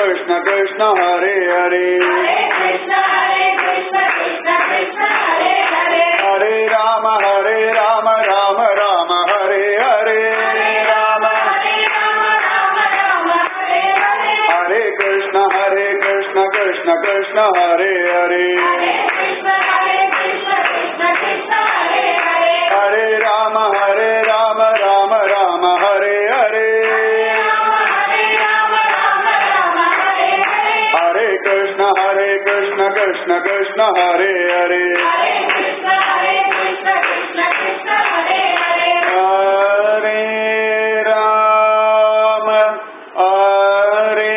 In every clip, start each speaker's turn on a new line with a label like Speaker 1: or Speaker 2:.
Speaker 1: कृष्ण कृष्ण हरे हरे हरे राम हरे राम राम राम हरे हरे राम हरे कृष्ण हरे कृष्ण कृष्ण कृष्ण हरे हरे हरे राम हरे राम राम राम हरे हरे हरे कृष्ण हरे कृष्ण कृष्ण कृष्ण हरे हरे हरे राम हरे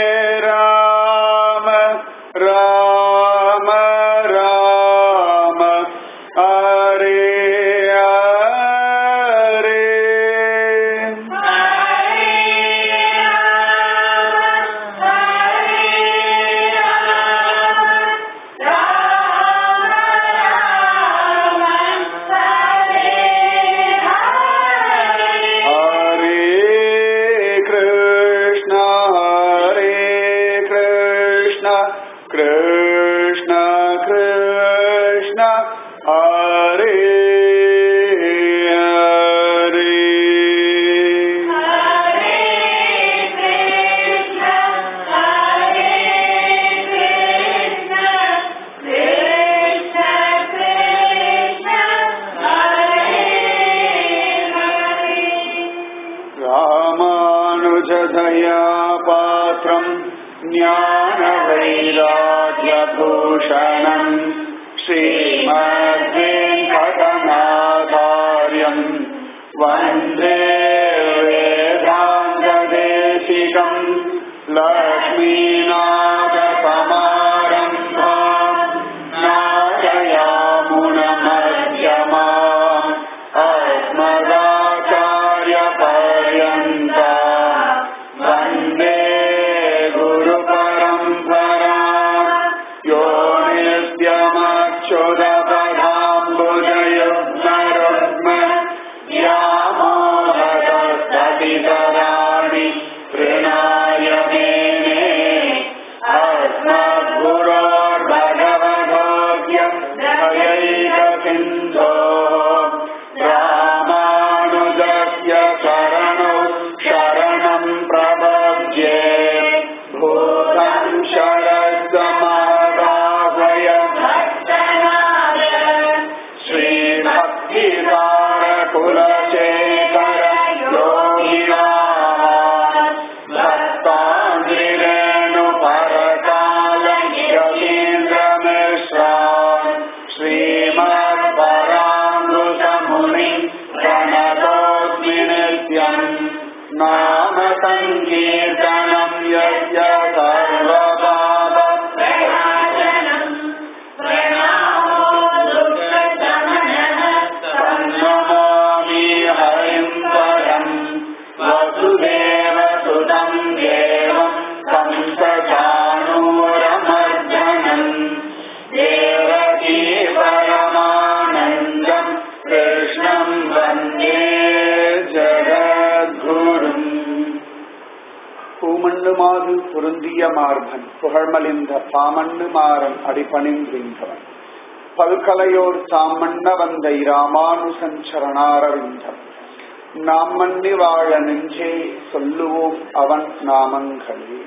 Speaker 1: राम राम राम हरे हरे हरे कृष्ण हरे कृष्ण कृष्ण कृष्ण हरे हरे रामानुजदया पात्रम् ज्ञानवैराग्यभूषणम् श्रीमद्वेङ्कटनाथार्यम् वन्दे वेदान्तदेशिकम् लक्ष्मीनाथसमारम्भाम् नाटयामुनमध्यमाम् अस्मदाचार्यपर्यन्ता वन्दे गुरुपरम्परा यो नित्यमच्युतपदाम्बुजयुग्मरुग्म व्यामोहतस्ततितराणि तृणाय मेने अस्मद्गुरोर्भगवतोऽद्य दयैकसिन्धो रामानुजस्य चरणौ शरणम् प्रपद्ये भूतम् शरद्गमादाभय श्रीभक्तिसारकुलशेखर योगिनाथ भक्ताङ्गिरेणुपरकालयतीन्द्रमिश्रान् श्रीमत्परामृतमुनि प्रणतोऽस्मि नित्यम् नाम सङ्कीर्तनम् यस्य सर्वपाप प्रणमामि हरिम् परम् वसुदेवसुतम् देवम् कंसचाणूरमर्दनम् देवकी परमानन्दम् कृष्णम् वन्दे ஜகத்குரும் பூமண்ணு மாது பொருந்திய மார்பன் புகழ்மலிந்த பாமண்ணு மாறன் அடிபணிந்திருந்தவன் பல்கலையோர் தாமண்ண வந்த இராமானுசன் சரணாரவிந்தம் நாம் மண்ணி வாழ நெஞ்சே சொல்லுவோம் அவன் நாமங்களே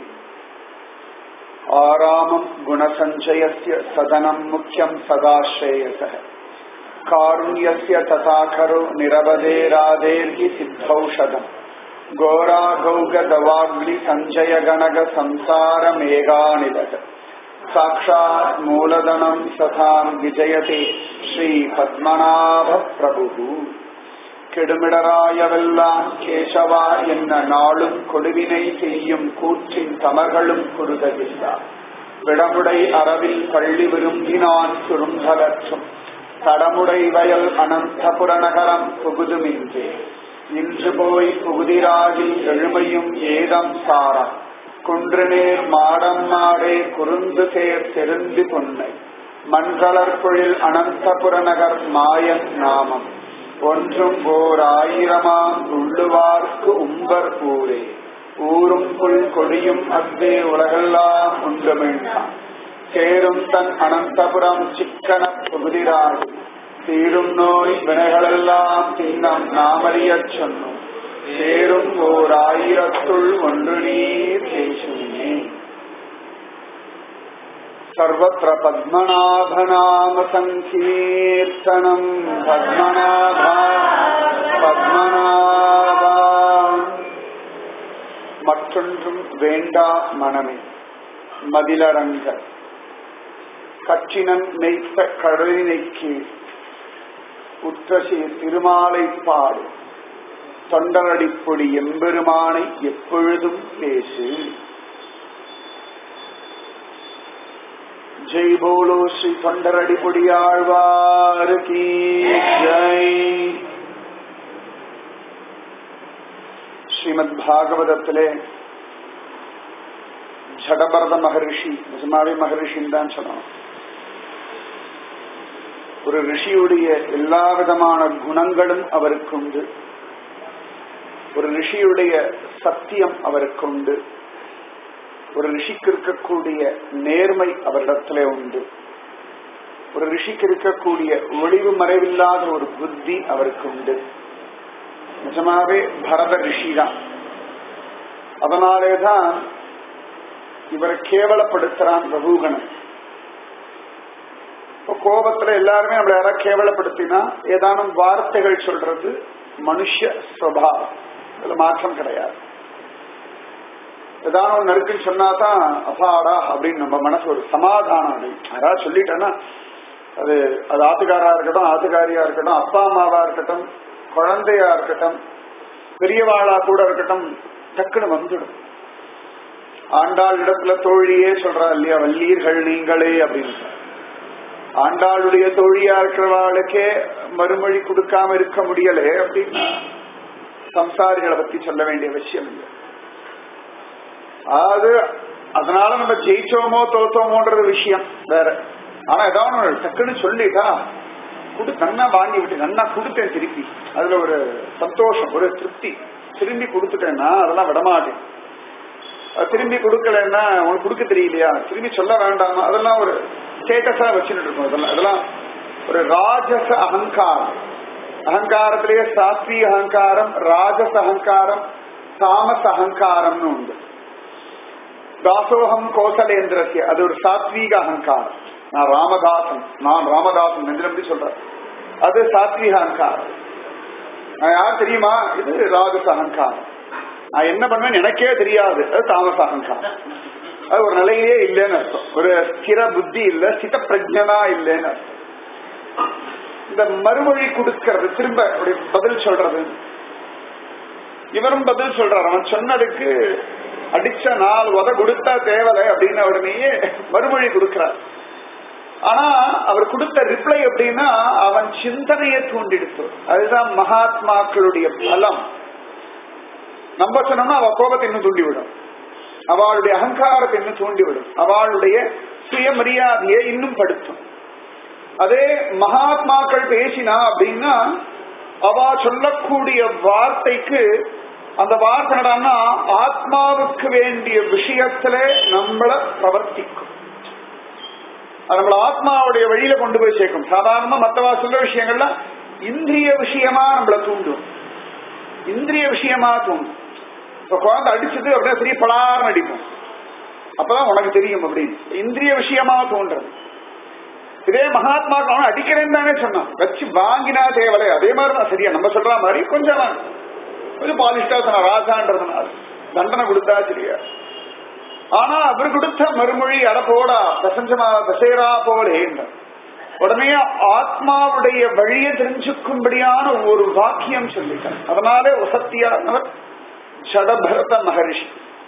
Speaker 1: ஆராமம் குணசஞ்சயஸ்ய சதனம் முக்கியம் சதாஸ்ரேயச காருண்யஸ்ய ததாகரோ நிரவதேராதேர்கி சித்தௌஷதம் घोराघौगदवाग्नि सञ्जय गणग संसार मेघानिलग साक्षात् मूलधनम् सथाम् विजयते श्रीपद्मनाभ प्रभुः கெடுமிடராயவெல்லாம் கேசவா என்ன நாளும் கொடுவினை செய்யும் கூற்றின் தமர்களும் குறுதவில்லா விடமுடை அறவில் பள்ளி விரும்பினான் சுருங்கலற்றும் தடமுடை வயல் அனந்தபுர நகரம் புகுதுமின்றே இன்று போய் புகுதிராகில் எழுமையும் ஏதம் சாரம் குன்றுநேர் மாடம் மாடே குறுந்து தேர் செருந்து பொன்னை மண்களற்பொழில் அனந்தபுர நகர் மாயன் நாமம் ஒன்றும் ஓர் ஆயிரமாம் உள்ளுவார்க்கு உம்பர் ஊரே ஊரும் புல் கொடியும் அத்தே உலகெல்லாம் உண்டமிழ்ந்தான் சேரும் தன் அனந்தபுரம் சிக்கன புகுதிராய் தீரும் நோய் வினைகளெல்லாம் தின்னம் நாமறியச் சொன்னோம் சேரும் ஓர் ஆயிரத்துள் ஒன்று நீர் பேசுமே सर्वत्र पद्मनाभनाम सङ्कीर्तनम् पद्मनाभा பத்மநாபா மற்றொன்றும் வேண்டா மனமே மதிலரங்க கற்றினன் மெய்த்த கடலினைக்கு உற்றசி திருமாலை பாடு தொண்டரடிப்பொடி எம்பெருமானை எப்பொழுதும் பேசு ஜெய் போலோ ஸ்ரீ தொண்டரடிப்பொடி ஆழ்வார் கீ ஜெய் ஸ்ரீமத் பாகவதத்திலே ஜடபரத மகரிஷி நிஜமாவே மகரிஷின்னு தான் சொல்லணும் ஒரு ரிஷியுடைய எல்லா விதமான குணங்களும் அவருக்கு உண்டு ஒரு ரிஷியுடைய சத்தியம் அவருக்கு உண்டு ஒரு ரிஷிக்கு இருக்கக்கூடிய நேர்மை அவரிடத்திலே உண்டு ஒரு ரிஷிக்கு இருக்கக்கூடிய ஒளிவு மறைவில்லாத ஒரு புத்தி அவருக்கு உண்டு நிஜமாவே பரத ரிஷி தான் அதனாலேதான் இவரை கேவலப்படுத்துறான் ரகுகணன் இப்போ கோபத்துல எல்லாருமே நம்மள யாராவது கேவலப்படுத்தினா ஏதானும் வார்த்தைகள் சொல்றது மனுஷ சுவாவம் இதுல மாற்றம் கிடையாது ஏதாவது ஒன்று இருக்குன்னு சொன்னாதான் அப்பாடா அப்படின்னு நம்ம மனசு ஒரு சமாதானம் அடையும் யாராவது சொல்லிட்டேன்னா அது அது ஆத்துக்காரா இருக்கட்டும் ஆத்துக்காரியா இருக்கட்டும் அப்பா அம்மாவா இருக்கட்டும் குழந்தையா இருக்கட்டும் பெரியவாளா கூட இருக்கட்டும் டக்குன்னு வந்துடும் ஆண்டாள் இடத்துல தோழியே சொல்றா இல்லையா வல்லீர்கள் நீங்களே அப்படின்னு ஆண்டாளுடைய தோழியா இருக்கிறவாளுக்கே மறுமொழி கொடுக்காம இருக்க முடியலே அப்படின்னா சம்சாரிகளை பத்தி சொல்ல வேண்டிய அவசியம் இல்லை அது அதனால நம்ம ஜெயிச்சோமோ தோத்தோமோன்றது விஷயம் வேற ஆனா ஏதாவது ஒண்ணு டக்குன்னு சொல்லிட்டா குடு நன்னா வாங்கி விட்டு நன்னா கொடுத்தேன் திருப்பி அதுல ஒரு சந்தோஷம் ஒரு திருப்தி திரும்பி கொடுத்துட்டேன்னா அதெல்லாம் விடமாட்டேன் அது திரும்பி கொடுக்கலன்னா உனக்கு கொடுக்க தெரியலையா திரும்பி சொல்ல வேண்டாமா அதெல்லாம் ஒரு ஸ்டேட்டஸா வச்சுட்டு இருக்கும் அதெல்லாம் அதெல்லாம் ஒரு ராஜச அகங்காரம் அகங்காரத்திலேயே சாத்வீக அகங்காரம் ராஜச அகங்காரம் தாமச அகங்காரம்னு உண்டு தாசோகம் கோசலேந்திரசிய அது ஒரு சாத்வீக அகங்காரம் நான் ராமதாசன் நான் ராமதாசன் என்று நம்பி சொல்றேன் அது சாத்வீக அகங்காரம் நான் யார் தெரியுமா இது ராஜச அகங்காரம் நான் என்ன பண்ணுவேன்னு எனக்கே தெரியாது அது தாமச அகங்காரம் அது ஒரு நிலையே இல்லைன்னு அர்த்தம் ஒரு ஸ்திர புத்தி இல்ல ஸ்தித பிரஜனா இல்லைன்னு அர்த்தம் இந்த மறுமொழி கொடுக்கறது திரும்ப அப்படி பதில் சொல்றது இவரும் பதில் சொல்றார் அவன் சொன்னதுக்கு அடிச்ச நாள் உத கொடுத்தா தேவலை அப்படின்னு உடனேயே மறுமொழி கொடுக்கிறார் ஆனா அவர் கொடுத்த ரிப்ளை அப்படின்னா அவன் சிந்தனையை தூண்டிடுத்து அதுதான் மகாத்மாக்களுடைய பலம் நம்ம சொன்னோம்னா அவ கோபத்தை இன்னும் தூண்டிவிடும் அவளுடைய அகங்காரத்தை இன்னும் தூண்டிவிடும் அவளுடைய சுயமரியாதையை இன்னும் படுத்தும் அதே மகாத்மாக்கள் பேசினா அப்படின்னா அவ சொல்லக்கூடிய வார்த்தைக்கு அந்த வார்த்தை என்னடான்னா ஆத்மாவுக்கு வேண்டிய விஷயத்துல நம்மள பிரவர்த்திக்கும் அது நம்மள ஆத்மாவுடைய வழியில கொண்டு போய் சேர்க்கும் சாதாரணமா மத்தவா சொல்ல விஷயங்கள்லாம் இந்திரிய விஷயமா நம்மள தூண்டும் இந்திரிய விஷயமா தூண்டும் இப்ப குழந்தை அடிச்சது அப்படின்னா சரி பலாரம் அடிக்கும் அப்பதான் உனக்கு தெரியும் அப்படின்னு இந்திரிய விஷயமா தோன்றது இதே மகாத்மா அவன் அடிக்கிறேன்னு தானே சொன்னான் வச்சு வாங்கினா தேவலை அதே மாதிரி தான் சரியா நம்ம சொல்ற மாதிரி கொஞ்சம் கொஞ்சம் பாலிஷ்டா சொன்ன ராசான்றதுனால தண்டனை கொடுத்தா சரியா ஆனா அவர் கொடுத்த மறுமொழி அடப்போடா பிரசஞ்சமா தசேரா போலே உடனே ஆத்மாவுடைய வழியை தெரிஞ்சுக்கும்படியான ஒரு வாக்கியம் சொல்லிட்டார் அதனாலே வசத்தியானவர் ஜடபரத மகரிஷி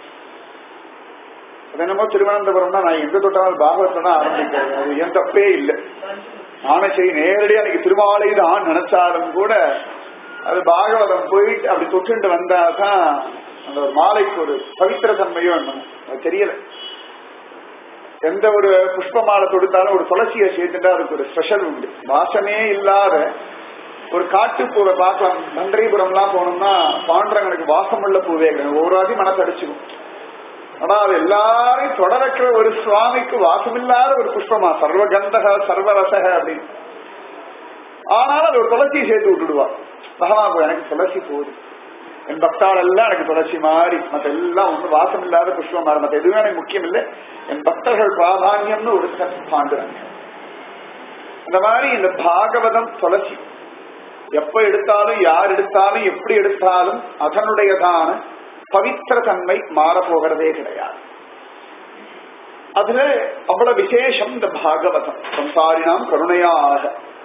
Speaker 1: என்னமோ திருவனந்தபுரம்னா நான் எங்க தொட்டாலும் பாகவத்தான் ஆரம்பிக்கிறேன் அது என் தப்பே இல்லை நானும் சரி நேரடியா எனக்கு திருமாலை தான் நினைச்சாலும் கூட அது பாகவதம் போயிட்டு அப்படி தொட்டுண்டு வந்தாதான் அந்த ஒரு மாலைக்கு ஒரு பவித்திர தன்மையும் என்னமோ அது தெரியல எந்த ஒரு புஷ்ப மாலை தொடுத்தாலும் ஒரு துளசியை சேர்த்துட்டா அதுக்கு ஒரு ஸ்பெஷல் உண்டு வாசமே இல்லாத ஒரு காட்டு பூவை பார்க்கலாம் பண்டரிபுரம் எல்லாம் போனோம்னா பாண்டரங்களுக்கு வாசமுள்ள பூவே கிடையாது. ஒரு வாதி மனசு அடிச்சுக்கும் ஆனா அது எல்லாரையும் தொட வைக்கிற ஒரு சுவாமிக்கு வாசமில்லாத ஒரு புஷ்பமா சர்வகந்தக சர்வரசக அப்படின்னு ஆனாலும் அது ஒரு துளசியை சேர்த்து விட்டுடுவா பகவான் போ, எனக்கு துளசி போகுது என் பக்தாள் எல்லாம் எனக்கு துளசி மாறி மத்த எல்லாம் ஒண்ணு வாசம் இல்லாத புஷ்பம் மாறி மத்த எதுவுமே எனக்கு முக்கியம் இல்லை என் பக்தர்கள் பிராதானியம்னு ஒரு பாண்டுறாங்க இந்த மாதிரி இந்த பாகவதம் துளசி எப்ப எடுத்தாலும் யார் எடுத்தாலும் எப்படி எடுத்தாலும் அதனுடையதான பவித்திர தன்மை மாற போகிறதே கிடையாது அதுல அவ்வளவு விசேஷம் இந்த பாகவதம் சம்சாரினாம் கருணையாக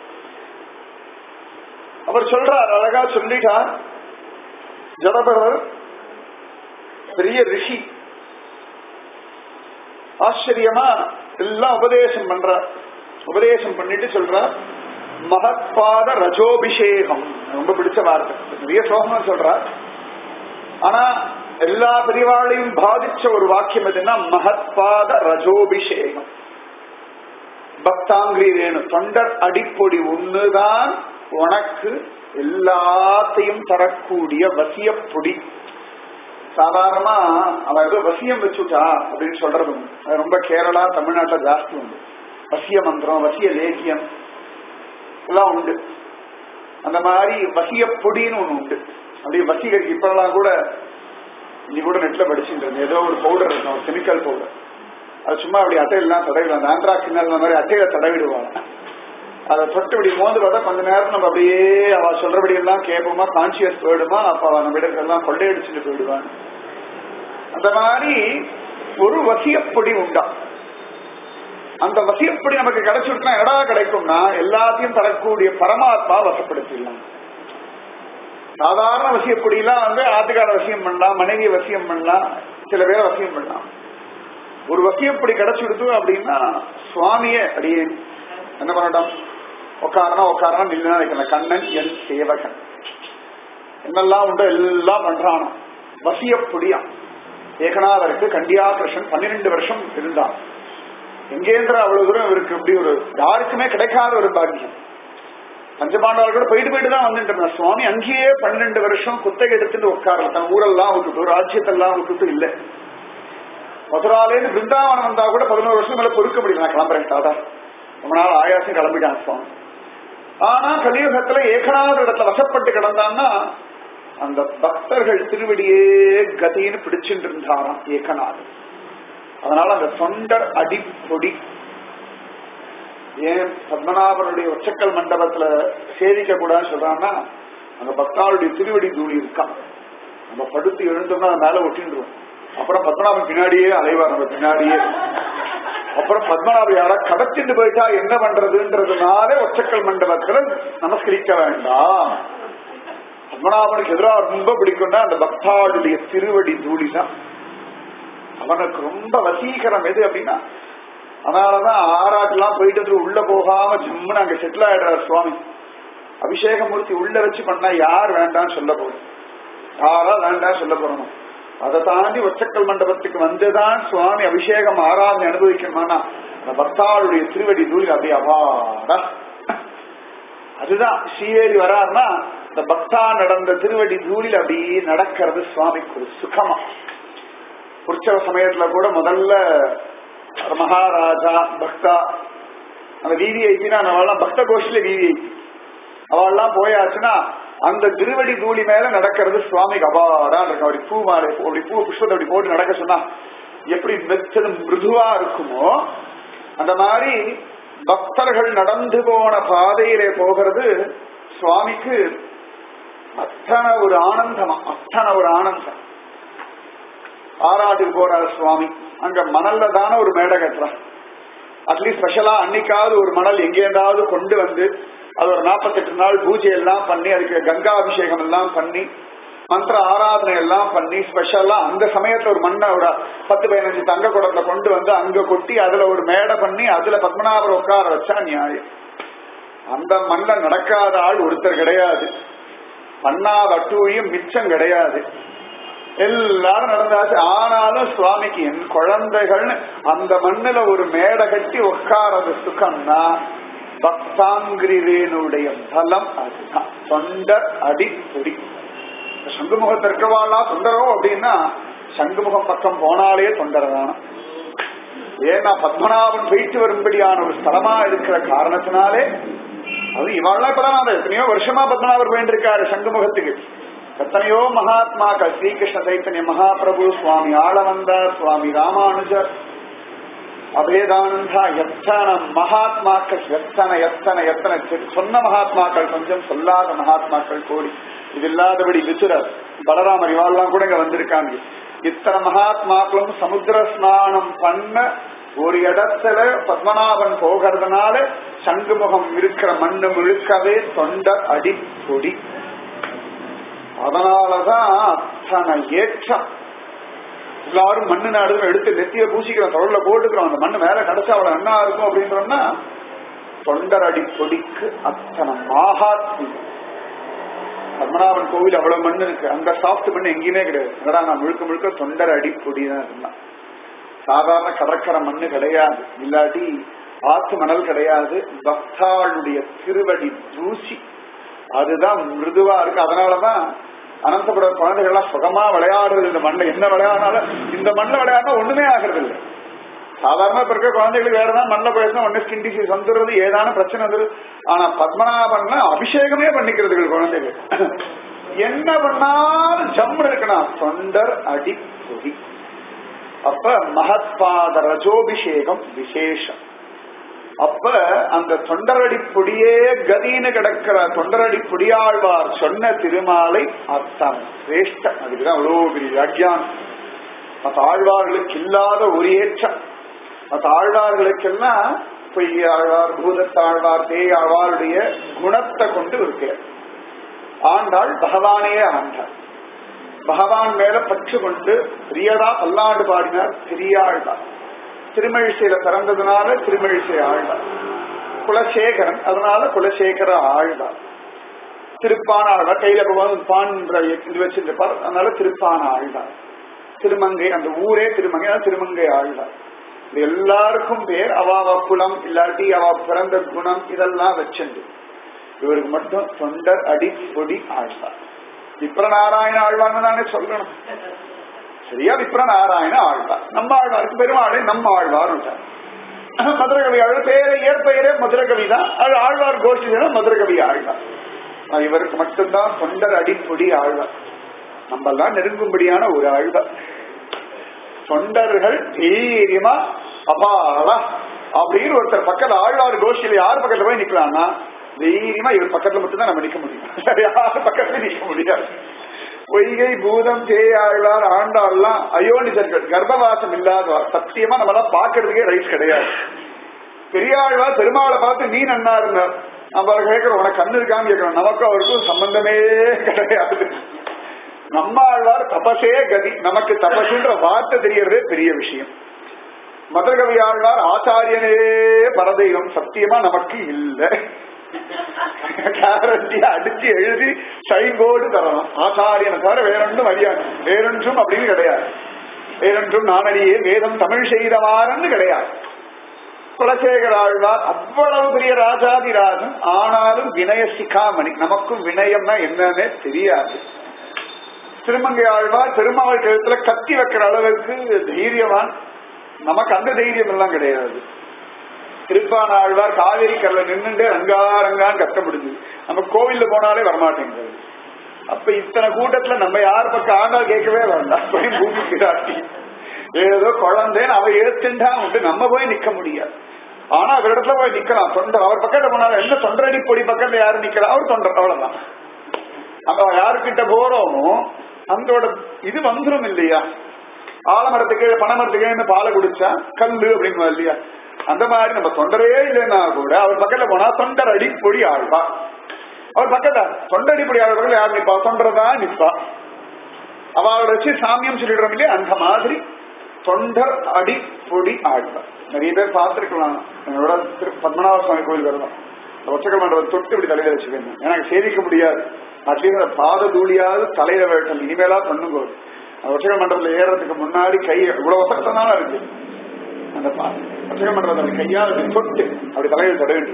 Speaker 1: அவர் சொல்றார் அழகா சொல்லிட்டார் ஜடபரர் பெரிய ரிஷி ஆச்சரியமா எல்லாம் உபதேசம் பண்றார் உபதேசம் பண்ணிட்டு சொல்றார் மகத்பாத ரஜோபிஷேகம் ரொம்ப பிடிச்ச வார்த்தை நிறைய சோகமா சொல்றார் ஆனா எல்லா பிரிவாளையும் பாதிச்ச ஒரு வாக்கியம் எதுன்னா மகத்பாத ரஜோபிஷேகம் பக்தாங்கிரி வேணும் தொண்டர் அடிப்பொடி ஒண்ணுதான் உனக்கு எல்லாத்தையும் தரக்கூடிய வசிய பொடி சாதாரணமா அவன் ஏதோ வசியம் வச்சுட்டா அப்படின்னு சொல்றது உண்டு. அது ரொம்ப கேரளா தமிழ்நாட்டுல ஜாஸ்தி உண்டு வசிய மந்திரம் வசிய லேகியம் எல்லாம் உண்டு அந்த மாதிரி வசிய பொடின்னு ஒண்ணு உண்டு அப்படியே வசீகரிக்கு இப்பெல்லாம் கூட இன்னி கூட நெட்ல படிச்சுட்டு இருந்தேன் ஏதோ ஒரு பவுடர் இருக்கும் ஒரு கெமிக்கல் பவுடர் அது சும்மா அப்படி அட்டையெல்லாம் தடவிடுவாங்க ஆண்ட்ராக்சினல் அந்த மாதிரி அட்டையில தடவிடுவாங்க அதை தொட்டு இப்படி மோந்து பார்த்தா கொஞ்ச நேரம் நம்ம அப்படியே அவ சொல்றபடி எல்லாம் கேட்போமா கான்சியஸ் போயிடுமா அப்ப அவ நம்ம இடங்கள்லாம் கொள்ளையடிச்சுட்டு போயிடுவான் அந்த மாதிரி ஒரு வசியப்பொடி உண்டா அந்த வசியப்படி நமக்கு கிடைச்சிருக்குன்னா எடா கிடைக்கும்னா எல்லாத்தையும் தரக்கூடிய பரமாத்மா வசப்படுத்திடலாம் சாதாரண வசியப்பொடியெல்லாம் வந்து ஆத்துக்கார வசியம் பண்ணலாம் மனைவி வசியம் பண்ணலாம் சில பேரை வசியம் பண்ணலாம் ஒரு வசியப்படி கிடைச்சிடுது அப்படின்னா சுவாமியே அப்படியே என்ன பண்ணட்டும் உட்காரனா உட்காரனா நில்லுனா வைக்கல கண்ணன் என் சேவகன் என்னெல்லாம் உண்டோ எல்லாம் பண்றானோ வசியப்பொடியா ஏகநாதருக்கு கண்டியா கிருஷ்ணன் பன்னிரெண்டு வருஷம் இருந்தான் எங்கேந்திர அவ்வளவு தூரம் இவருக்கு இப்படி ஒரு யாருக்குமே கிடைக்காத ஒரு பாக்கியம் பஞ்சபாண்டவர் கூட போயிட்டு போயிட்டு தான் வந்துட்டு இருந்தார் சுவாமி அங்கேயே பன்னெண்டு வருஷம் குத்தகை எடுத்துட்டு உட்காரல தன் ஊரெல்லாம் விட்டுட்டு ராஜ்யத்தெல்லாம் விட்டுட்டு இல்ல மதுராலேருந்து பிருந்தாவனம் வந்தா கூட பதினோரு வருஷம் மேல பொறுக்க முடியல நான் கிளம்புறேன் தாத்தா ரொம்ப நாள் ஆயாசம் கிளம்பிட்டான் சுவாமி ஆனா கலியுகத்துல ஏகநாத இடத்துல வசப்பட்டு கிடந்தான்னா அந்த பக்தர்கள் திருவடியே கதின்னு பிடிச்சிட்டு இருந்தாராம் ஏகநாதன் அதனால அந்த தொண்டர் அடிப்பொடி ஏன் பத்மநாபனுடைய உச்சக்கல் மண்டபத்துல சேவிக்க கூடாதுன்னு சொல்றாங்கன்னா அந்த பக்தாளுடைய திருவடி தூளி இருக்கான் நம்ம படுத்து எழுந்தோம்னா அது மேல ஒட்டின்றோம் அப்புறம் பத்மநாபன் பின்னாடியே அலைவார் நம்ம பின்னாடியே அப்புறம் பத்மநாப யாரா கடத்திட்டு போயிட்டா என்ன பண்றதுன்றதுனால ஒச்சக்கல் மண்டபத்துல நமஸ்கரிக்க வேண்டாம் பத்மநாபனுக்கு எதிராக ரொம்ப பிடிக்கும்னா அந்த பக்தாளுடைய திருவடி தூளி தான் அவனுக்கு ரொம்ப வசீகரம் எது அப்படின்னா அதனாலதான் ஆறாட்டுலாம் போயிட்டு வந்து உள்ள போகாம ஜம்முன்னு அங்க செட்டில் ஆயிடுறாரு சுவாமி அபிஷேகமூர்த்தி உள்ள வச்சு பண்ணா யார் வேண்டாம்னு சொல்ல போறோம் யாரா வேண்டாம் சொல்ல போறோம் அதை தாண்டி ஒச்சக்கல் மண்டபத்துக்கு வந்துதான் சுவாமி அபிஷேகம் ஆராதனை அனுபவிக்கணுமானா அந்த பக்தாளுடைய திருவடி தூள் அப்படி அபாடா அதுதான் ஸ்ரீவேரி வராருன்னா இந்த பக்தா நடந்த திருவடி தூளில் அப்படி நடக்கிறது சுவாமிக்கு ஒரு சுகமா உற்சவ சமயத்துல கூட முதல்ல மகாராஜா பக்தா அந்த விவிஐபினா நம்மளாம் பக்த கோஷில விவிஐபி அவெல்லாம் போயாச்சுன்னா அந்த திருவடி தூளி மேல நடக்கிறது சுவாமிக்கு அபாடா இருக்கு அப்படி பூ மாலை அப்படி பூ புஷ்பத்தை அப்படி போட்டு நடக்க சொன்னா எப்படி மெச்சது மிருதுவா இருக்குமோ அந்த மாதிரி பக்தர்கள் நடந்து போன பாதையிலே போகிறது சுவாமிக்கு அத்தனை ஒரு ஆனந்தமா அத்தனை ஒரு ஆனந்தம் ஆறாட்டுக்கு போறார் சுவாமி அங்க மணல்ல தானே ஒரு மேடை கட்டுறான் அட்லீஸ்ட் ஸ்பெஷலா அன்னைக்காவது ஒரு மணல் எங்கேயாவது கொண்டு வந்து அது ஒரு நாற்பத்தெட்டு நாள் பூஜை எல்லாம் பண்ணி அதுக்கு கங்காபிஷேகம் எல்லாம் பண்ணி மந்திர ஆராதனை எல்லாம் பண்ணி ஸ்பெஷலா அந்த சமயத்துல ஒரு மண்ணை ஒரு பத்து பதினஞ்சு தங்க குடத்துல கொண்டு வந்து அங்க கொட்டி அதுல ஒரு மேடை பண்ணி அதுல பத்மநாபர் உட்கார வச்சா நியாயம் அந்த மண்ண நடக்காத ஆள் ஒருத்தர் கிடையாது பண்ணாத அட்டூழியும் மிச்சம் கிடையாது எல்லாரும் நடந்தாச்சு ஆனாலும் சுவாமிக்கு என் குழந்தைகள்னு அந்த மண்ணுல ஒரு மேடை கட்டி உட்காரது சுகம்னா பக்தாங்கிரிவேனுடைய பலம் அதுதான் தொண்டர் அடி பொடி சங்குமுகத்தில் இருக்கவாளா தொண்டரோ அப்படின்னா சங்குமுகம் பக்கம் போனாலே தொண்டரான ஏன்னா பத்மநாபன் போயிட்டு வரும்படியான ஒரு ஸ்தலமா இருக்கிற காரணத்தினாலே அது இவாள்லாம் இப்பதான் நான் எத்தனையோ வருஷமா பத்மநாபர் போயிட்டு இருக்காரு சங்குமுகத்துக்கு எத்தனையோ மகாத்மாக்கள் ஸ்ரீகிருஷ்ண சைத்தன்ய மகாபிரபு சுவாமி ஆளவந்தார் சுவாமி ராமானுஜர் அபேதானந்தா எத்தனை மகாத்மாக்கள் எத்தனை எத்தனை எத்தனை சி- சொன்ன மகாத்மாக்கள் கொஞ்சம் சொல்லாத மகாத்மாக்கள் கோடி இது இல்லாதபடி விசுரர் பலராமர் இவாள்லாம் கூட இங்க வந்திருக்காங்க இத்தனை மகாத்மாக்களும் சமுத்திர ஸ்நானம் பண்ண ஒரு இடத்துல பத்மநாபன் போகிறதுனால சங்குமுகம் இருக்கிற மண்ணு முழுக்கவே தொண்ட அடி பொடி அதனாலதான் அத்தனை ஏற்றம் எல்லாரும் மண்ணு நாடு எடுத்து நெத்திய பூசிக்கிறோம் தொழில போட்டுக்கிறோம் அந்த மண்ணு மேல கிடைச்சா அவ்வளவு என்ன இருக்கும் அப்படின்றோம்னா தொண்டர் அடி பொடிக்கு அத்தனை மகாத்மியம் பத்மநாபன் கோவில் அவ்வளவு மண் இருக்கு அங்க சாஃப்ட் மண் எங்கேயுமே கிடையாது என்னடா நான் முழுக்க முழுக்க தொண்டர் அடி பொடி தான் இருந்தான் சாதாரண கடற்கரை மண்ணு கிடையாது இல்லாட்டி ஆத்து மணல் கிடையாது பக்தாளுடைய திருவடி தூசி அதுதான் மிருதுவா இருக்கு அதனாலதான் அனந்தபுர குழந்தைகள்லாம் சுகமா விளையாடுறது இந்த மண்ணில் என்ன விளையாடினாலும் இந்த மண்ணில் விளையாடினா ஒண்ணுமே ஆகிறது இல்லை சாதாரண இப்ப இருக்க குழந்தைகளுக்கு வேற ஏதாவது மண்ணில் போயிருந்தா ஒன்னு ஸ்கின் டிசீஸ் வந்துடுறது ஏதான பிரச்சனை வந்துருது ஆனா பத்மநாபன்னா அபிஷேகமே பண்ணிக்கிறது குழந்தைகள் என்ன பண்ணாலும் ஜம்முன்னு இருக்கணும் தொண்டர் அடி பொடி அப்ப மகத்பாத ரஜோபிஷேகம் விசேஷம் அப்ப அந்த தொண்டரடி பொடியே கதின்னு கிடக்கிற தொண்டரடி பொடியாழ்வார் சொன்ன திருமாலை அர்த்தம் சிரேஷ்ட அதுக்குதான் அவ்வளவு பெரிய வியாக்கியானம் மற்ற ஆழ்வார்களுக்கு இல்லாத ஒரு ஏற்றம் மற்ற ஆழ்வார்களுக்கெல்லாம் பொய் ஆழ்வார் பூதத்தாழ்வார் பேய் ஆழ்வாருடைய குணத்தை கொண்டு இருக்கு ஆண்டாள் பகவானே ஆண்டாள் பகவான் மேல பற்று கொண்டு பிரியதா பல்லாண்டு பாடினார் பெரியாழ்வார் திருமழிசையில பிறந்ததுனால திருமழிசை ஆழ்வார் குலசேகரன் அதனால குலசேகர ஆழ்வார் திருப்பான ஆழ்வார் கையில பகவான் பான்ற இது வச்சிருப்பார் அதனால திருப்பான ஆழ்வார் திருமங்கை அந்த ஊரே திருமங்கை அதான் திருமங்கை ஆழ்வார் இது எல்லாருக்கும் பேர் அவாவ குலம் இல்லாட்டி அவ பிறந்த குணம் இதெல்லாம் வச்சுண்டு இவருக்கு மட்டும் தொண்டர் அடி பொடி ஆழ்வார் விப்ரநாராயண ஆழ்வார்னு தானே சொல்லணும் சரியா விப்ரநாராயண ஆழ்வார் நம்ம ஆழ்வாருக்கு பெருமாளை நம்ம ஆழ்வார் மதுரகவி ஆழ்வார் பேரை ஏற்பெயரே மதுரகவி தான் அது ஆழ்வார் கோஷ்டி மதுரகவி ஆழ்வார் ஆனா இவருக்கு மட்டும்தான் தொண்டர் அடிப்பொடி ஆழ்வார் நம்ம எல்லாம் நெருங்கும்படியான ஒரு ஆழ்வார் தொண்டர்கள் தைரியமா அபாடா அப்படின்னு ஒருத்தர் பக்கத்துல ஆழ்வார் கோஷ்டியில யார் பக்கத்துல போய் நிக்கலாம்னா தைரியமா இவர் பக்கத்துல மட்டும்தான் நம்ம நிக்க முடியும் யார் பக்கத்துல நிக்க முடியாது பொய்கை பூதம் தேயாழ்வார் ஆண்டாள்லாம் அயோனிதர்கள் கர்ப்பவாசம் இல்லாதவார் சத்தியமா நம்மளாம் பாக்குறதுக்கே ரைட் கிடையாது பெரியாழ்வார் பெருமாளை பார்த்து நீ நன்னா இருந்தார் நம்ம அவரை கேட்கிறோம் உனக்கு கண்ணு இருக்கான்னு கேட்கிறோம் நமக்கும் அவருக்கும் சம்பந்தமே கிடையாது நம்ம ஆழ்வார் தபசே கதி நமக்கு தபசுன்ற வார்த்தை தெரியறதே பெரிய விஷயம் மதுரகவி ஆழ்வார் ஆச்சாரியனே பரதெய்வம் சத்தியமா நமக்கு இல்லை கேரண்டியா அடிச்சு எழுதி சைபோர்டு தரணும் ஆச்சாரியனை தவிர வேறொன்றும் அறியாது வேறொன்றும் அப்படின்னு கிடையாது வேறொன்றும் நானடியே வேதம் தமிழ் செய்தவாரன்னு கிடையாது குலசேகர ஆழ்வார் அவ்வளவு பெரிய ராஜாதிராஜன் ஆனாலும் வினய சிகாமணி நமக்கும் வினயம்னா என்னன்னே தெரியாது திருமங்கை ஆழ்வார் பெருமாள் கழுத்துல கத்தி வைக்கிற அளவுக்கு தைரியவான் நமக்கு அந்த தைரியம் எல்லாம் கிடையாது திருப்பான ஆழ்வார் காவேரி கல்ல நின்னுட்டு ரங்கா ரங்கான்னு கத்த முடிஞ்சு நம்ம கோவில்ல போனாலே வரமாட்டேங்கிறது அப்ப இத்தனை கூட்டத்துல நம்ம யார் பக்கம் ஆண்டால் கேட்கவே வேண்டாம் போய் பூமி பிராட்டி ஏதோ குழந்தைன்னு அவ ஏத்துண்டா விட்டு நம்ம போய் நிக்க முடியாது ஆனா அவரிடத்துல போய் நிக்கலாம் தொண்டர் அவர் பக்கத்துல போனாலும் என்ன தொண்டரடி பொடி பக்கத்துல யாரு நிக்கிறா அவர் தொண்டர் அவ்வளவுதான் நம்ம யாருக்கிட்ட போறோமோ அந்தோட இது வந்துரும் இல்லையா ஆலமரத்துக்கு பனைமரத்துக்கு பாலை குடிச்சா கல்லு அப்படின்னு இல்லையா அந்த மாதிரி நம்ம தொண்டரே இல்லைன்னா கூட அவர் பக்கத்துல போனா தொண்டர் அடி பொடி ஆழ்வா அவர் பக்கத்துல தொண்டடி பொடி ஆழ்வர்கள் யார் நிப்பா தொண்டரதா நிப்பா அவளோட வச்சு சாமியம் சொல்லிடுறோம் இல்லையா அந்த மாதிரி தொண்டர் அடி பொடி ஆழ்வா நிறைய பேர் பார்த்திருக்கலாம் என்னோட திரு பத்மநாப சுவாமி கோயில் வரலாம் ஒச்சக்கல் மண்டபம் தொட்டு இப்படி தலையில வச்சுக்கணும் எனக்கு சேவிக்க முடியாது அட்லீஸ்ட் பாத தூளியாவது தலையில வேட்டம் இனிமேலா பண்ணுங்க ஒச்சக்கல் மண்டபத்துல ஏறதுக்கு முன்னாடி கை இவ்வளவு வசக்கம் தானே இருக்கு அந்த ஒச்சக்கல் மண்டபத்துல கையால் இப்படி தொட்டு அப்படி தலையில தொட வேண்டியது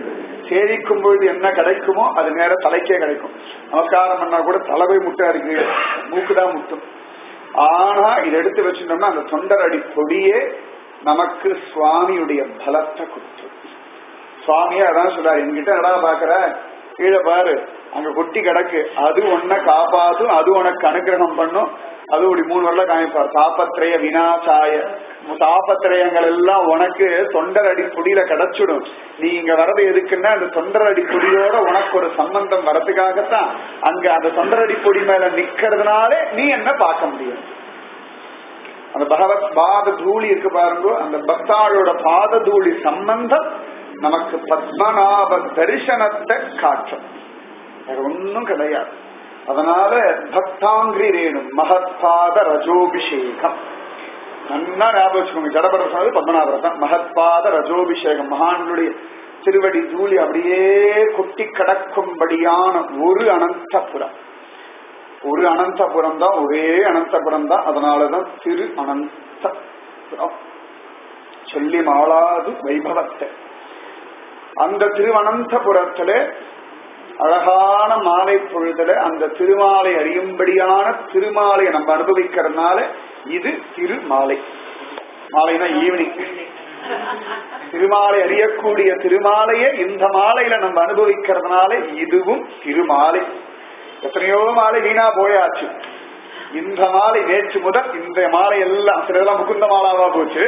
Speaker 1: சேவிக்கும் பொழுது என்ன கிடைக்குமோ அது நேர தலைக்கே கிடைக்கும் நமஸ்காரம் பண்ணா கூட தலைவை முட்டா இருக்கு மூக்குதான் முட்டும் ஆனா இதை எடுத்து வச்சுட்டோம்னா அந்த தொண்டரடி கொடியே நமக்கு சுவாமியுடைய பலத்தை கொடுத்துரும் சுவாமியே அதான் சொல்றாரு என்கிட்ட என்னடா பாக்குற கீழே பாரு அங்க கொட்டி கிடக்கு அது உன்னை காப்பாத்தும் அது உனக்கு அனுகிரகம் பண்ணும் அது ஒரு மூணு வருடம் காமிப்பார் தாபத்திரய வினாசாய தாபத்திரயங்கள் எல்லாம் உனக்கு தொண்டர் அடி பொடியில கிடைச்சிடும் நீ இங்க வரது எதுக்குன்னா அந்த தொண்டர் அடி பொடியோட உனக்கு ஒரு சம்பந்தம் வரதுக்காகத்தான் அங்க அந்த தொண்டர் அடி பொடி மேல நிக்கிறதுனாலே நீ என்ன பார்க்க முடியும் அந்த பகவத் பாத தூளி இருக்கு பாருங்க அந்த பக்தாளோட பாத தூளி சம்பந்தம் நமக்கு பத்மநாப தரிசனத்தை காட்டும் வேற ஒன்னும் கிடையாது அதனால பக்தாங்கிரி ரேணும் மகத்பாத ரஜோபிஷேகம் நல்லா ஞாபகம் வச்சுக்கோங்க ஜடபர சொன்னது பத்மநாபரசன் மகத்பாத ரஜோபிஷேகம் மகான்களுடைய திருவடி தூளி அப்படியே கொட்டி கடக்கும்படியான ஒரு அனந்தபுரம் ஒரு அனந்தபுரம் தான் ஒரே அனந்தபுரம் தான் அதனாலதான் திரு அனந்தபுரம் சொல்லி மாளாது வைபவத்தை அந்த திருவனந்தபுரத்துல அழகான மாலை பொழுதுல அந்த திருமாலை அறியும்படியான திருமாலையை நம்ம அனுபவிக்கிறதுனால இது திருமாலை மாலைனா ஈவினிங் திருமாலை அறியக்கூடிய திருமாலையை இந்த மாலையில நம்ம அனுபவிக்கிறதுனால இதுவும் திருமாலை எத்தனையோ மாலை வீணா போயாச்சு இந்த மாலை நேற்று முதல் இந்த மாலை எல்லாம் சிலதெல்லாம் முகுந்த மாலாவா போச்சு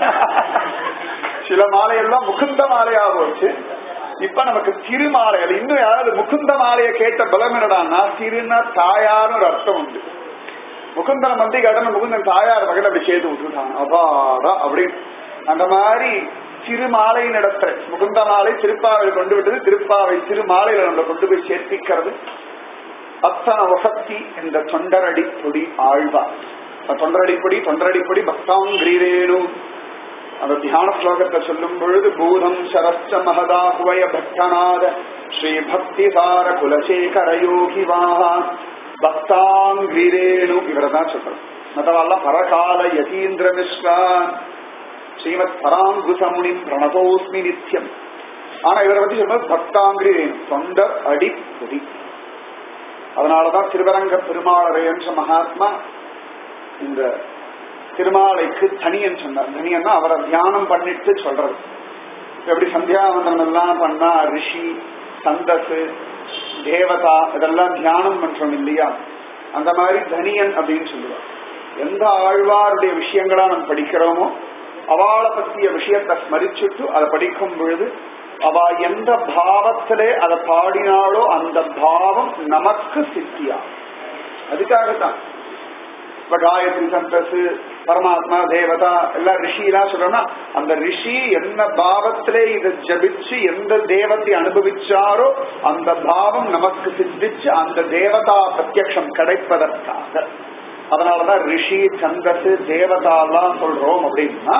Speaker 1: சில மாலை எல்லாம் முகுந்த மாலையா போச்சு இப்ப நமக்கு திருமாலைகள் இன்னும் யாராவது முகுந்த மாலையை கேட்ட பலம் என்னடான்னா திருந தாயார்னு ஒரு அர்த்தம் உண்டு முகுந்தன் மந்தி கடன முகுந்தன் தாயார் வகையில் அப்படி சேர்த்து விட்டுருக்காங்க அபாடா அப்படின்னு அந்த மாதிரி திருமாலையின் இடத்துல முகுந்த மாலை திருப்பாவை கொண்டு விட்டது திருப்பாவை திருமாலையில நம்ம கொண்டு போய் சேர்த்திக்கிறது அத்தன வசக்தி இந்த தொண்டரடி பொடி ஆழ்வார் தொண்டரடி பொடி தொண்டரடி பொடி பக்தாங்கிரீரேனு அந்த தியான ஸ்லோகத்தை சொல்லும் பொழுது பூதம் சரஸ்ட மகதாகுவய பக்தநாத ஸ்ரீ பக்தி சார குலசேகர யோகி வாஹா பக்தாங்கிரேணு இவரை தான் சொல்றோம் மற்றவெல்லாம் பரகால யதீந்திர மிஸ்ரான் ஸ்ரீமத் பராங்குசமுனி பிரணதோஸ்மி நித்தியம் ஆனா இவரை பத்தி சொல்றது பக்தாங்கிரேணு தொண்டர் அடிப்பொடி அதனாலதான் திருவரங்க பெருமாளரை என்ற மகாத்மா இந்த திருமாலைக்கு தனியன் சொன்னார் தனியன்னா அவரை தியானம் பண்ணிட்டு சொல்றது எப்படி சந்தியாவந்தனம் எல்லாம் பண்ணா ரிஷி சந்தசு தேவதா இதெல்லாம் தியானம் பண்றோம் இல்லையா அந்த மாதிரி தனியன் அப்படின்னு சொல்லுவார் எந்த ஆழ்வாருடைய விஷயங்களா நம்ம படிக்கிறோமோ அவளை பற்றிய விஷயத்தை ஸ்மரிச்சுட்டு அதை படிக்கும் பொழுது அவ எந்த பாவத்திலே அதை பாடினாலோ அந்த பாவம் நமக்கு சித்தியா அதுக்காகத்தான் இப்ப காயத்ரி சந்தசு பரமாத்மா தேவதா எல்லாம் ரிஷி எல்லாம் சொல்றோம்னா அந்த ரிஷி எந்த பாவத்திலே இதை ஜபிச்சு எந்த தேவத்தை அனுபவிச்சாரோ அந்த பாவம் நமக்கு சித்திச்சு அந்த தேவதா பிரத்யக்ஷம் கிடைப்பதற்காக அதனாலதான் ரிஷி சந்தசு தேவதா எல்லாம் சொல்றோம் அப்படின்னா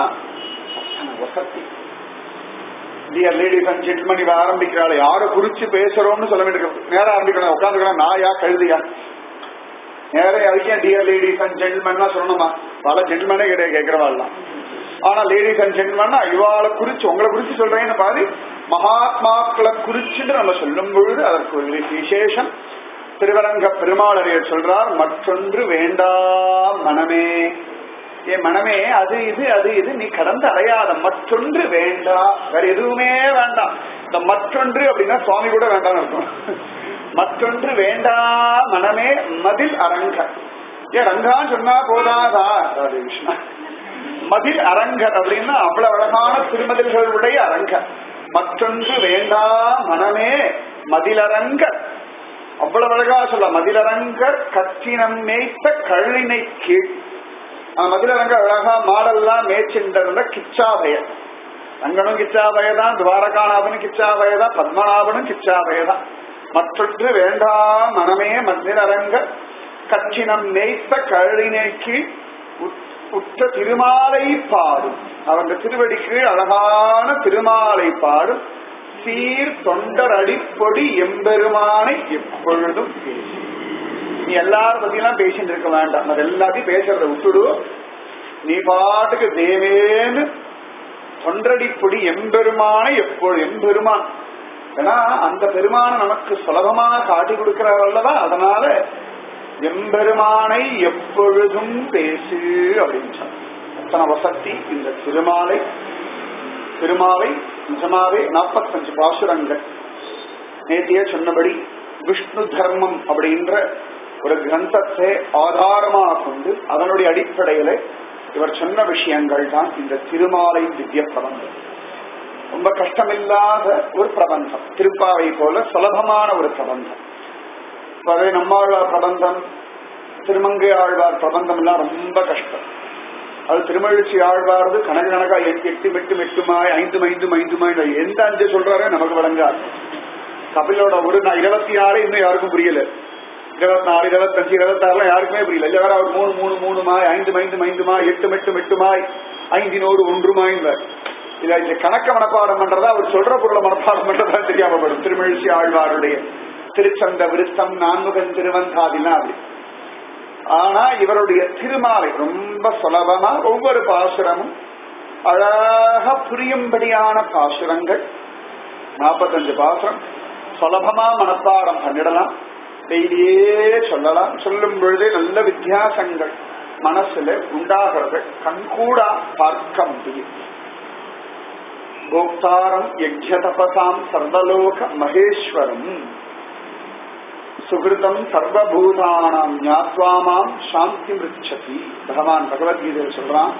Speaker 1: வசதி டியர் லேடிஸ் அண்ட் ஜென்டில்மன் இவ ஆரம்பிக்கிறாள் யாரை குறிச்சு பேசுறோம்னு சொல்ல வேண்டிய நேரம் ஆரம்பிக்கணும் உட்காந்துக்கலாம் நாயா கழுதியா நேரம் அதுக்கே டியர் லேடிஸ் அண்ட் ஜென்டில்மன் சொல்லணுமா பல ஜென்டில்மனே கிடையாது கேட்கிறவாள்லாம் ஆனா லேடிஸ் அண்ட் ஜென்டில்மன் இவாளை குறிச்சு உங்களை குறிச்சு சொல்றேன்னு பாரு மகாத்மாக்களை குறிச்சுன்னு நம்ம சொல்லும் பொழுது அதற்கு ஒரு விசேஷம் திருவரங்க பெருமாளரையர் சொல்றார் மற்றொன்று வேண்டாம் மனமே என் மனமே அது இது அது இது நீ கடந்து அடையாத மற்றொன்று வேண்டாம் வேற எதுவுமே வேண்டாம் இந்த மற்றொன்று அப்படின்னா சுவாமி கூட வேண்டாம் இருக்கும் மற்றொன்று வேண்டாம் மனமே மதில் அரங்க ஏன் ரங்கான்னு சொன்னா போதாதா ராதே கிருஷ்ணா மதில் அரங்கர் அப்படின்னா அவ்வளவு அழகான திருமதில்களுடைய அரங்கர் மற்றொன்று வேண்டாம் மனமே மதிலரங்கர் அவ்வளவு அழகா சொல்ல மதிலரங்கர் கற்றினம் மேய்த்த கழுவினை கீழ் மதுரங்க அழகா மாடெல்லாம் மேய்ச்சிருந்த கிச்சாபயன் ரங்கனும் கிச்சாபயதான் துவாரகாநாதனும் கிச்சாபயதான் பத்மநாபனும் கிச்சாபயதான் மற்றொன்று வேண்டாம் மனமே மந்திரரங்க கச்சினம் மேய்த்த கழினைக்கு உற்ற திருமாலை பாடும் அவங்க திருவடிக்கு அழகான திருமாலை பாடும் சீர் தொண்டர் அடிப்பொடி எம்பெருமானை எப்பொழுதும் பேசி நீ எல்லாரும் பத்தியெல்லாம் பேசிட்டு இருக்க வேண்டாம் அது எல்லாத்தையும் பேசுறத விட்டுடு நீ பாட்டுக்கு தேவேன்னு தொண்டடி பொடி எம்பெருமானை எப்பொழுது எம்பெருமான் ஏன்னா அந்த பெருமானை நமக்கு சுலபமா காட்டி கொடுக்கிறார் அல்லவா அதனால எம்பெருமானை எப்பொழுதும் பேசு அப்படின்னு சொன்னார் அத்தனை வசக்தி இந்த திருமாலை திருமாலை நிஜமாவே நாற்பத்தஞ்சு பாசுரங்கள் நேத்தியே சொன்னபடி விஷ்ணு தர்மம் அப்படின்ற ஒரு கிரந்தத்தை ஆதாரமாக கொண்டு அதனுடைய அடிப்படையில இவர் சொன்ன விஷயங்கள் தான் இந்த திருமாலை திவ்ய பிரபந்தம் ரொம்ப கஷ்டமில்லாத ஒரு பிரபந்தம் திருப்பாவை போல சுலபமான ஒரு பிரபந்தம் இப்ப அதே நம்மாழ்வார் பிரபந்தம் திருமங்கை ஆழ்வார் பிரபந்தம் எல்லாம் ரொம்ப கஷ்டம் அது திருமழிச்சி ஆழ்வாரது கணக்கு கணக்கா எட்டு எட்டு மெட்டு மெட்டுமாய் ஐந்து ஐந்து ஐந்துமாய் எந்த அஞ்சு சொல்றாரே நமக்கு வழங்காது கபிலோட ஒரு நான் இருபத்தி ஆறு இன்னும் யாருக்கும் புரியல இருபத்தி நாலு இருபத்தஞ்சு இருபத்தாறுலாம் யாருக்குமே புரியல இல்ல வேற அவர் மூணு மூணு மூணு மாய் ஐந்து ஐந்து ஐந்து மாய் எட்டு மெட்டு மெட்டுமாய் ஐந்தினோடு ஒன்று மாய்ந்தார் இல்ல இந்த கணக்க மனப்பாடம் பண்றதா அவர் சொல்ற பொருளை மனப்பாடம் பண்றதா தெரியாம படும் திருமழிச்சி ஆழ்வாருடைய திருச்சந்த விருத்தம் நான்முகன் திருவந்தாதிலாம் அப்படி ஆனா இவருடைய திருமாலை ரொம்ப சுலபமா ஒவ்வொரு பாசுரமும் அழகா புரியும்படியான பாசுரங்கள் நாற்பத்தஞ்சு பாசுரம் சுலபமா மனப்பாடம் பண்ணிடலாம் டெய்லியே சொல்லலாம் சொல்லும் பொழுதே நல்ல வித்தியாசங்கள் மனசுல உண்டாகிறது கண்கூடா பார்க்க முடியும் கோப்தாரம் யஜ்ய தபசாம் சர்வலோக மகேஸ்வரம் சுகிருதம் சர்வபூதானாம் ஞாத்வாமாம் சாந்தி மிருச்சதி பகவான் பகவத்கீதையில் சொல்றான்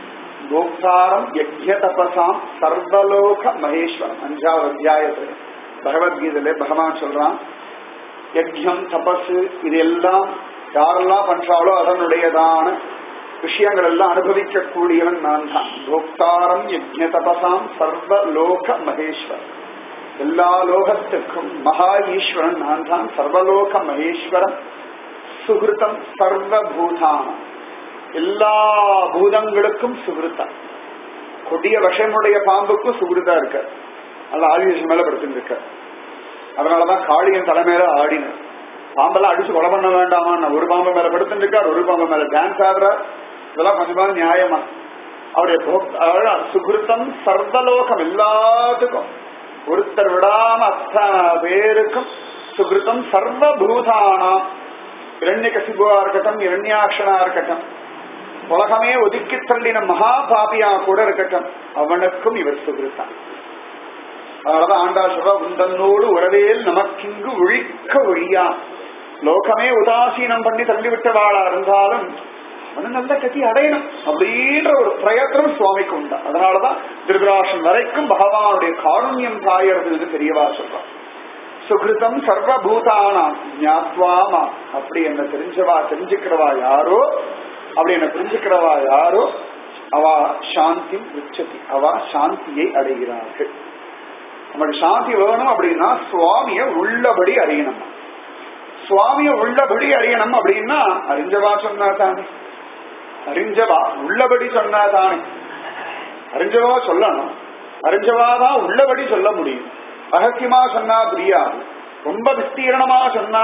Speaker 1: கோப்தாரம் யஜ்ய தபசாம் சர்வலோக மகேஸ்வரம் அஞ்சாவது அத்தியாயத்துல பகவத்கீதையில பகவான் சொல்றான் யஜ்யம் தபஸ் இது எல்லாம் யாரெல்லாம் பண்றாளோ அதனுடையதான விஷயங்கள் எல்லாம் அனுபவிக்க கூடியவன் நான் தான் கோப்தாரம் யஜ்ய தபசாம் சர்வலோக மகேஸ்வரன் எல்லா லோகத்துக்கும் மகா ஈஸ்வரன் நான் தான் சர்வலோக மகேஸ்வரன் சுகிருத்தம் சர்வபூதானம் எல்லா பூதங்களுக்கும் சுகிருத்தம் கொடிய விஷமுடைய பாம்புக்கும் சுகிருத்தா இருக்க அது ஆதிவேஷம் மேல படுத்துட்டு இருக்க அதனாலதான் காளியன் தலைமையில ஆடினார் பாம்பெல்லாம் அடிச்சு கொலை பண்ண வேண்டாமா ஒரு பாம்பு மேல படுத்துட்டு இருக்கார் ஒரு பாம்பு மேல டான்ஸ் ஆடுறார் இதெல்லாம் கொஞ்சமா நியாயமா அவருடைய போக்- சுகிருத்தம் சர்வலோகம் எல்லாத்துக்கும் ஒருத்தர் விடாம அத்தனை பேருக்கும் சுகிருத்தம் சர்வபூதானாம் இரண்ய கசிபுவா இருக்கட்டும் இரண்யாட்சனா இருக்கட்டும் உலகமே ஒதுக்கி தள்ளின மகா பாபியா கூட இருக்கட்டும் அவனுக்கும் இவர் சுகிருத்தான் அதனாலதான் ஆண்டா சொல்ற உந்தன்னோடு உறவேல் நமக்கிங்கு ஒழிக்க ஒழியா லோகமே உதாசீனம் பண்ணி தள்ளிவிட்டவாளா இருந்தாலும் அவனு நல்ல கதி அடையணும் அப்படின்ற ஒரு பிரயத்தனம் சுவாமிக்கு உண்டா அதனாலதான் திருதராசன் வரைக்கும் பகவானுடைய காருண்யம் தாயறதுன்னு தெரியவா சொல்றான் சுகிருதம் சர்வபூதானாம் ஞாத்வாமா அப்படி என்ன தெரிஞ்சவா தெரிஞ்சுக்கிறவா யாரோ அப்படி என்ன தெரிஞ்சுக்கிறவா யாரோ அவ சாந்தி உச்சதி அவ சாந்தியை அடைகிறார்கள் நமக்கு சாந்தி வேணும் அப்படின்னா சுவாமிய உள்ளபடி அறியணும் சுவாமிய உள்ளபடி அறியணும் அப்படின்னா அறிஞ்சவா சொன்னா தானே அறிஞ்சவா உள்ளபடி சொன்னா தானே அறிஞ்சவா சொல்லணும் அறிஞ்சவாதான் உள்ளபடி சொல்ல முடியும் ரகசியமா சொன்னா புரியாது ரொம்ப விஸ்தீரணமா சொன்னா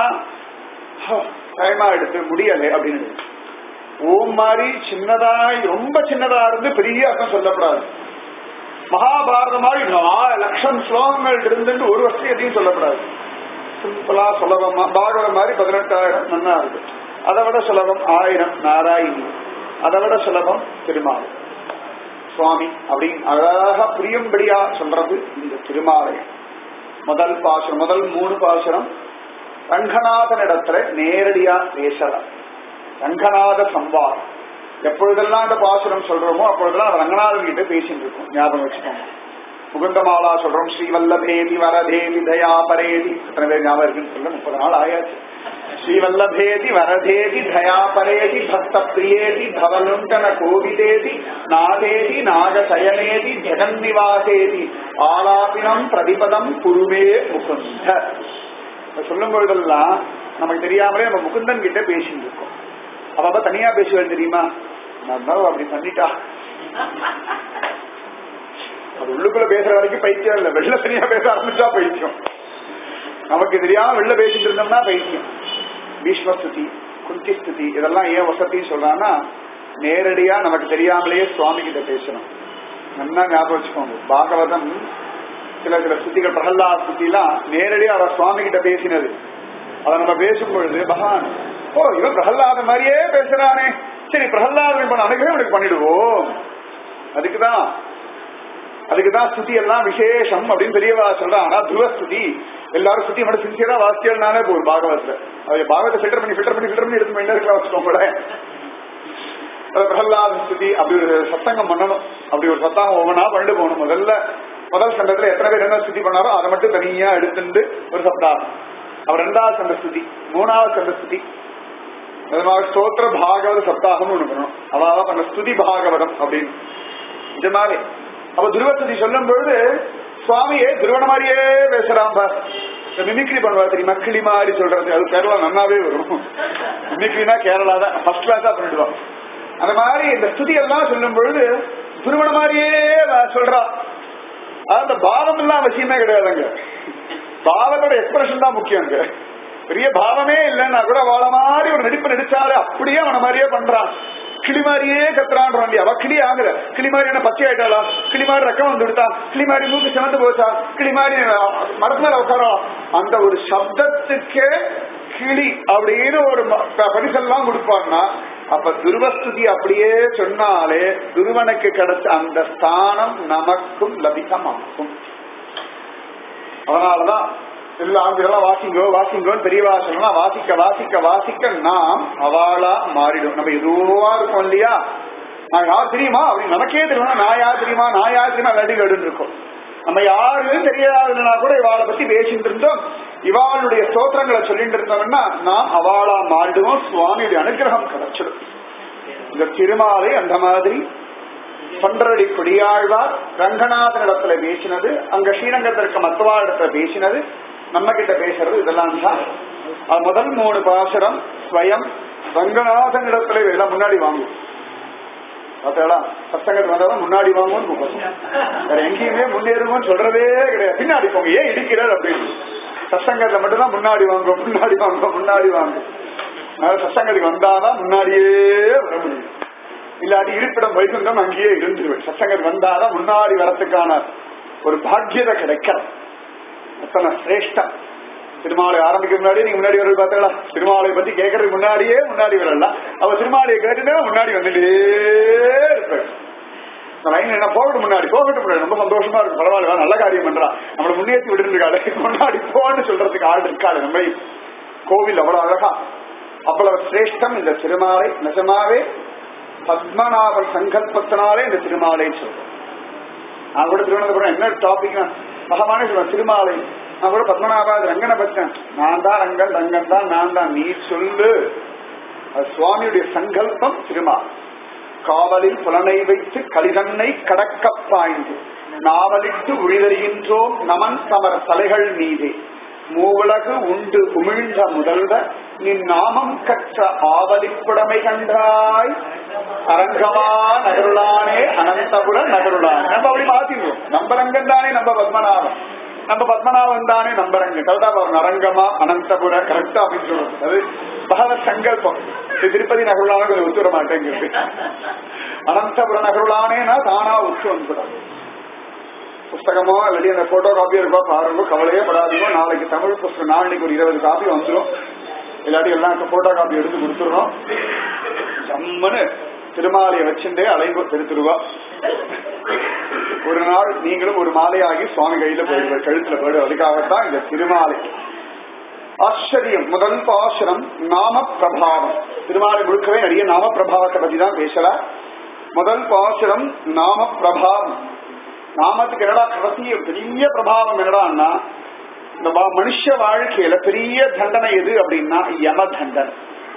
Speaker 1: டைமா எடுத்து முடியலை அப்படின்னு ஓம் மாதிரி சின்னதாய் ரொம்ப சின்னதா இருந்து பெரிய அர்த்தம் சொல்லப்படாது மகாபாரதம் மாதிரி நாலு லட்சம் ஸ்லோகங்கள் இருந்துட்டு ஒரு வருஷம் எதையும் சொல்லப்படாது சிம்பிளா சுலபமா பாகவதம் மாதிரி பதினெட்டாயிரம் நன்னா இருக்கு அதை விட சுலபம் ஆயிரம் நாராயணி அதை விட சுலபம் திருமாலை சுவாமி அப்படின்னு அழகா புரியும்படியா சொல்றது இந்த திருமாலயம் முதல் பாசுரம் முதல் மூணு பாசுரம் ரங்கநாதனிடத்துல நேரடியா பேசலாம் ரங்கநாத சம்வாதம் எப்பொழுதெல்லாம் இந்த பாசுரம் சொல்றோமோ அப்பொழுதெல்லாம் ரங்கநாதன் கிட்ட பேசிட்டு இருக்கோம் ஞாபகம் வச்சுக்கோங்க முகுந்தமாலா சொல்றோம் ஸ்ரீவல்லபேதி வரதேவி தயா பரேதி எத்தனை பேர் ஞாபகம் இருக்குன்னு சொல்ல முப்பது நாள் ஆயாச்சு ஸ்ரீவல்லபேதி வரதேதி தயா பரேதி பக்த பிரியேதி பவலுண்டன கோவிதேதி நாதேதி நாகசயனேதி ஜெகன்னிவாசேதி ஆலாபினம் பிரதிபதம் குருவே முகுந்த இப்ப சொல்லும் பொழுதெல்லாம் நமக்கு தெரியாமலே நம்ம முகுந்தன் கிட்ட பேசிட்டு இருக்கோம் அவ அப்ப தனியா பேசுவேன் தெரியுமா நான் தான் அப்படி பண்ணிட்டா அது உள்ளுக்குள்ள பேசுற வரைக்கும் பைத்தியம் இல்ல வெளில தனியா பேச ஆரம்பிச்சா பைத்தியம் நமக்கு தெரியாம வெளில பேசிட்டு இருந்தோம்னா பைத்தியம் பீஷ்மஸ்துதி குந்தி ஸ்துதி இதெல்லாம் ஏன் வசதின்னு சொல்றான்னா நேரடியா நமக்கு தெரியாமலேயே சுவாமி கிட்ட பேசணும் நல்லா ஞாபகம் வச்சுக்கோங்க பாகவதம் சில சில ஸ்துதிகள் பிரகல்லாத ஸ்துதிலாம் நேரடியா அவர் சுவாமி கிட்ட பேசினது அதை நம்ம பேசும் பொழுது பகவான் ஓ இவன் பிரகல்லாத மாதிரியே பேசுறானே சரி பிரகல்லாதன் பண்ண அனுகிரகம் எனக்கு பண்ணிடுவோம் அதுக்குதான் அதுக்குதான் ஸ்துதி எல்லாம் விசேஷம் அப்படின்னு பெரியவா சொல்றான் ஆனா துருவ ஸ்துதி எல்லாரும் ஸ்துதி மட்டும் சின்சியரா வாசிக்கலனாலே போதும் பாகவத்துல அது பாகவத்தை ஃபில்டர் பண்ணி ஃபில்டர் பண்ணி ஃபில்டர் பண்ணி எடுத்து போய் இருக்கலாம் வச்சுக்கோங்களேன் அது பிரகலாத ஸ்துதி அப்படி ஒரு சத்தங்கம் பண்ணணும் அப்படி ஒரு சத்தம் ஒவ்வொன்றா பண்ணிட்டு போகணும் முதல்ல முதல் சண்டத்துல எத்தனை பேர் என்ன ஸ்துதி பண்ணாரோ அதை மட்டும் தனியா எடுத்துட்டு ஒரு சப்தாகம் அவர் ரெண்டாவது சண்ட ஸ்துதி மூணாவது சண்ட ஸ்துதி அது மாதிரி ஸ்தோத்திர பாகவத சப்தாகம்னு ஒண்ணு பண்ணணும் அதாவது பண்ண ஸ்துதி பாகவதம் அப்படின்னு இது மாதிரி அப்ப துருவஸ்துதி சொல்லும் பொழுது சுவாமியே துருவன மாதிரியே பேசுறான் பார் இந்த மிமிக்ரி பண்ணுவார் தெரியுமா கிளி மாதிரி சொல்றது அது கேரளா நன்னாவே வரும் மிமிக்ரினா கேரளா தான் ஃபர்ஸ்ட் கிளாஸா பண்ணிடுவான் அந்த மாதிரி இந்த ஸ்துதி எல்லாம் சொல்லும் பொழுது துருவன மாதிரியே சொல்றா அந்த பாவம் எல்லாம் விஷயமே கிடையாதுங்க பாவத்தோட எக்ஸ்பிரஷன் தான் முக்கியம் அங்க பெரிய பாவமே இல்லைன்னா கூட வாழ மாதிரி ஒரு நடிப்பு நடிச்சாலே அப்படியே அவன மாதிரியே பண்றான் கிளி மாதிரியே கத்துறான் அவ கிளி ஆகுற கிளி மாதிரி என்ன பச்சை ஆயிட்டாளா கிளி மாதிரி ரக்கம் வந்து விடுத்தா கிளி மாதிரி மூக்கு சிவந்து போச்சா கிளி மாதிரி மரத்து மேல உட்காரோம் அந்த ஒரு சப்தத்துக்கே கிளி அப்படின்னு ஒரு பரிசெல்லாம் கொடுப்பான்னா அப்ப துருவஸ்துதி அப்படியே சொன்னாலே துருவனுக்கு கிடைச்ச அந்த ஸ்தானம் நமக்கும் லபிதமாக்கும் அதனாலதான் எல்லா ஆண்களெல்லாம் வாசிங்கோ வாசிங்கோன்னு பெரியவா சொல்லலாம் வாசிக்க வாசிக்க வாசிக்க நாம் அவாளா மாறிடும் நம்ம எதுவா இருக்கோம் இல்லையா நான் யார் தெரியுமா அப்படின்னு நமக்கே தெரியுமா நான் யார் தெரியுமா நான் யார் தெரியுமா வெடி வெடுன்னு இருக்கும் நம்ம யாருன்னு தெரியாதுன்னா கூட இவாளை பத்தி பேசிட்டு இருந்தோம் இவாளுடைய ஸ்தோத்திரங்களை சொல்லிட்டு இருந்தோம்னா நாம் அவாளா மாறிடுவோம் சுவாமியுடைய அனுகிரகம் கிடைச்சிடும் இந்த திருமாலை அந்த மாதிரி பன்றடி கொடியாழ்வார் ரங்கநாதன் இடத்துல பேசினது அங்க ஸ்ரீரங்கத்திற்கு மத்தவா இடத்துல பேசினது நம்ம கிட்ட பேசுறது இதெல்லாம் தான் அது முதல் மூணு பாசுரம் ஸ்வயம் ரங்கநாதன் இடத்துல எல்லாம் முன்னாடி வாங்கும் பார்த்தா சத்தங்கத்து வந்தாலும் முன்னாடி வாங்குவோம்னு கூப்பிடுவோம் வேற எங்கேயுமே முன்னேறுவோம்னு சொல்றதே கிடையாது பின்னாடி போங்க ஏன் இடிக்கிறார் அப்படின்னு சத்தங்கத்துல மட்டும்தான் முன்னாடி வாங்குவோம் முன்னாடி வாங்குவோம் முன்னாடி வாங்குவோம் அதனால சத்தங்கத்துக்கு வந்தாதான் முன்னாடியே வர முடியும் இல்லாட்டி இருப்பிடம் வைகுண்டம் அங்கேயே இருந்துருவேன் சத்தங்கத்துக்கு வந்தாதான் முன்னாடி வரத்துக்கான ஒரு பாக்கியதை கிடைக்கும் அத்தனை சிரேஷ்டம் திருமாலை ஆரம்பிக்க முன்னாடி நீங்க முன்னாடி வரது பார்த்தீங்களா திருமாலை பத்தி கேட்கறதுக்கு முன்னாடியே முன்னாடி வரலாம் அவ திருமாலையை கேட்டுட்டே முன்னாடி வந்துட்டே இருப்பேன் லைன் என்ன போகட்டும் முன்னாடி போகட்டும் முன்னாடி ரொம்ப சந்தோஷமா இருக்கு பரவாயில்ல நல்ல காரியம் பண்றா நம்மளை முன்னேற்றி விட்டுருக்காளே முன்னாடி போன்னு சொல்றதுக்கு ஆள் இருக்காது நம்ம கோவில் அவ்வளவு அழகா அவ்வளவு சிரேஷ்டம் இந்த திருமாலை நிஜமாவே பத்மநாபன் சங்கல்பத்தினாலே இந்த திருமாலை சொல்றோம் நான் கூட திருவனந்தபுரம் என்ன டாபிக் பகவானே சொல்றேன் திருமாலை நான் கூட பத்மநாபா ரங்கனை பச்சேன் நான் தான் ரங்கன் ரங்கன் தான் நான் தான் நீ சொல்லு அது சுவாமியுடைய சங்கல்பம் திருமால் காவலில் புலனை வைத்து கலிதன்னை கடக்க பாய்ந்து நாவலிட்டு உழிதறிகின்றோம் நமன் சமர தலைகள் மீதே மூவுலகு உண்டு உமிழ்ந்த முதல்வ நின் நாமம் கற்ற ஆவலிப்புடமை கண்டாய் அரங்கமா நகருளானே அனந்தபுர நகருளானே நம்ம அப்படி மாத்திடுவோம் நம்ம ரங்கன் தானே நம்ம பத்மநாபன் நம்ம பத்மநாபன் தானே நம்ம ரங்கம் கரெக்டா பாருங்க அரங்கமா அனந்தபுர கரெக்டா அப்படின்னு சொல்றது அது பகவத் சங்கல்பம் இது திருப்பதி நகருளான கொஞ்சம் ஒத்துவர மாட்டேங்குது அனந்தபுர நகருளானேனா தானா ஒத்து வந்துடும் புஸ்தகமோ இல்லாட்டி அந்த போட்டோ காப்பியோ இருக்கோ பாருங்க கவலையே படாதீங்க நாளைக்கு தமிழ் புஸ்தகம் நாளைக்கு ஒரு இருபது காப்பி வந்துடும் இல்லாட்டி எல்லாம் போட்டோ காப்பி எடுத்து கொடுத்துடுறோம் ஜம்முன்னு திருமாலையை வச்சுட்டே அலைவு திருத்துருவா ஒரு நாள் நீங்களும் ஒரு மாலையாகி சுவாமி கையில போயிடுவார் கழுத்துல போயிடு அதுக்காகத்தான் இந்த திருமாலை ஆச்சரியம் முதல் பாசுரம் நாம பிரபாவம் திருமாலை முழுக்கவே நிறைய நாம பிரபாவத்தை பத்தி தான் பேசல முதல் பாசுரம் நாம பிரபாவம் நாமத்துக்கு என்னடா கடைசி பெரிய பிரபாவம் என்னடான்னா இந்த மனுஷ வாழ்க்கையில பெரிய தண்டனை எது அப்படின்னா யம தண்டனை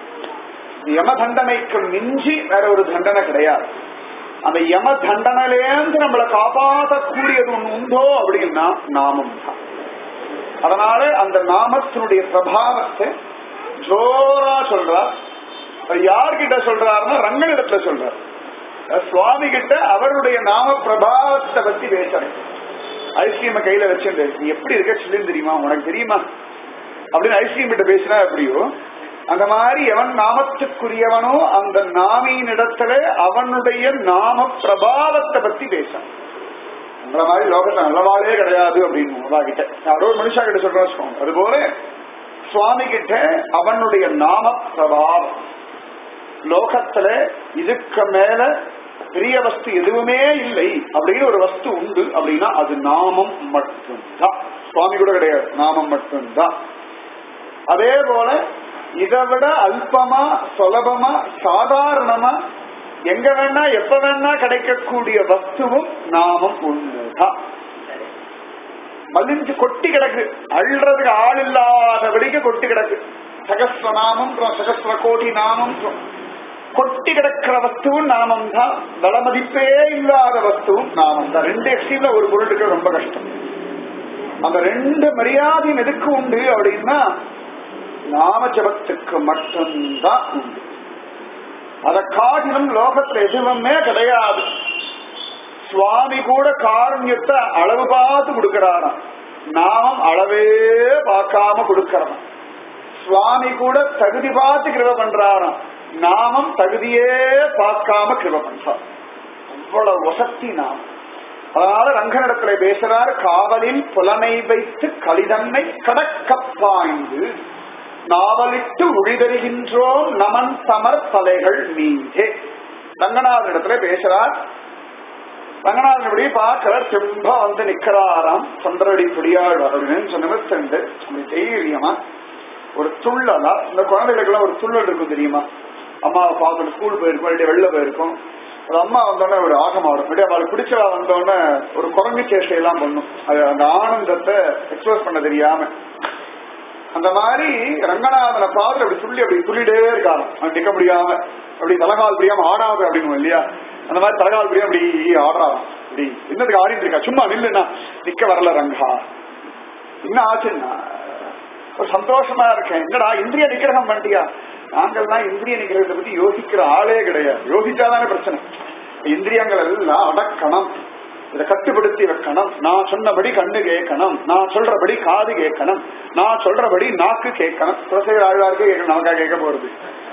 Speaker 1: யம தண்டனைக்கு மிஞ்சி வேற ஒரு தண்டனை கிடையாது அந்த யம தண்டனையிலேருந்து நம்மளை காப்பாற்றக்கூடியது ஒண்ணு உண்டோ அப்படின்னா நாமம் தான் அதனால அந்த நாமத்தினுடைய பிரபாவத்தை ஜோரா சொல்றார் யார்கிட்ட சொல்றாருன்னா ரங்கனிடத்துல சொல்றார் சுவாமி கிட்ட அவருடைய நாம பிரபாவத்தை பத்தி பேசுறேன் ஐஸ்கிரீம கையில வச்சுட்டு நீ எப்படி இருக்க சில்லுன்னு தெரியுமா உனக்கு தெரியுமா அப்படின்னு ஐஸ்கிரீம் கிட்ட பேசினா எப்படியோ அந்த மாதிரி எவன் நாமத்துக்குரியவனோ அந்த நாமியின் இடத்துல அவனுடைய நாம பிரபாவத்தை பத்தி பேசான் உங்களை மாதிரி லோகத்துல நல்லவாளே கிடையாது அப்படின்னு அவா கிட்ட யாரோ ஒரு மனுஷா கிட்ட சொல்றோம் வச்சுக்கோங்க அதுபோல சுவாமி கிட்ட அவனுடைய நாம பிரபாவம் லோகத்துல இதுக்கு மேல பெரிய வஸ்து எதுவுமே இல்லை அப்படின்னு ஒரு வஸ்து உண்டு அப்படின்னா அது நாமம் மட்டும்தான் சுவாமி கூட கிடையாது நாமம் மட்டும்தான் அதே போல இதை விட அல்பமா சுலபமா சாதாரணமா எங்க வேணா எப்ப வேணா கிடைக்கக்கூடிய வஸ்துவும் நாமம் ஒண்ணுதான் மலிஞ்சு கொட்டி கிடக்கு அள்ளுறதுக்கு ஆள் இல்லாதபடிக்கு கொட்டி கிடக்கு சகஸ்ர நாமம் சகஸ்ர கோடி நாமம் கொட்டி கிடக்கிற வஸ்துவும் நாமம் தான் பலமதிப்பே இல்லாத வஸ்துவும் நாமம் தான் ரெண்டு எக்ஸ்ட்ரீம்ல ஒரு பொருளுக்கு ரொம்ப கஷ்டம் அந்த ரெண்டு மரியாதையும் எதுக்கு உண்டு அப்படின்னா நாம ஜபத்துக்கு மட்டும்தான் உண்டு அதை காட்டிலும் லோகத்துல எதுவுமே கிடையாது சுவாமி கூட காரண்யத்தை அளவு பார்த்து கொடுக்கிறாராம் நாமம் அளவே பார்க்காம கொடுக்கறான் சுவாமி கூட தகுதி பார்த்து கிருப பண்றாராம் நாமம் தகுதியே பார்க்காம கிருப பண்றார் அவ்வளவு வசத்தி நாம் அதனால ரங்கனிடத்துல பேசுறார் காவலில் புலனை வைத்து கலிதன்னை கடக்க பாய்ந்து நாவலிட்டு உழிதருகின்றோம் நமன் சமர் தலைகள் மீதே ரங்கநாதன் இடத்துல பேசுறார் ரங்கநாதன் இப்படி பார்க்கிறார் செம்பா வந்து நிக்கிறாராம் தொண்டரடி புடியாள் அப்படின்னு சொன்ன சென்று அப்படி தைரியமா ஒரு துள்ளலா இந்த குழந்தைகளுக்கு எல்லாம் ஒரு துள்ளல் இருக்கும் தெரியுமா அம்மாவை பார்க்கணும் ஸ்கூல் போயிருக்கும் இல்லாட்டி வெளில போயிருக்கும் ஒரு அம்மா வந்தோடனே ஒரு ஆகமா வரும் இப்படி அவளுக்கு பிடிச்சவா வந்தோடனே ஒரு குரங்கு சேஷ்டை எல்லாம் பண்ணும் அது அந்த ஆனந்தத்தை எக்ஸ்பிரஸ் பண்ண தெரியாம அந்த மாதிரி ரங்கநாதனை பார்த்து அப்படி துள்ளி அப்படி துள்ளிட்டே இருக்காங்க அவன் நிக்க முடியாம அப்படி தலகால் புரியாம ஆடாது அப்படின்னு இல்லையா அந்த மாதிரி தலகால் புரியாம அப்படி ஆடுறான் இப்படி என்னதுக்கு ஆடிட்டு இருக்கா சும்மா நில்லுன்னா நிக்க வரல ரங்கா என்ன ஆச்சுன்னா ஒரு சந்தோஷமா இருக்கேன் என்னடா இந்திரிய நிகிரகம் பண்ணிட்டியா நாங்கள்லாம் இந்திரிய நிகிரகத்தை பத்தி யோசிக்கிற ஆளே கிடையாது யோசிச்சாதானே பிரச்சனை இந்திரியங்கள் எல்லாம் அடக்கணும் இதை கட்டுப்படுத்தி வைக்கணும் நான் சொன்னபடி கண்ணு கேட்கணும் நான் சொல்றபடி காது கேட்கணும் நான் சொல்றபடி நாக்கு கேட்கணும் குலசேகர் ஆழ்வாருக்கே கேட்கணும் நமக்காக கேட்க போறது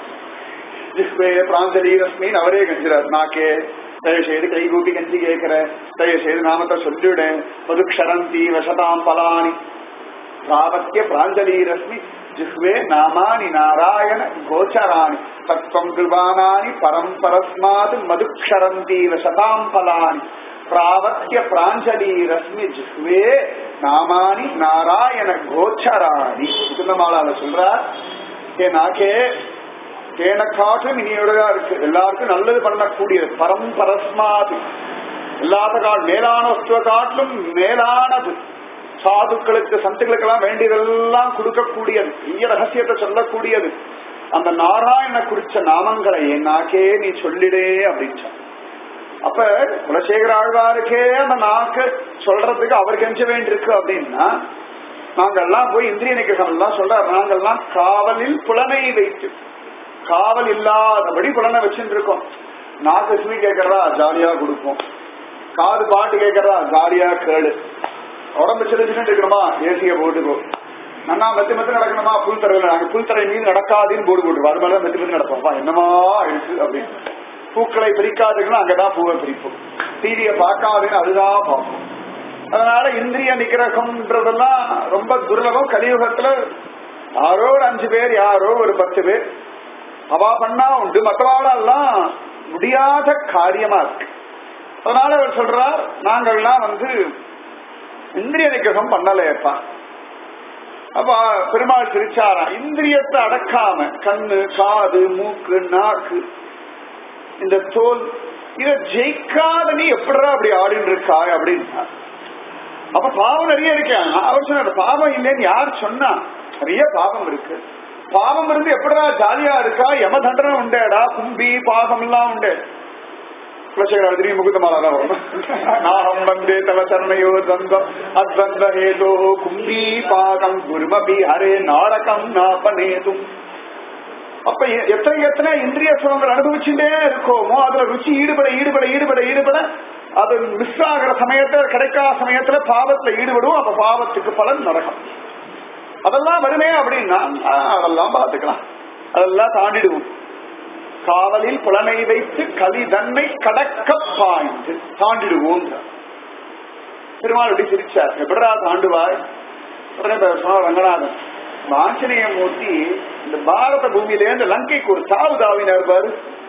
Speaker 1: ஜிஸ்வே பிராஞ்சலி ரஸ்மின் அவரே கஞ்சிறார் நாக்கே தயவு செய்து கை கூப்பி கஞ்சி கேட்கிற தயவு செய்து நாமத்தை சொல்லிவிட மதுக்ஷரந்தி வசதாம் பலானி பிராவத்திய பிராஞ்சலி ரஸ்மி ஜிஹ்வே நாமானி நாராயண கோச்சராணி தத்துவம் கிருபானானி பரம்பரஸ்மாத் மதுக்ஷரந்தீவ சதாம் பலானி பிராவத்திய பிராஞ்சலி ரஸ்மி ஜிஹ்வே நாமானி நாராயண கோச்சராணி சுந்தமாலால சொல்றார் ஏ நாக்கே தேன காட்டும் இனியோடதா இருக்கு எல்லாருக்கும் நல்லது பண்ணக்கூடியது பரம்பரஸ்மாது எல்லாத்த கால் மேலான வஸ்துவ காட்டிலும் மேலானது சாதுக்களுக்கு சந்துக்களுக்கு எல்லாம் வேண்டியதெல்லாம் கொடுக்கக்கூடியது பெரிய ரகசியத்தை சொல்லக்கூடியது அந்த நாராயண குறிச்ச நாமங்களை என்னாக்கே நீ சொல்லிடே அப்படின்னு அப்ப குலசேகர ஆழ்வாருக்கே அந்த நாக்கு சொல்றதுக்கு அவர் கெஞ்ச வேண்டியிருக்கு அப்படின்னா நாங்கெல்லாம் போய் இந்திரிய நிகிரகம் எல்லாம் சொல்ற நாங்கெல்லாம் காவலில் புலனை வைத்து காவல் இல்லாதபடி புலனை வச்சுட்டு இருக்கோம் நாக்கு சுமி கேட்கறதா ஜாலியா கொடுப்போம் காது பாட்டு கேட்கறதா ஜாலியா கேளு உடம்பு சின்ன சின்ன இருக்கணுமா ஏசிய போட்டுக்கோ நன்னா மெத்து மெத்து நடக்கணுமா புல் தரையில நாங்க புல் தரை மீது நடக்காதுன்னு போர்டு போட்டுருவோம் அது மேல மெத்து மெத்து நடப்போம் வா, என்னமா இருக்கு அப்படின்னு பூக்களை பிரிக்காதுன்னு அங்கதான் பூவை பிரிப்போம் டிவிய பார்க்காதுன்னு அதுதான் பார்ப்போம் அதனால இந்திரிய நிகிரகம்ன்றதெல்லாம் ரொம்ப துர்லபம் கலியுகத்துல யாரோ ஒரு அஞ்சு பேர் யாரோ ஒரு பத்து பேர் அவா பண்ணா உண்டு மற்றவாளெல்லாம் முடியாத காரியமா இருக்கு அதனால அவர் சொல்றார் நாங்கள்லாம் வந்து இந்திரிய நிகிரகம் பண்ணலையப்பா அப்ப பெருமாள் சிரிச்சாராம் இந்திரியத்தை அடக்காம கண்ணு காது மூக்கு நாக்கு இந்த தோல் இத ஜெயிக்காத நீ எப்படிடா அப்படி ஆடின்னு இருக்காய் அப்படின்னா அப்ப பாவம் நிறைய இருக்கேன் அவர் சொன்னார் பாவம் இல்லைன்னு யார் சொன்னா நிறைய பாவம் இருக்கு பாவம் இருந்து எப்படிடா ஜாலியா இருக்கா யம தண்டனை உண்டேடா கும்பி பாகம் எல்லாம் உண்டு குலசேகர திரும்பி முகுந்தமாலா வரும் நாகம் வந்தே தவ சரணையோ தந்தம் அத்வந்த ஹேதோ கும்பி பாகம் குருமபி ஹரே நாடகம் நாபனேதும் அப்ப எ- எத்தனை எத்தனை இந்திரிய சுகங்கள் அனுபவிச்சுட்டே இருக்கோமோ அதுல ருச்சி ஈடுபட ஈடுபட ஈடுபட ஈடுபட அது மிஸ் ஆகிற சமயத்துல கிடைக்காத சமயத்துல பாவத்துல ஈடுபடுவோம் அப்ப பாவத்துக்கு பலன் நரகம் அதெல்லாம் வருமே அப்படின்னா ஆ, அதெல்லாம் பார்த்துக்கலாம் அதெல்லாம் தாண்டிடுவோம் காவலில் புலனை வைத்து கலி தன்மை கடக்க பாய்ந்து தாண்டிடுவோம் பெருமாள் அப்படி சிரிச்சார் எப்படா தாண்டுவாய் உடனே இப்ப சொன்னார் ரங்கநாதன் இந்த ஆஞ்சநேய மூர்த்தி இந்த பாரத பூமியிலே இந்த லங்கைக்கு ஒரு தாவு தாவினார் பாரு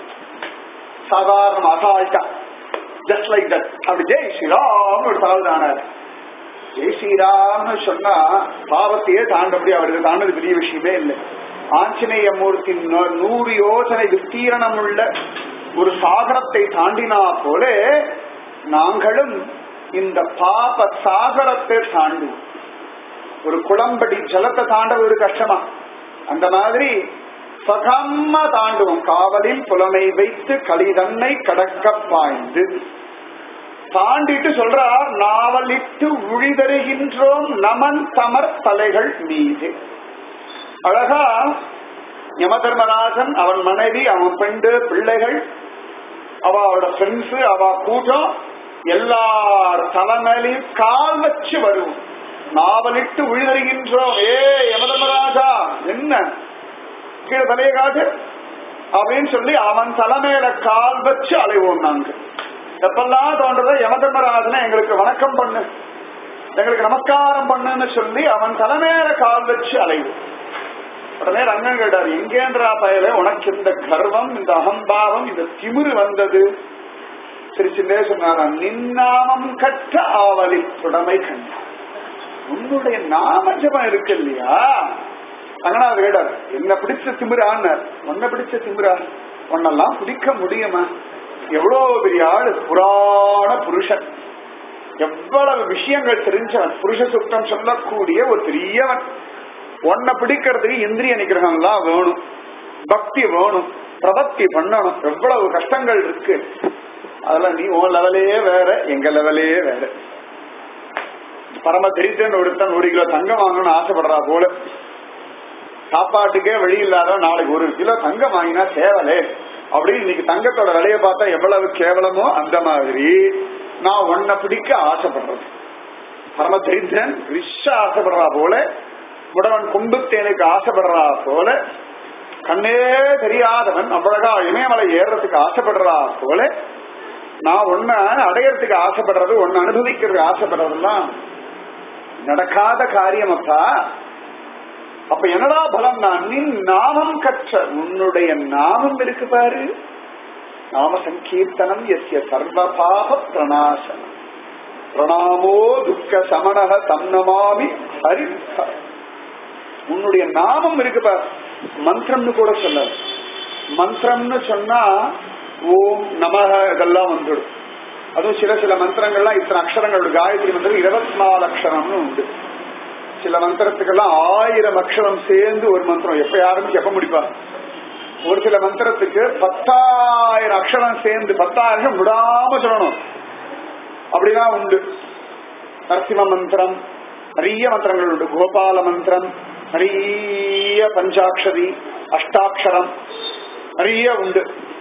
Speaker 1: சாதாரண அசால்ட்டா ஜஸ்ட் லைக் தட் அப்படி ஜெய் ஸ்ரீராம் ஒரு தாவு தானார் ஜெய் ஸ்ரீராம்னு சொன்னா பாவத்தையே தாண்டபடி அவருக்கு தாண்டது பெரிய விஷயமே இல்லை ஆஞ்சநேய மூர்த்தி நூ- நூறு யோசனை விஸ்தீரணம் உள்ள ஒரு சாகரத்தை தாண்டினா போல நாங்களும் இந்த பாப சாகரத்தை தாண்டுவோம் ஒரு குளம்படி ஜலத்தை தாண்டது ஒரு கஷ்டமா அந்த மாதிரி சகம்ம தாண்டுவோம் காவலில் புலமை வைத்து களிதன்னை கடக்க பாய்ந்து தாண்டிட்டு சொல்றார் நாவலிட்டு உழிதருகின்றோம் நமன் தமர் தலைகள் மீது அழகா யமதர்மராஜன் அவன் மனைவி அவன் பெண்டு பிள்ளைகள் அவளோட ஃப்ரெண்ட்ஸ் அவ கூட்டம் எல்லார் தலைமையிலையும் கால் வச்சு வருவோம் நாவலிட்டு உழிதருகின்றோம் ஏ யமதர்மராஜா என்ன கீழே தலையை காட்டு அப்படின்னு சொல்லி அவன் தலைமையில கால் வச்சு அலைவோம் நாங்க எப்பெல்லாம் தோன்றதோ யமதர்மராஜனை எங்களுக்கு வணக்கம் பண்ணு எங்களுக்கு நமஸ்காரம் பண்ணுன்னு சொல்லி அவன் தலைமையில கால் வச்சு அலைவோம் உடனே ரங்கன் கேட்டார் எங்கேன்றா பயல உனக்கு இந்த கர்வம் இந்த அகம்பாவம் இந்த திமிரு வந்தது சிரிச்சுட்டே சொன்னாரா நின்னாமம் கற்ற ஆவலில் உடமை கண்டார் உன்னுடைய நாம ஜபம் இருக்கு இல்லையா ரங்கநாத கேட்டார் என்ன பிடிச்ச திமிரான்னார் உன்னை பிடிச்ச திமிரா உன்னெல்லாம் பிடிக்க முடியுமா எவ்வளவு பெரிய ஆளு புராண புருஷன் எவ்வளவு விஷயங்கள் தெரிஞ்சவன் புருஷ சுத்தம் சொல்லக்கூடிய ஒரு பெரியவன் உன்னை பிடிக்கிறதுக்கு இந்திரிய நிகிரகம் எல்லாம் வேணும் பக்தி வேணும் பிரபத்தி பண்ணணும் எவ்வளவு கஷ்டங்கள் இருக்கு அதெல்லாம் நீ உன் லெவலே வேற எங்க லெவலே வேற பரம தரித்திரன் ஒருத்தன் ஒரு கிலோ தங்கம் வாங்கணும்னு ஆசைப்படுறா போல சாப்பாட்டுக்கே வழி இல்லாத நாளைக்கு ஒரு கிலோ தங்கம் வாங்கினா தேவலே அப்படின்னு இன்னைக்கு தங்கத்தோட விலையை பார்த்தா எவ்வளவு கேவலமோ அந்த மாதிரி நான் உன்னை பிடிக்க ஆசைப்படுறது பரம தரித்திரன் ரிஷ ஆசைப்படுறா போல உடவன் கும்புத்தேனுக்கு ஆசைப்படுறா போல கண்ணே தெரியாதவன் அவ்வளகா இமயமலை ஏறுறதுக்கு ஆசைப்படுறா போல நான் ஒன்ன அடையறதுக்கு ஆசைப்படுறது ஒன்னு அனுபவிக்கிறதுக்கு ஆசைப்படுறதெல்லாம் நடக்காத காரியம் அப்பா அப்ப என்னடா பலம் நான் நின் நாமம் கற்ற உன்னுடைய நாமம் இருக்கு பாரு நாம சங்கீர்த்தனம் எஸ்ய சர்வ பாப பிரணாசனம் பிரணாமோ துக்க சமணக தன்னமாமி ஹரி உன்னுடைய நாமம் இருக்கு பாரு மந்திரம்னு கூட சொல்லாது மந்திரம்னு சொன்னா ஓம் நமக இதெல்லாம் வந்துடும் அதுவும் சில சில மந்திரங்கள்லாம் இத்தனை அக்ஷரங்கள் காயத்ரி மந்திரம் இருபத்தி நாலு அக்ஷரம்னு உண்டு சில மந்திரத்துக்கெல்லாம் ஆயிரம் அக்ஷரம் சேர்ந்து ஒரு மந்திரம் எப்ப யாரும் எப்ப முடிப்பா ஒரு சில மந்திரத்துக்கு பத்தாயிரம் அக்ஷரம் சேர்ந்து பத்தாயிரம் விடாம சொல்லணும் அப்படிதான் உண்டு நரசிம்ம மந்திரம் நிறைய மந்திரங்கள் உண்டு கோபால மந்திரம் நிறைய பஞ்சாட்சரி அஷ்டாட்சரம் நிறைய உண்டு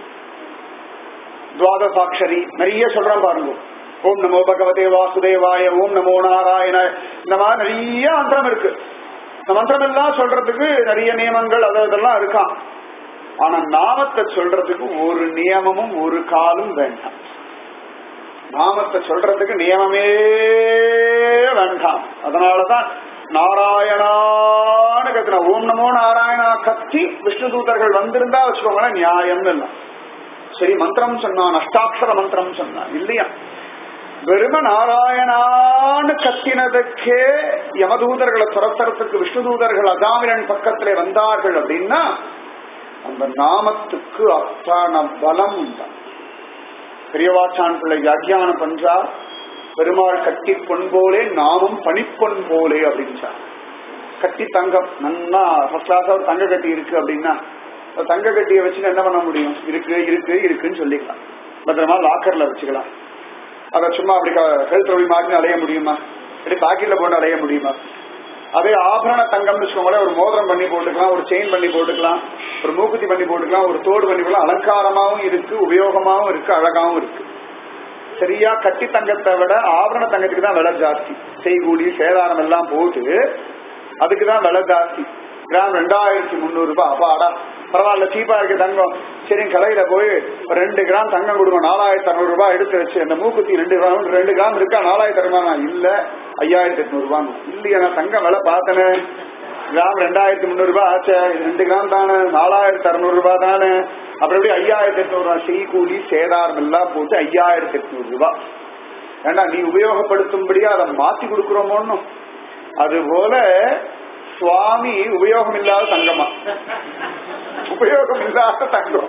Speaker 1: துவாதசாட்சரி நிறைய சொல்றேன் பாருங்க ஓம் நமோ பகவதே வாசுதேவாய ஓம் நமோ நாராயண இந்த மாதிரி நிறைய மந்திரம் இருக்கு இந்த மந்திரம் எல்லாம் சொல்றதுக்கு நிறைய நியமங்கள் அது இதெல்லாம் இருக்கான் ஆனா நாமத்தை சொல்றதுக்கு ஒரு நியமமும் ஒரு காலும் வேண்டாம் நாமத்தை சொல்றதுக்கு நியமமே வேண்டாம் அதனாலதான் நாராயணான்னு கத்தின ஓம் நமோ நாராயணா கத்தி விஷ்ணு தூதர்கள் வந்திருந்தா வச்சுக்கோங்களேன் நியாயம் இல்லை சரி மந்திரம் சொன்னான் அஷ்டாட்சர மந்திரம் சொன்னான் இல்லையா வெறும நாராயணான்னு கத்தினதுக்கே யமதூதர்களை துரத்துறதுக்கு விஷ்ணு தூதர்கள் அதாமிரன் பக்கத்திலே வந்தார்கள் அப்படின்னா அந்த நாமத்துக்கு அத்தான பலம் உண்டா பெரியவாச்சான் பிள்ளை வியாக்கியானம் பண்றா பெருமாள் கட்டி பொன் போலே நாமும் பனிப்பொன் போலே அப்படின்றார் கட்டி தங்கம் நன்னா ஃபர்ஸ்ட் கிளாஸ் ஒரு தங்க கட்டி இருக்கு அப்படின்னா அந்த தங்க கட்டியை வச்சு என்ன பண்ண முடியும் இருக்கு இருக்கு இருக்குன்னு சொல்லிக்கலாம் பத்திரமா லாக்கர்ல வச்சுக்கலாம் அதை சும்மா அப்படி ஹெல்த் ரவி மாதிரி அடைய முடியுமா இப்படி பாக்கெட்ல போட்டு அடைய முடியுமா அதே ஆபரண தங்கம்னு வச்சுக்கோங்களேன் ஒரு மோதிரம் பண்ணி போட்டுக்கலாம் ஒரு செயின் பண்ணி போட்டுக்கலாம் ஒரு மூக்குத்தி பண்ணி போட்டுக்கலாம் ஒரு தோடு பண்ணி போடலாம் அலங்காரமாவும் இருக்கு உபயோகமாவும் இருக்கு அழகாவும் இருக்கு சரியா கட்டி தங்கத்தை விட ஆபரண தங்கத்துக்கு தான் விலை ஜாஸ்தி செய்கூலி சேதாரம் எல்லாம் போட்டு அதுக்கு தான் விலை ஜாஸ்தி கிராம் ரெண்டாயிரத்தி முந்நூறு ரூபாய் அப்பாடா பரவாயில்ல சீப்பா இருக்கு தங்கம் சரி கடையில போய் ஒரு ரெண்டு கிராம் தங்கம் கொடுங்க நாலாயிரத்தி அறுநூறு ரூபாய் எடுத்து வச்சு அந்த மூக்குத்தி ரெண்டு கிராம் ரெண்டு கிராம் இருக்கா நாலாயிரத்தி அறுநூறு இல்ல ஐயாயிரத்தி எட்நூறு ரூபாய் இல்லையா நான் தங்கம் விலை பார்த்தனே கிராம் ரெண்டாயிரத்தி முந்நூறு ரூபாய் ஆச்சே இது ரெண்டு கிராம் தானே நாலாயிரத்தி அறுநூறு ரூபாய் தானே அப்புறம் எப்படி ஐயாயிரத்தி எட்நூறு ரூபாய் செய்கூலி சேதாரம் எல்லாம் போட்டு ஐயாயிரத்தி எட்நூறு ரூபாய் ஏண்டா நீ உபயோகப்படுத்தும்படியா அதை மாத்தி கொடுக்கிறோமோன்னு அது போல சுவாமி உபயோகம் இல்லாத தங்கமா உபயோகம் இல்லாத தங்கம்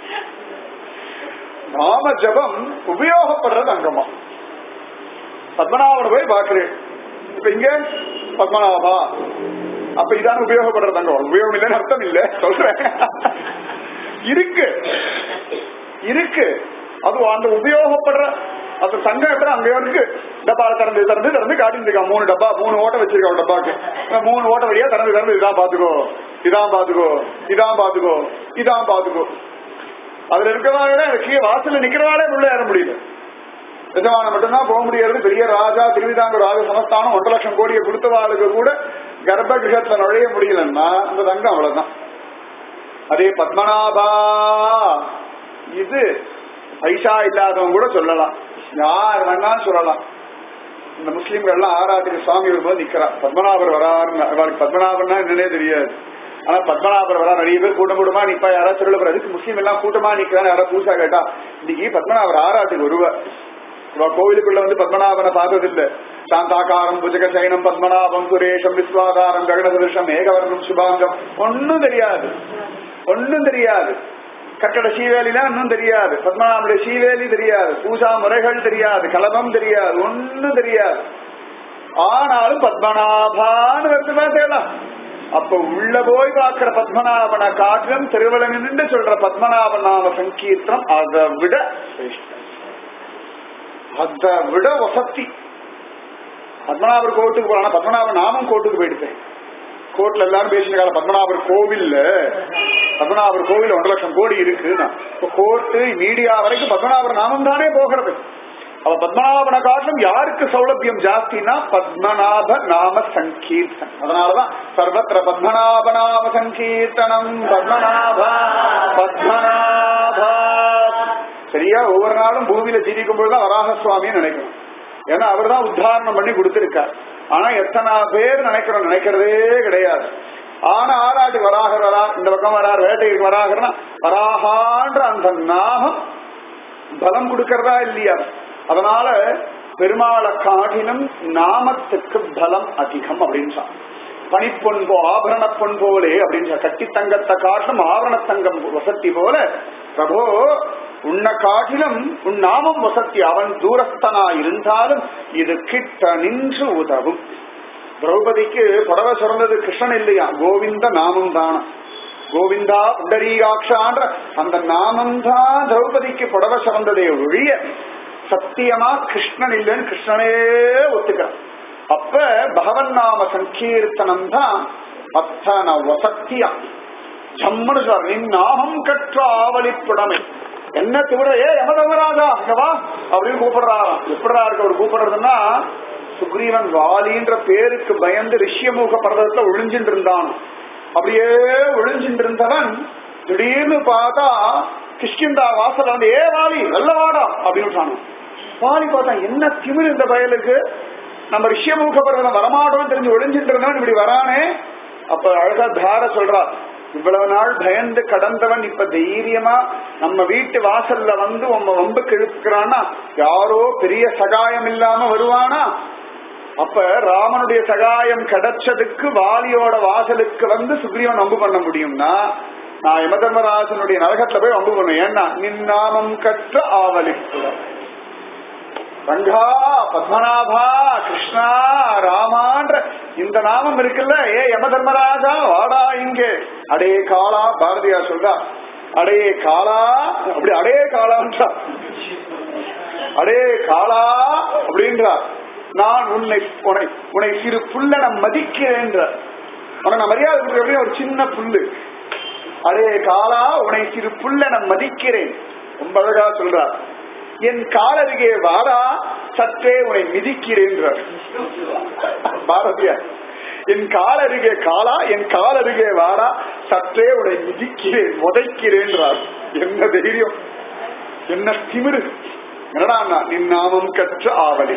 Speaker 1: நாம ஜபம் உபயோகப்படுற தங்கமா பத்மநாபனை போய் பாக்குறேன் இப்ப இங்க பத்மநாபா அப்ப இதான் உபயோகப்படுற தங்கம் உபயோகம் இல்லைன்னு அர்த்தம் இல்ல சொல்றேன் இருக்கு இருக்கு அது அந்த உபயோகப்படுற அந்த தங்கம் எப்படி அங்க இருக்கு டப்பா திறந்து திறந்து திறந்து காட்டிட்டு மூணு டப்பா மூணு ஓட்ட வச்சிருக்கா ஒரு டப்பாக்கு இந்த மூணு ஓட்ட வழியா திறந்து திறந்து இதான் பாத்துக்கோ இதான் பாத்துக்கோ இதான் பாத்துக்கோ இதான் பாத்துக்கோ அதுல இருக்கிறவாங்க கீழே வாசல்ல நிக்கிறவாளே உள்ள ஏற முடியல எஜமான மட்டும்தான் போக முடியாது பெரிய ராஜா திருவிதாங்கூர் ராஜ சமஸ்தானம் ஒன்றரை லட்சம் கோடியை கொடுத்தவாளுக்கு கூட கர்ப்ப கிரகத்துல நுழைய முடியலன்னா அந்த தங்கம் அவ்வளவுதான் அதே பத்மநாபா இது பைசா இல்லாதவங்க கூட சொல்லலாம் யார் வேணாலும் சொல்லலாம் இந்த முஸ்லீம்கள் எல்லாம் ஆராத்திரி சுவாமி வரும்போது நிக்கிறா பத்மநாபர் வராருன்னு அவளுக்கு பத்மநாபர்னா என்னன்னே தெரியாது ஆனா பத்மநாபர் வரா நிறைய பேர் கூட்டம் கூட்டமா நிப்பா யாராவது சொல்ல அதுக்கு முஸ்லீம் எல்லாம் கூட்டமா நிக்கிறான்னு யாராவது புதுசா கேட்டா இன்னைக்கு பத்மநாபர் ஆராத்துக்கு வருவா இவ கோவிலுக்குள்ள வந்து பத்மநாபனை பார்த்ததில்ல சாந்தாகாரம் புஜக சைனம் பத்மநாபம் சுரேஷம் விஸ்வாதாரம் ககனசதிருஷம் ஏகவர்ணம் சுபாங்கம் ஒன்னும் தெரியாது ஒன்னும் தெரியாது கட்டட சீவேலினா இன்னும் தெரியாது பத்மநாபனுடைய சீவேலி தெரியாது பூஜா முறைகள் தெரியாது கலபம் தெரியாது ஒன்னும் தெரியாது ஆனாலும் பத்மநாபான்னு வந்து பார்த்தேலாம் அப்ப உள்ள போய் பார்க்கிற பத்மநாபனை காட்டிலும் திருவள்ளங்க நின்று சொல்ற பத்மநாப நாம சங்கீர்த்தனம் அதை விட சிரேஷ்டம் அதை விட வசத்தி பத்மநாபர் கோர்ட்டுக்கு போறானா பத்மநாபர் நாமும் கோர்ட்டுக்கு போயிடுப்பேன் கோர்ட்ல எல்லாரும் பேசின பத்மநாபர் கோவில்ல பத்மநாபர் கோவில் ஒன்றரை லட்சம் கோடி இருக்குன்னா இப்ப கோர்ட்டு மீடியா வரைக்கும் பத்மநாபர் நாமம் தானே போகிறது அவ பத்மநாபனை காட்டிலும் யாருக்கு சௌலபியம் ஜாஸ்தினா பத்மநாப நாம சங்கீர்த்தன் அதனாலதான் சர்வத்திர பத்மநாப நாம சங்கீர்த்தனம் பத்மநாபா பத்மநாபா சரியா ஒவ்வொரு நாளும் பூமியில ஜீவிக்கும் பொழுதுதான் வராக சுவாமியை நினைக்கணும் ஏன்னா அவர் தான் உத்தாரணம் பண்ணி கொடுத்திருக்கார் ஆனா எத்தனை பேர் நினைக்கிறோம் நினைக்கிறதே கிடையாது ஆனா ஆராட்டு வராகர் வரா இந்த பக்கம் வரார் வேட்டைக்கு வராகர்னா வராகான்ற அந்த நாமம் பலம் கொடுக்கறதா இல்லையா அதனால பெருமாளை காட்டிலும் நாமத்துக்கு பலம் அதிகம் அப்படின்னு சொன்னார் பனிப்பொன் போ ஆபரண பொன் போலே அப்படின்னு சொல்ல கட்டி தங்கத்தை காட்டிலும் ஆபரண தங்கம் வசத்தி போல பிரபோ உன்னை காட்டிலும் உன் நாமம் வசத்தி அவன் தூரஸ்தனா இருந்தாலும் இது கிட்ட நின்று உதவும் திரௌபதிக்கு புடவை சுரந்தது கிருஷ்ணன் இல்லையா கோவிந்த நாமம் தானா கோவிந்தா புண்டரீகாட்சான்ற அந்த நாமம் தான் திரௌபதிக்கு புடவை சுரந்ததே ஒழிய சத்தியமா கிருஷ்ணன் இல்லைன்னு கிருஷ்ணனே ஒத்துக்கிறான் அப்ப பகவன் நாம சங்கீர்த்தனம் தான் அத்தனை வசத்தியா ஜம்முன்னு சொல்ற நின் நாமம் கற்ற ஆவலிப்புடமை என்ன தவிர ஏ யமதமராஜா அங்கவா அப்படின்னு கூப்பிடுறாராம் எப்படிடா இருக்கு அவர் கூப்பிடுறதுன்னா சுக்ரீவன் வாலின்ற பேருக்கு பயந்து ரிஷ்யமுக பர்வதத்துல ஒளிஞ்சிட்டு இருந்தான் அப்படியே ஒளிஞ்சிட்டு இருந்தவன் திடீர்னு பார்த்தா கிஷ்கிந்தா வாசல் வந்து ஏ வாலி நல்ல வாடா அப்படின்னு சொன்னான் வாலி பார்த்தா என்ன திமிர் இந்த பயலுக்கு நம்ம ரிஷ்யமுக பர்வதம் வரமாட்டோம் தெரிஞ்சு ஒளிஞ்சிட்டு இருந்தவன் இப்படி வரானே அப்ப அழகா தார சொல்றா இவ்வளவு நாள் பயந்து கடந்தவன் இப்ப தைரியமா நம்ம வீட்டு வாசல்ல வந்து உம்ம வம்புக்கு இழுக்கிறான்னா யாரோ பெரிய சகாயம் இல்லாம வருவானா அப்ப ராமனுடைய சகாயம் கிடைச்சதுக்கு வாலியோட வாசலுக்கு வந்து சுக்ரீவன் வம்பு பண்ண முடியும்னா நான் யமதர்மராஜனுடைய நரகத்துல போய் வம்பு பண்ணுவேன் ஏன்னா நின் நாமம் கற்ற ஆவலிப்புறம் ரங்கா பத்மநாபா கிருஷ்ணா ராமான்ற இந்த நாமம் இருக்குல்ல ஏ யம தர்மராஜா வாடா இங்கே அடே காலா பாரதியார் சொல்றா அடே காலா அப்படி அடே காலான்றா அடே காலா அப்படின்றார் நான் உன்னை உன்னை உன்னை சிறு புல்லன மதிக்கிறேன்ற உனக்கு நான் மரியாதை கொடுக்குற ஒரு சின்ன புல்லு அடே காலா உன்னை சிறு புல்லன மதிக்கிறேன் ரொம்ப அழகா சொல்றார் என் காலருகே வாடா சற்றே உன்னை மிதிக்கிறேன் பாரதியார் என் கால் அருகே காலா என் கால் அருகே வாடா சற்றே உடை மிதிக்கிறேன் உதைக்கிறேன்றார் என்ன தைரியம் என்ன திமிரு என்னடா நின் நாமம் கற்ற ஆவலே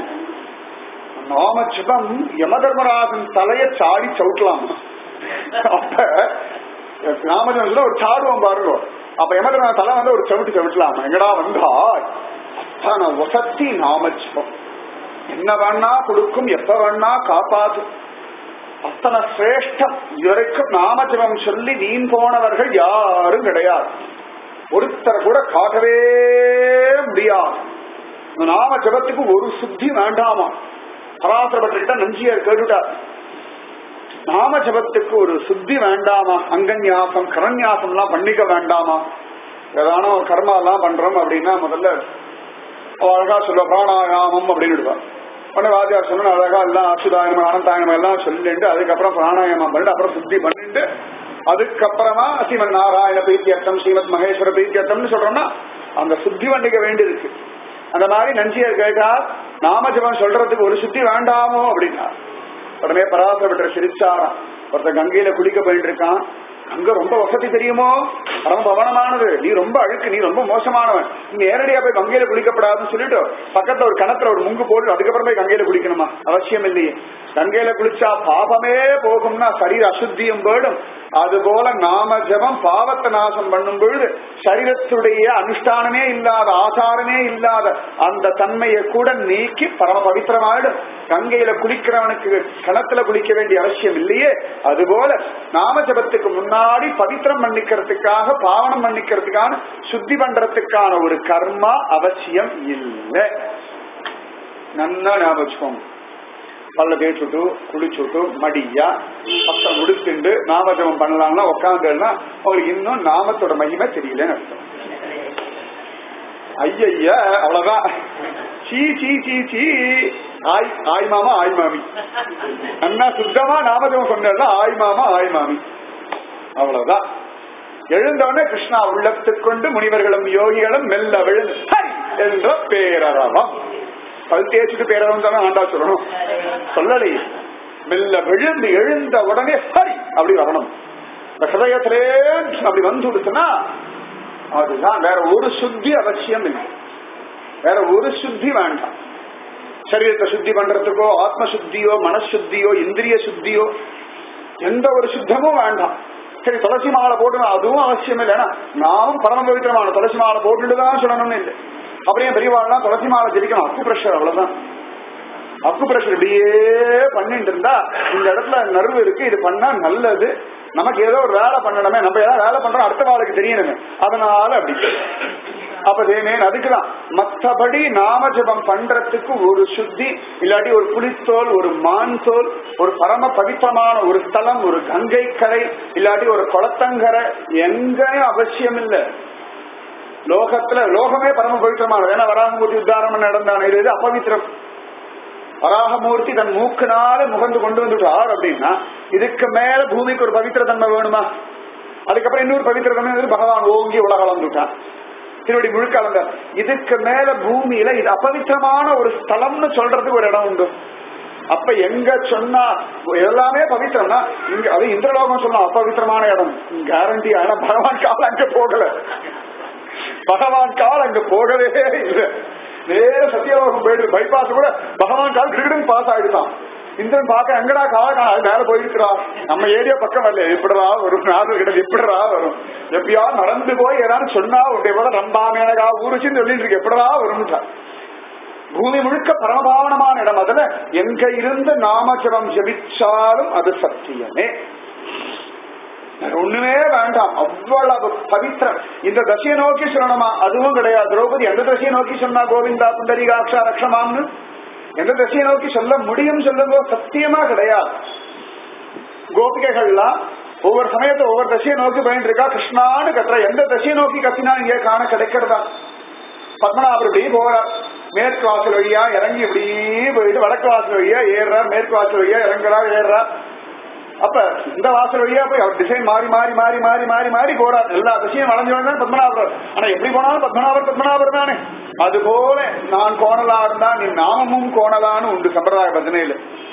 Speaker 1: நாம சிவம் யமதர்மராஜன் தலைய சாடி சவுட்டலாம் அப்ப ராமஜன் சொல்ல ஒரு சாடுவோம் பாருங்க அப்ப யமதர்மராஜன் தலை வந்து ஒரு சவுட்டு சவுட்டலாமா எங்கடா வந்தா அத்தனை வசத்தி நாமஜபம் என்ன வேணா கொடுக்கும் எப்ப வேணா காப்பாத்தும் அத்தனை சிரேஷ்டம் இதுவரைக்கும் நாமஜபம் சொல்லி வீண் போனவர்கள் யாரும் கிடையாது ஒருத்தரை கூட காட்டவே முடியாது இந்த நாம ஜபத்துக்கு ஒரு சுத்தி வேண்டாமா பராசரப்பட்ட நஞ்சியார் கேட்டுட்டார் நாம ஜபத்துக்கு ஒரு சுத்தி வேண்டாமா அங்கன்யாசம் கரன்யாசம் எல்லாம் பண்ணிக்க வேண்டாமா ஏதானோ கர்மா எல்லாம் பண்றோம் அப்படின்னா முதல்ல அழகா சொல்ல பிராணாயாமம் அப்படின்னு விடுவார் உடனே வாத்தியார் சொன்ன அழகா எல்லாம் அசுதாயனம் அனந்தாயனம் எல்லாம் சொல்லிட்டு அதுக்கப்புறம் பிராணாயாமம் பண்ணிட்டு அப்புறம் சுத்தி பண்ணிட்டு அதுக்கப்புறமா ஸ்ரீமன் நாராயண பிரீத்தியர்த்தம் ஸ்ரீமத் மகேஸ்வர பிரீத்தியர்த்தம்னு சொல்றோம்னா அந்த சுத்தி வண்டிக்க வேண்டியிருக்கு அந்த மாதிரி நஞ்சியர் கேட்டார் நாமஜபம் சொல்றதுக்கு ஒரு சுத்தி வேண்டாமோ அப்படின்னா உடனே பராசரப்பட்ட சிரிச்சாராம் ஒருத்தன் கங்கையில குளிக்க போயிட்டு இருக்கான் அங்க ரொம்ப வசதி தெரியுமோ பரம பவனமானது நீ ரொம்ப அழுக்கு நீ ரொம்ப மோசமானவன் நீ நேரடியா போய் கங்கையில குளிக்கப்படாதுன்னு சொல்லிட்டு பக்கத்துல ஒரு கிணத்துல ஒரு முங்கு போட்டு அதுக்கப்புறம் போய் கங்கையில குளிக்கணுமா அவசியம் இல்லையே கங்கையில குளிச்சா பாபமே போகும்னா சரீர அசுத்தியும் போயிடும் அதுபோல நாம ஜபம் பாவத்தை நாசம் பண்ணும் பொழுது சரீரத்துடைய அனுஷ்டானமே இல்லாத ஆசாரமே இல்லாத அந்த தன்மையை கூட நீக்கி பரம பவித்திரமாயிடும் கங்கையில குளிக்கிறவனுக்கு கிணத்துல குளிக்க வேண்டிய அவசியம் இல்லையே அதுபோல நாம ஜபத்துக்கு முன்னாடி பவித்திரம் பண்ணிக்கிறதுக்காக பாவனம் பண்ணிக்கிறதுக்கான சுத்தி பண்றதுக்கான ஒரு கர்மா அவசியம் இல்லை நன்னா ஞாபகம் வச்சுக்கோங்க பல்ல தேய்ச்சுட்டு குளிச்சுட்டு மடியா பக்கம் உடுத்துண்டு நாமஜபம் பண்ணலாம்னா உட்காந்துன்னா அவங்களுக்கு இன்னும் நாமத்தோட மகிமை தெரியலன்னு அர்த்தம் ஐய அவ்வளவுதான் சீ சீ சீ சீ ஆய் ஆய் மாமா ஆய் மாமி அண்ணா சுத்தமா நாமஜபம் சொன்னா ஆய் மாமா ஆய் மாமி அவ்வளவுதான் எழுந்தவனே கிருஷ்ணா உள்ளத்துக்கொண்டு முனிவர்களும் யோகிகளும் மெல்ல விழுந்து ஹரி என்ற பேரரவம் பல் தேய்ச்சிட்டு பேரவம் தானே ஆண்டா சொல்லணும் சொல்லலையே மெல்ல விழுந்து எழுந்த உடனே சரி அப்படி வரணும் இந்த ஹிருதயத்திலே அப்படி வந்து கொடுத்துனா அதுதான் வேற ஒரு சுத்தி அவசியம் இல்லை வேற ஒரு சுத்தி வேண்டாம் சரீரத்தை சுத்தி பண்றதுக்கோ ஆத்ம சுத்தியோ மனசுத்தியோ இந்திரிய சுத்தியோ எந்த ஒரு சுத்தமும் வேண்டாம் சரி துளசி மாலை போட்டு அதுவும் அவசியம் இல்லை நாமும் பரம பவித்திரமான துளசி மாலை போட்டுட்டு தான் சொல்லணும்னு இல்லை அப்படியே பெரியவாள்லாம் துளசி மாலை ஜெபிக்கணும் அக்கு பிரஷர் அவ்வளவுதான் அக்கு பிரஷர் இப்படியே பண்ணிட்டு இருந்தா இந்த இடத்துல நர்வு இருக்கு இது பண்ணா நல்லது நமக்கு ஏதோ ஒரு வேலை பண்ணணுமே நம்ம ஏதாவது வேலை பண்றோம் அடுத்த வாளுக்கு தெரியணுமே அதனால அப்படி அப்ப தேனேன் அதுக்குதான் மற்றபடி நாம ஜபம் பண்றதுக்கு ஒரு சுத்தி இல்லாட்டி ஒரு புலித்தோல் ஒரு மான் தோல் ஒரு பரம பவித்திரமான ஒரு ஸ்தலம் ஒரு கங்கை கரை இல்லாட்டி ஒரு குளத்தங்கரை எங்கேயும் அவசியம் இல்லை லோகத்துல லோகமே பரம பவித்திரமானது ஏன்னா வராகமூர்த்தி உத்தாரணம் நடந்தான இது அபவித்திரம் வராகமூர்த்தி தன் மூக்குனால முகந்து கொண்டு வந்துட்டார் அப்படின்னா இதுக்கு மேல பூமிக்கு ஒரு பவித்திர தன்மை வேணுமா அதுக்கப்புறம் இன்னொரு பவித்திர தன்மை பகவான் ஓங்கி உலக வந்துட்டான் திருவடி முழுக்க அளந்தார் இதுக்கு மேல பூமியில இது அபவித்திரமான ஒரு ஸ்தலம்னு சொல்றதுக்கு ஒரு இடம் உண்டு அப்ப எங்க சொன்னா எல்லாமே பவித்திரம்னா இங்க அது இந்திரலோகம் சொன்னா அபவித்திரமான இடம் கேரண்டி ஆனா பகவான் கால அங்க போகல பகவான் கால் அங்க போகவே இல்லை நேர சத்தியலோகம் போயிட்டு பைபாஸ் கூட பகவான் கால் கிரிக்கெட் பாஸ் ஆயிடுதான் இந்திரன் பார்க்க எங்கடா கால மேல போயிருக்கிறா நம்ம ஏரியா பக்கம் வரல எப்படிடா வரும் நாடு கிட்ட எப்படிடா வரும் எப்பயா நடந்து போய் ஏதாவது சொன்னா உடைய போல ரம்பா மேனகா ஊருச்சுன்னு சொல்லிட்டு இருக்கு எப்படிடா வரும்ட்டா பூமி முழுக்க பரமபாவனமான இடம் அதுல எங்க இருந்து நாமஜபம் ஜபிச்சாலும் அது சத்தியமே ஒண்ணுமே வேண்டாம் அவ்வளவு பவித்திரம் இந்த தசையை நோக்கி சொல்லணுமா அதுவும் கிடையாது திரௌபதி எந்த தசையை நோக்கி சொன்னா கோவிந்தா புண்டரிகாட்சா ரக்ஷமான்னு எந்த தசையை நோக்கி சொல்ல முடியும் சொல்லுங்க சத்தியமா கிடையாது கோபிகைகள்லாம் ஒவ்வொரு சமயத்தை ஒவ்வொரு தசையை நோக்கி போயிட்டு இருக்கா கிருஷ்ணான்னு கத்துற எந்த தசையை நோக்கி கத்தினா இங்கே காண கிடைக்கிறதா பத்மநாபர் இப்படி போறார் மேற்கு வாசல் வழியா இறங்கி இப்படி போயிட்டு வடக்கு வாசல் வழியா ஏறுறார் மேற்கு வாசல் வழியா இறங்குறார் ஏறுறார் அப்ப இந்த வாசல் வழியா போய் அவர் டிசைன் மாறி மாறி மாறி மாறி மாறி மாறி போறார் எல்லா திசையும் வளைஞ்சு வந்தா பத்மநாபர் ஆனா எப்படி போனாலும் பத்மநாபர் பத்மநாபர் தானே அது போல நான் கோணலா இருந்தா நீ நாமமும் கோணலான்னு உண்டு சம்பிரதாய பஜனையில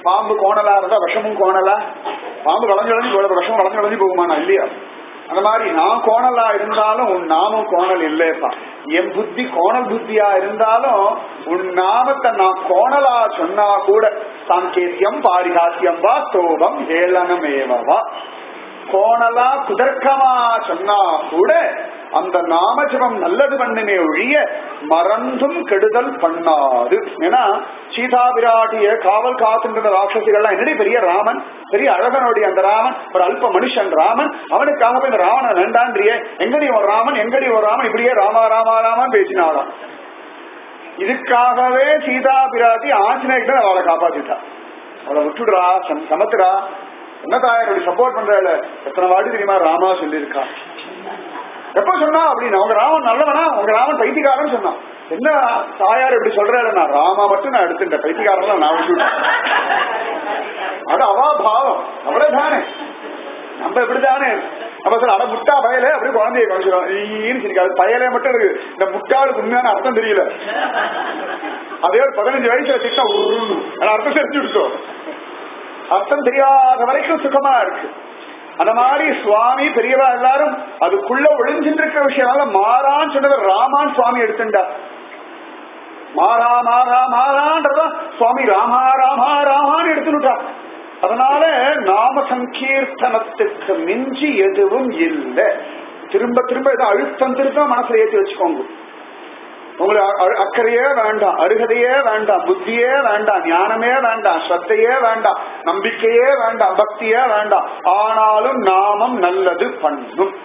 Speaker 1: பாம்பு கோணலா இருந்தா விஷமும் கோணலா பாம்பு வளைஞ்சு வளைஞ்சு போறது விஷம் வளைஞ்சு வளைஞ்சு போகுமாண்ணா இல்லையா அந்த மாதிரி நான் கோணலா இருந்தாலும் உன் நாமம் கோணல் இல்லையப்பா என் புத்தி கோணல் புத்தியா இருந்தாலும் உன் நாமத்தை நான் கோணலா சொன்னா கூட சாங்கேத்தியம் பாரிகாத்தியம் வா ஸ்தோபம் ஏளனமேவா கோணலா குதர்க்கமா சொன்னா கூட அந்த நாமஜபம் நல்லது பண்ணுமே ஒழிய மறந்தும் கெடுதல் பண்ணாது ஏன்னா சீதா விராட்டிய காவல் காத்துன்ற ராட்சசிகள்லாம் என்னடி பெரிய ராமன் பெரிய அழகனுடைய அந்த ராமன் ஒரு அல்ப மனுஷன் ராமன் அவனுக்காக போய் இந்த ராவணன் வேண்டான்றியே எங்கடி ஒரு ராமன் எங்கடி ஒரு ராமன் இப்படியே ராமா ராமா ராமான்னு பேசினாராம் இதுக்காகவே சீதா பிராட்டி ஆஞ்சநேயர்கிட்ட அவளை காப்பாத்திட்டா அவளை விட்டுடுறா சம்- சமத்துடா என்ன தாயார் சப்போர்ட் பண்றாள் எத்தனை வாட்டி தெரியுமா ராமா சொல்லியிருக்கா எப்ப சொன்னா அப்படின்னு அவங்க ராமன் நல்லவனா அவங்க ராமன் பைத்தியக்காரன் சொன்னான் என்ன தாயார் இப்படி சொல்றாரு நான் ராமா மட்டும் நான் எடுத்துட்டேன் பைத்தியக்காரன் நான் விட்டுட்டேன் அது அவா பாவம் அவ்வளவுதானே நம்ம இப்படிதானே நம்ம சொல்ல அட முட்டா பயலே அப்படி குழந்தைய கழிச்சிடும் ஈன்னு சிரிக்காது பயலே மட்டும் இருக்கு இந்த முட்டாளுக்கு உண்மையான அர்த்தம் தெரியல அதே ஒரு பதினஞ்சு வயசுல திட்டம் உருன்னு ஆனா அர்த்தம் தெரிஞ்சு விட்டோம் அர்த்தம் தெரியாத வரைக்கும் சுகமா இருக்கு அந்த மாதிரி சுவாமி பெரியவா எல்லாரும் அதுக்குள்ள ஒளிஞ்சிட்டு இருக்கிற விஷயம்னால மாறான்னு சொன்னவர் ராமான் சுவாமி எடுத்துட்டா மாறா மாறா மாறான்றதா சுவாமி ராமா ராமா ராமான்னு எடுத்துட்டா அதனால நாம சங்கீர்த்தனத்துக்கு மிஞ்சி எதுவும் இல்லை திரும்ப திரும்ப ஏதோ அழுத்தம் திருத்தம் மனசுல ஏற்றி வச்சுக்கோங்க உங்களுக்கு அ- அ- அக்கறையே வேண்டாம் அருகதையே வேண்டாம் புத்தியே வேண்டாம் ஞானமே வேண்டாம் ஸ்ரத்தையே வேண்டாம் நம்பிக்கையே வேண்டாம் பக்தியே வேண்டாம் ஆனாலும் நாமம் நல்லது பண்ணும்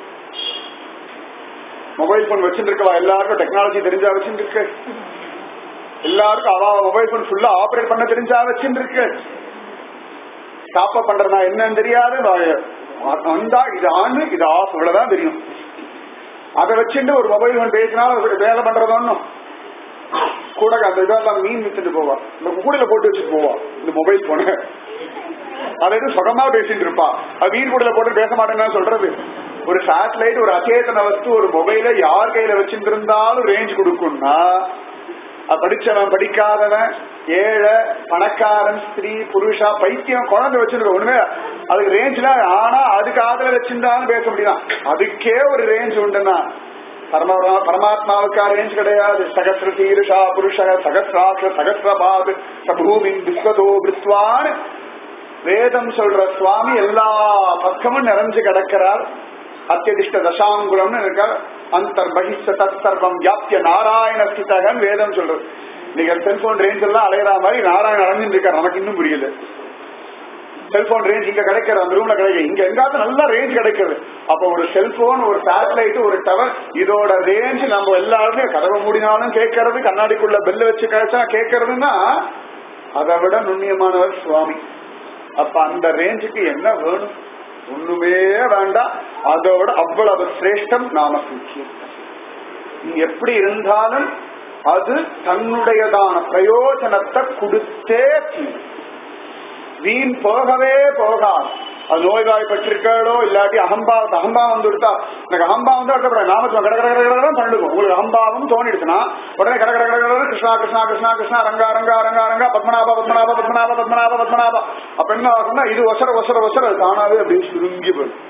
Speaker 1: மொபைல் போன் வச்சுட்டு இருக்கவா எல்லாருக்கும் டெக்னாலஜி தெரிஞ்சா வச்சுட்டு இருக்கு எல்லாருக்கும் அவ மொபைல் போன் ஃபுல்லா ஆபரேட் பண்ண தெரிஞ்சா வச்சுட்டு இருக்கு ஸ்டாப் பண்றதா என்னன்னு தெரியாது வ- வந்தா இது ஆன் இது ஆஃப் இவ்வளவுதான் தெரியும் அதை வச்சுட்டு ஒரு மொபைல் போன் பேசினா ஒரு வேலை பண்றது ஒண்ணும் கூட அந்த இதெல்லாம் மீன் வித்துட்டு போவா இந்த கூடையில போட்டு வச்சுட்டு போவா இந்த மொபைல் போன அதாவது சுகமா பேசிட்டு இருப்பா அது மீன் கூடையில போட்டு பேச மாட்டேன்னு சொல்றது ஒரு சேட்டலைட் ஒரு அச்சேதன வஸ்து ஒரு மொபைல யார் கையில வச்சுட்டு இருந்தாலும் ரேஞ்ச் கொடுக்கும்னா அது படிச்சவன் படிக்காதவன் ஏழை பணக்காரன் ஸ்திரீ புருஷா பைத்தியம் குழந்தை வச்சிருக்க ஒண்ணுமே அதுக்கு ரேஞ்ச்ல ஆனா அதுக்கு ஆதரவு வச்சிருந்தாலும் பேச முடியும் அதுக்கே ஒரு ரேஞ்ச் உண்டுன்னா பரம பரமாத்மாவுக்கா ரேஞ்ச் கிடையாது சகசிர தீருஷா புருஷ சகசிராட்ச சகசிரபாத் சபூமின் விஸ்வதோ விஸ்வான் வேதம் சொல்ற சுவாமி எல்லா பக்கமும் நிறைஞ்சு கிடக்கிறார் அத்தியதிஷ்ட தசாங்குலம்னு இருக்கார் அந்தர் பகிஷ்ட தத் சர்வம் வியாப்திய நாராயண ஸ்திதகன் வேதம் சொல்றது நீங்க செல்போன் ரேஞ்ச் எல்லாம் அலையிற மாதிரி நாராயணன் அடைஞ்சிட்டு இருக்கார் நமக்கு இன்னும் புரியல செல்போன் ரேஞ்ச் இங்க கிடைக்கிறது அந்த ரூம்ல கிடைக்கும் இங்க எங்காவது நல்ல ரேஞ்ச் கிடைக்கிறது அப்ப ஒரு செல்போன் ஒரு சேட்டலைட் ஒரு டவர் இதோட ரேஞ்ச் நம்ம எல்லாருமே கதவை மூடினாலும் கேட்கறது கண்ணாடிக்குள்ள பெல்ல வச்சு கழிச்சா கேட்கறதுன்னா அதை விட நுண்ணியமானவர் சுவாமி அப்ப அந்த ரேஞ்சுக்கு என்ன வேணும் ஒண்ணுமே வேண்டாம் அதோட அவ்வளவு சிரேஷ்டம் நாம சங்கீர்த்தம் நீ எப்படி இருந்தாலும் அது தன்னுடையதான பிரயோஜனத்தை கொடுத்தே தீரும் வீண் போகவே போகாது அது நோய்வாய்ப்பட்டிருக்காளோ இல்லாட்டி அகம்பாவத்தை அகம்பாவம் வந்து விடுத்தா எனக்கு அகம்பாவம் வந்து அடுத்த நாமத்துவம் கட கட கட கடன்னு பண்ணிடுவோம் உங்களுக்கு அகம்பாவம் தோணிடுச்சுன்னா உடனே கட கட கட கட கிருஷ்ணா கிருஷ்ணா கிருஷ்ணா கிருஷ்ணா ரங்கா ரங்கா ரங்கா ரங்கா பத்மநாப பத்மநாப பத்மநாப பத்மநாப பத்மநாப அப்ப என்ன ஆகும்னா இது ஒசர ஒசர ஒசர அது தானாவே அப்படியே சுருங்கி போயிடும்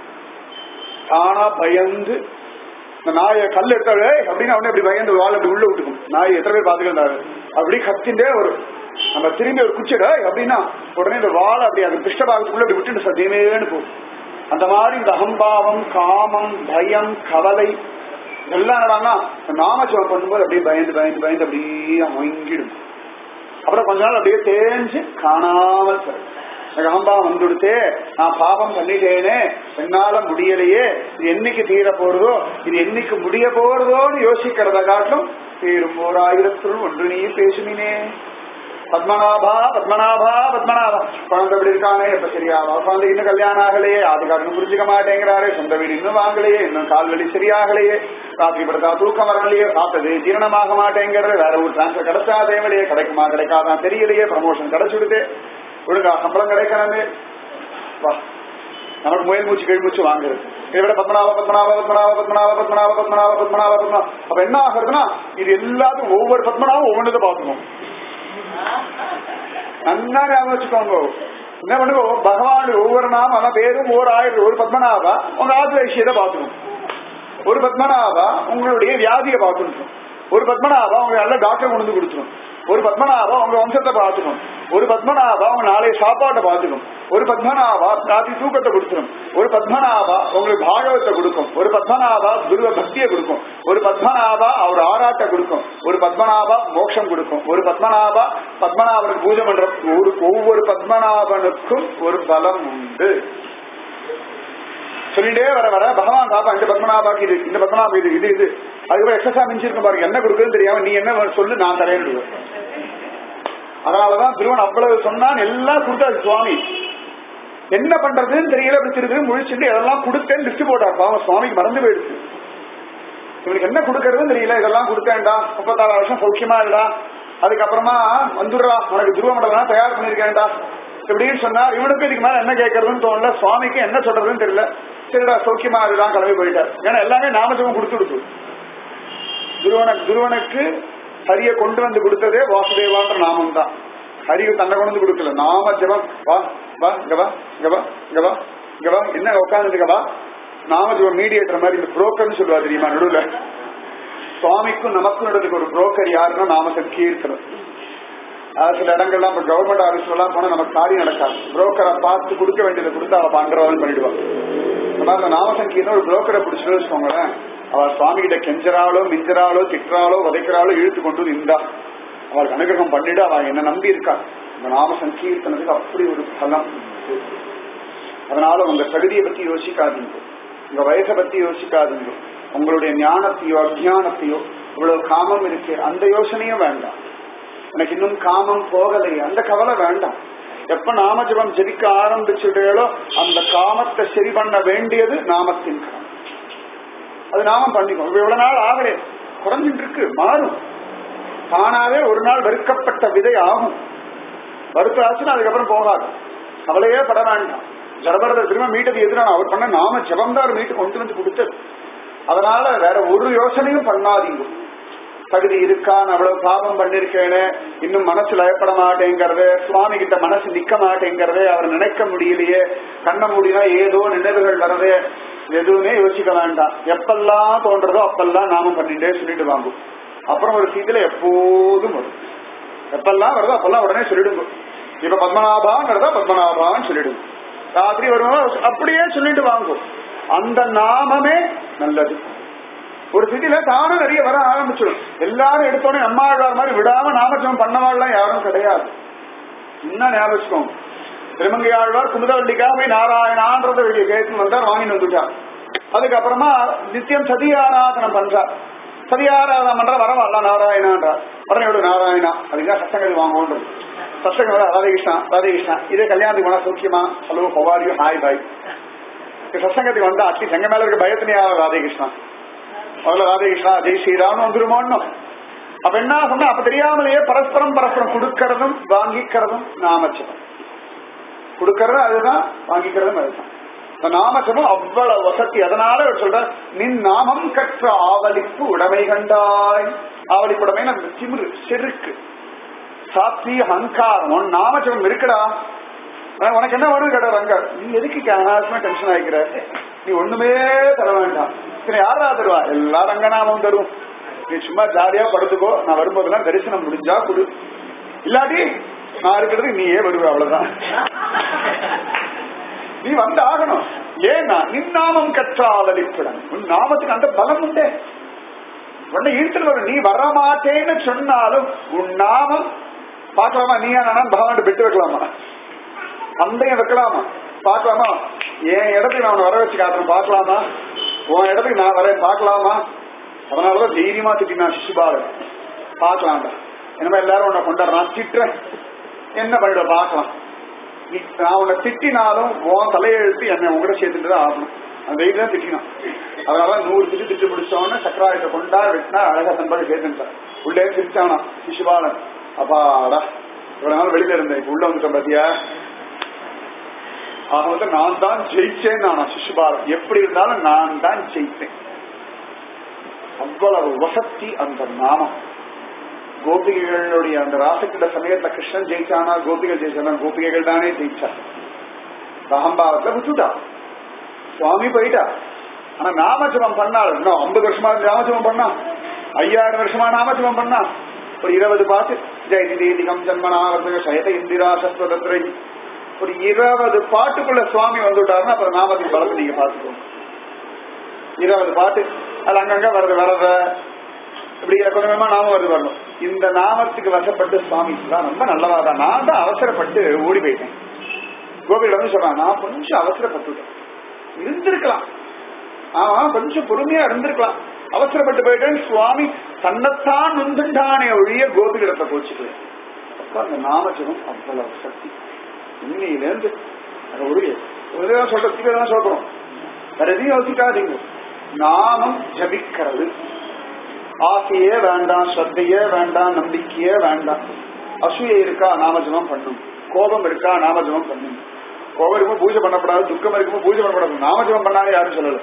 Speaker 1: தானா பயந்து இந்த நாயை கல் எடுத்தாலே அப்படின்னு அவனே அப்படி பயந்து வாழ அப்படி உள்ள விட்டுக்கும் நாய் எத்தனை பேர் பாத்துக்கிறாரு அப்படி கத்திண்டே வரும் நம்ம திரும்பி ஒரு குச்சிட அப்படின்னா உடனே இந்த வாழை அப்படி அந்த பிஷ்டபாகத்துக்குள்ள அப்படி விட்டுட்டு சத்தியமேன்னு போகும் அந்த மாதிரி இந்த அகம்பாவம் காமம் பயம் கவலை எல்லாம் என்னடான்னா நாமஜபம் பண்ணும்போது அப்படியே பயந்து பயந்து பயந்து அப்படியே அமைங்கிடும் அப்புறம் கொஞ்ச நாள் அப்படியே தேஞ்சு காணாமல் போயிடும் எனக்கு அகம்பாவம் வந்துடுத்தே நான் பாவம் பண்ணிட்டேனே என்னால முடியலையே இது என்னைக்கு தீர போறதோ இது என்னைக்கு முடிய போறதோன்னு யோசிக்கிறத காட்டும் தீரும் ஓர் ஆயிரத்துள் ஒன்று நீ பேசுமினே பத்மநாபா பத்மநாபா பத்மநாபா குழந்தை எப்படி இருக்கானே எப்ப சரியாவா குழந்தை இன்னும் கல்யாணம் ஆகலையே ஆதிகாரனும் புரிஞ்சுக்க மாட்டேங்கிறாரே சொந்த வீடு இன்னும் வாங்கலையே இன்னும் கால்வழி சரியாகலையே ராத்திரி படுத்தா தூக்கம் வரலையே சாப்பிட்டது ஜீரணமாக மாட்டேங்கிறது வேற ஒரு டிரான்ஸ்பர் கிடைச்சா தேவையிலையே கிடைக்குமா கிடைக்காதான் தெரியலையே ப்ரமோஷன் கிடைச்சுடுது ஒழுங்கா சம்பளம் கிடைக்கணுமே வா நமக்கு முயல் மூச்சு கீழ் மூச்சு வாங்குறது இதை விட பத்மநாப பத்மநாப பத்மநாப பத்மநாப பத்மநாப பத்மநாப பத்மநாப பத்மநாப அப்ப என்ன ஆகுறதுன்னா இது எல்லாத்தையும் ஒவ்வொரு பத்மநாபம் ஒவ்வொன்றதை பார்க்கணும் நன்னா ஞாபகம் வச்சுக்கோங்க என்ன பண்ணுங்க பகவான் ஒவ்வொரு நாம அவன் பேரும் ஓர் ஆயிரம் ஒரு பத்மநாபா உங்க ஆத்ம விஷயத்தை பார்த்துக்கணும் ஒரு பத்மநாபா உங்களுடைய வியாதியை பார்த்துக்கணும் ஒரு பத்மநாபா உங்க நல்ல டாக்டர் கொண்டு வந்து கொடுத்துரும் ஒரு பத்மநாபா உங்க வம்சத்தை பார்த்துக்கணும் ஒரு பத்மநாபா உங்க நாளைய சாப்பாட்டை பார்த்துக்கணும் ஒரு பத்மநாபா ராத்திரி தூக்கத்தை கொடுத்துரும் ஒரு பத்மநாபா உங்களுக்கு பாகவத்தை கொடுக்கும் ஒரு பத்மநாபா துருவ பக்தியை கொடுக்கும் ஒரு பத்மநாபா அவர் ஆராட்ட கொடுக்கும் ஒரு பத்மநாபா மோட்சம் கொடுக்கும் ஒரு பத்மநாபா பத்மநாபனுக்கு பூஜை பண்ற ஒரு ஒவ்வொரு பத்மநாபனுக்கும் ஒரு பலம் உண்டு சொல்லிட்டே வர வர பகவான் பாப்பா இந்த பத்மநாபாக்கு இது இந்த பத்மநாபா இது இது இது அதுக்கப்புறம் எக்ஸசா மிஞ்சிருக்கும் பாருங்க என்ன கொடுக்குதுன்னு தெரியாம நீ என்ன சொல்லு நான் தரேன் அதனாலதான் திருவன் அவ்வளவு சொன்னான் எல்லாம் கொடுத்தாரு சுவாமி என்ன பண்றதுன்னு தெரியல அப்படி திரு திரு முழிச்சுட்டு இதெல்லாம் கொடுத்தேன்னு லிஸ்ட் போட்டார் பாவம் சுவாமிக்கு மறந்து போயிடுச்சு இவனுக்கு என்ன கொடுக்கறதுன்னு தெரியல இதெல்லாம் கொடுத்தேன்டா முப்பத்தாறு வருஷம் சௌக்கியமா இல்லடா அதுக்கப்புறமா வந்துடுறா உனக்கு துருவ மண்டலம் தயார் பண்ணிருக்கேன்டா இப்படின்னு சொன்னார் இவனுக்கு இதுக்கு மேல என்ன கேட்கறதுன்னு தோணல சுவாமிக்கு என்ன சொல்றதுன்னு தெரியல சரிடா சௌக்கியமா இதுதான் கிளம்பி போயிட்டார் ஏன்னா எல்லாமே நாமஜபம் கொடுத்துடுச்சு துருவனுக்கு துருவனுக்கு ஹரிய கொண்டு வந்து கொடுத்ததே வாசுதேவான்ற நாமம் தான் ஹரிக்கு தன்னை கொண்டு வந்து கொடுக்கல நாம ஜபம் வா வா கவா கவா கவா கவா என்ன உட்காந்துட்டு கவா நாம ஜபம் மீடியேட்டர் மாதிரி இந்த புரோக்கர்னு சொல்லுவா தெரியுமா நடுவுல சுவாமிக்கும் நமக்கும் நடுறதுக்கு ஒரு புரோக்கர் யாருன்னா நாம சங்கீர்த்தனம் அது சில இடங்கள்லாம் இப்ப கவர்மெண்ட் ஆபீஸ்ல எல்லாம் போனா நமக்கு காரியம் நடக்காது புரோக்கரை பார்த்து கொடுக்க வேண்டியதை கொடுத்து அவ பண்றவன் பண்ணிடுவான் இந்த மாதிரி நாம சங்கீதம் ஒரு புரோக்கரை பிடிச்சிட்டு வச்சுக்கோங்களேன் அவ சுவாமி கிட்ட கெஞ்சறாளோ மிஞ்சறாளோ திட்டுறாளோ உதைக்கிறாளோ இழுத்து கொண்டு வந்து இந்தா அவளுக்கு அனுகிரகம் பண்ணிட்டு அவ என்ன நம்பி இருக்கா இந்த நாம சங்கீர்த்தனத்துக்கு அப்படி ஒரு பலம் அதனால உங்க தகுதியை பத்தி யோசிக்காதீங்க உங்க வயசை பத்தி யோசிக்காதீங்க உங்களுடைய ஞானத்தையோ அஜானத்தையோ இவ்வளவு காமம் இருக்கு அந்த யோசனையும் வேண்டாம் எனக்கு இன்னும் காமம் போகலையே அந்த கவலை வேண்டாம் எப்ப நாமஜபம் ஜெபிக்க ஆரம்பிச்சுட்டேளோ அந்த காமத்தை சரி பண்ண வேண்டியது நாமத்தின் காமம் அது நாமம் பண்ணிக்கோ இவ்வளவு நாள் ஆகலே குறைஞ்சிட்டு இருக்கு மாறும் தானாவே ஒரு நாள் வெறுக்கப்பட்ட விதை ஆகும் வருத்த ஆச்சுன்னா அதுக்கப்புறம் போகாது கவலையே பட வேண்டாம் ஜடபரத திரும்ப மீட்டது எதிரான அவர் பண்ண நாம ஜபம்தான் மீட்டு கொண்டு வந்து கொடுத்தது அதனால வேற ஒரு யோசனையும் பண்ணாதீங்க தகுதி இருக்கான்னு அவ்வளவு பாவம் பண்ணிருக்கேன்னு இன்னும் மனசு லயப்பட மாட்டேங்கிறது சுவாமி கிட்ட மனசு நிக்க மாட்டேங்கிறது அவர் நினைக்க முடியலையே கண்ண முடியா ஏதோ நினைவுகள் வரது எதுவுமே யோசிக்க வேண்டாம் எப்பெல்லாம் தோன்றதோ அப்பெல்லாம் நாமம் பண்ணிட்டே சொல்லிட்டு வாங்கும் அப்புறம் ஒரு சீத்துல எப்போதும் வரும் எப்பெல்லாம் வருதோ அப்பெல்லாம் உடனே சொல்லிடுங்க இப்ப பத்மநாபாங்கிறதா பத்மநாபான்னு சொல்லிடுங்க ராத்திரி வருவோம் அப்படியே சொல்லிட்டு வாங்கும் அந்த நாமமே நல்லது ஒரு சிட்டில தானும் நிறைய வர ஆரம்பிச்சிடும் எல்லாரும் எடுத்தோடனே நம்மாழ்வார் மாதிரி விடாம நாமஜபம் பண்ணவாள்லாம் யாரும் கிடையாது இன்னும் ஞாபகம் வச்சுக்கோங்க திருமங்கை ஆழ்வார் குமுதவல்லிக்காக போய் நாராயணான்றத வெளியே கேட்டு வந்தார் வாங்கிட்டு வந்துட்டார் அதுக்கப்புறமா நித்தியம் சதி ஆராதனம் பண்றார் சதி ஆராதனம் பண்ற வரவாள்ல நாராயணான்றார் உடனே எவ்வளவு நாராயணா அதுக்காக சத்தங்கள் வாங்குவோன்றது சத்தங்கள் ராதே கிருஷ்ணா ராதே கிருஷ்ணா இதே கல்யாணத்துக்கு போனா சௌக்கியமா ஹலோ ஹவாரியோ ஹாய் பாய் சசங்கத்துக்கு வந்தா அட்லீஸ்ட் எங்க மேல இருக்க பயத்தினையா ராதே கிருஷ்ணா முதல்ல ராதே கிருஷ்ணா ஜெய் ஸ்ரீராம் வந்துருமோன்னு அப்ப என்ன சொன்னா அப்ப தெரியாமலேயே பரஸ்பரம் பரஸ்பரம் கொடுக்கறதும் வாங்கிக்கிறதும் நாமச்சபம் கொடுக்கறது அதுதான் வாங்கிக்கிறதும் அதுதான் இந்த நாமச்சபம் அவ்வளவு வசதி அதனால அவர் சொல்ற நின் நாமம் கற்ற ஆவலிப்பு உடைமை கண்டாய் ஆவலிப்பு உடைமை நம்ம திமிரு செருக்கு சாத்தி அகங்காரம் உன் நாமச்சபம் இருக்குடா உனக்கு என்ன வருது கேட்டார் அங்க நீ எதுக்கு அனாவசியமா டென்ஷன் ஆகிக்கிற நீ ஒண்ணுமே தர வேண்டாம் சரி யாரா தருவா எல்லாரும் ரங்கநாமம் தரும் நீ சும்மா ஜாலியா படுத்துக்கோ நான் வரும்போதெல்லாம் தரிசனம் முடிஞ்சா கொடு இல்லாட்டி நான் இருக்கிறது நீயே வருவ அவ்வளவுதான் நீ வந்து ஆகணும் ஏன்னா நின் நாமம் கற்றாவலிப்புடன் உன் நாமத்துக்கு அந்த பலம் உண்டே உன்னை இழுத்துட்டு வரும் நீ வரமாட்டேன்னு சொன்னாலும் உன் நாமம் பார்க்கலாமா நீ நான் பகவான் பெட்டு வைக்கலாமா பந்தயம் வைக்கலாமா பார்க்கலாமா என் இடத்துக்கு நான் வர வச்சு காட்டுறேன் பார்க்கலாமா உன் இடத்துக்கு நான் வரேன் பார்க்கலாமா அதனாலதான் தைரியமா திட்டினா சிசுபாலன் பார்க்கலாம்டா என்னமா எல்லாரும் உன்னை கொண்டாடுறான் திட்டுறேன் என்ன பண்ணிட பார்க்கலாம் நீ நான் உன்னை திட்டினாலும் உன் தலையெழுத்து என்னை உங்ககிட்ட சேர்த்துட்டு தான் ஆகணும் அந்த தைரியம் திட்டினான் அதனால நூறு திட்டு திட்டு பிடிச்சவன சக்கராயத்தை கொண்டா வெட்டினா அழகா தன்பாடு சேர்த்துட்டான் உள்ளே சிரிச்சானா சிசுபாலன் அப்பாடா இவ்வளவு நாள் வெளியில இருந்தேன் இப்ப உள்ள வந்துட்டேன் பாத்தியா ஆக வந்து நான் தான் ஜெயிச்சேன் நான் சிசுபாலன் எப்படி இருந்தாலும் நான் தான் ஜெயித்தேன் அவ்வளவு வசத்தி அந்த நாமம் கோபிகைகளுடைய அந்த ராசக்கிட்ட சமயத்துல கிருஷ்ணன் ஜெயிச்சானா கோபிகள் ஜெயிச்சானா கோபிகைகள் தானே ஜெயிச்சா அகம்பாவத்துல விட்டுட்டா சுவாமி போயிட்டா ஆனா நாமஜபம் பண்ணாள் இன்னும் ஐம்பது வருஷமா நாமஜபம் பண்ணா ஐயாயிரம் வருஷமா நாமஜபம் பண்ணா ஒரு இருபது பாட்டு ஜெயதி தீதிகம் ஜன்மனாவர்த்தக சயத இந்திரா சஸ்வதத்ரை ஒரு இருபது பாட்டுக்குள்ள சுவாமி வந்துட்டாருன்னா அப்புறம் நாமத்தின் பலத்தை நீங்க பாத்துக்கோங்க இருபது பாட்டு அது அங்கங்க வரது வரத இப்படி கொஞ்சம் கொஞ்சமா நாமம் வருது வரணும் இந்த நாமத்துக்கு வசப்பட்டு சுவாமி தான் ரொம்ப நல்லவாதான் நான் தான் அவசரப்பட்டு ஓடி போயிட்டேன் கோபியில வந்து சொல்றான் நான் கொஞ்சம் அவசரப்பட்டுட்டேன் இருந்திருக்கலாம் ஆமா கொஞ்சம் பொறுமையா இருந்திருக்கலாம் அவசரப்பட்டு போயிட்டேன் சுவாமி தன்னைத்தான் நொந்துட்டானே ஒழிய கோபியிடத்தை போச்சுக்கல அப்ப அந்த நாமஜபம் அவ்வளவு சக்தி இன்னையிலேருந்து அது ஒரு ஒரு தடவை சொல்றதுக்கு தான் சொல்றோம் வேற எதையும் யோசிக்காதீங்க நாமம் ஜபிக்கிறது ஆசையே வேண்டாம் ஸ்ரத்தையே வேண்டாம் நம்பிக்கையே வேண்டாம் அசூயை இருக்கா நாமஜபம் பண்ணும் கோபம் இருக்கா நாமஜபம் பண்ணும் கோபம் இருக்கும்போது பூஜை பண்ணப்படாது துக்கம் இருக்கும்போது பூஜை பண்ணப்படாது நாமஜபம் பண்ணாலும் யாரும் சொல்லல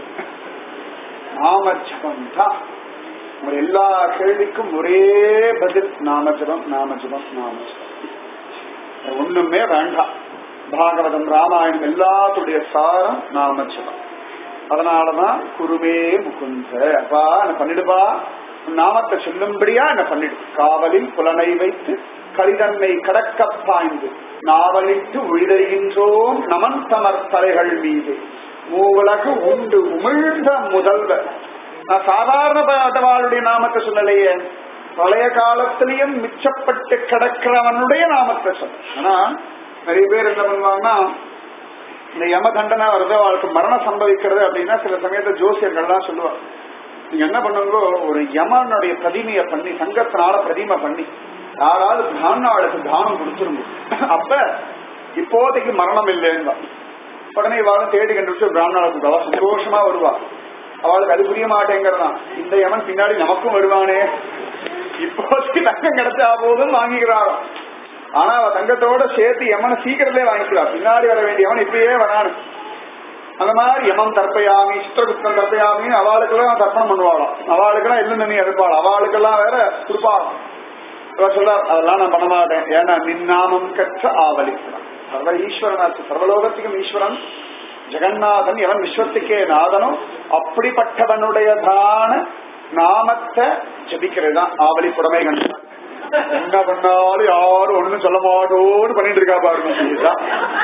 Speaker 1: நாமஜபம் தான் உங்க எல்லா கேள்விக்கும் ஒரே பதில் நாமஜபம் நாமஜபம் நாமஜபம் ஒண்ணுமே வேண்டாம் பாகவதம் ராமாயணம் எல்லாத்துடைய சாரம் நாமஜபம் அதனாலதான் குருமே முகுந்த அப்பா என்ன பண்ணிடுப்பா உன் நாமத்தை சொல்லும்படியா என்ன பண்ணிடு காவலில் புலனை வைத்து கரிதன்னை கடக்க பாய்ந்து நாவலிட்டு உழிதறிகின்றோம் நமன் தமர் தலைகள் மீது மூவுலகு உண்டு உமிழ்ந்த முதல்வர் நான் சாதாரண பாட்டவாளுடைய நாமத்தை சொல்லலையே பழைய காலத்திலையும் மிச்சப்பட்டு கிடக்கிறவனுடைய நாமத்தை சொல்ல ஆனா நிறைய பேர் என்ன பண்ணுவாங்கன்னா இந்த யம தண்டனை வருது அவளுக்கு மரணம் சம்பவிக்கிறது அப்படின்னா சில சமயத்தை ஜோசியர்கள்லாம் சொல்லுவாங்க நீங்க என்ன பண்ணுங்க ஒரு யமனுடைய பிரதிமையை பண்ணி சங்கத்தினால பிரதிமை பண்ணி யாராவது பிராமணாளுக்கு தானம் கொடுத்துருங்க அப்ப இப்போதைக்கு மரணம் இல்லைன்னு உடனே இவாளும் தேடி கண்டுபிடிச்சு பிராமணாளுக்கு அவ சந்தோஷமா வருவா அவளுக்கு அது புரிய மாட்டேங்கிறதான் இந்த யமன் பின்னாடி நமக்கும் வருவானே இப்போதைக்கு தங்கம் கிடைச்சா போதும் வாங்கிக்கிறாரோ ஆனா அவ தங்கத்தோட சேர்த்து யமனை சீக்கிரத்திலே வாங்கிக்கிறா பின்னாடி வர வேண்டியவன் இப்பயே வரானு அந்த மாதிரி யமம் தர்ப்பயாமி சித்திரகுப்தன் தர்ப்பயாமி அவளுக்கெல்லாம் தர்ப்பணம் பண்ணுவாளாம் அவளுக்கெல்லாம் எள்ளு தண்ணி எடுப்பாள் அவளுக்கெல்லாம் வேற கொடுப்பாளாம் இவர் சொல்றார் அதெல்லாம் நான் பண்ண மாட்டேன் ஏன்னா நின்னாமம் கற்ற ஆவலிக்கிறான் சர்வ ஈஸ்வரனாச்சு சர்வலோகத்துக்கும் ஈஸ்வரன் ஜெகநாதன் எவன் விஸ்வத்துக்கே நாதனும் அப்படிப்பட்டவனுடையதான நாமத்தை ஜபிக்கிறது தான் ஆவலி புடமை கண்டு என்ன பண்ணாலும் யாரும் ஒண்ணும் சொல்ல மாட்டோன்னு பண்ணிட்டு இருக்கா பாருங்க இதுதான்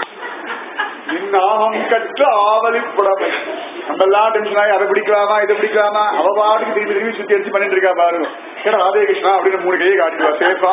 Speaker 1: நின்னாமம் கற்ற ஆவலி புடமை நம்ம எல்லாம் டென்ஷன் ஆகி அதை பிடிக்கலாமா இதை பிடிக்கலாமா அவ பாட்டுக்கு திரும்பி திரும்பி சுத்தி அடிச்சு பண்ணிட்டு இருக்கா பாருங்க ஏன்னா ராதே கிருஷ்ணா அப்படின்னு மூணு கையை காட்டிடுவா சேஃபா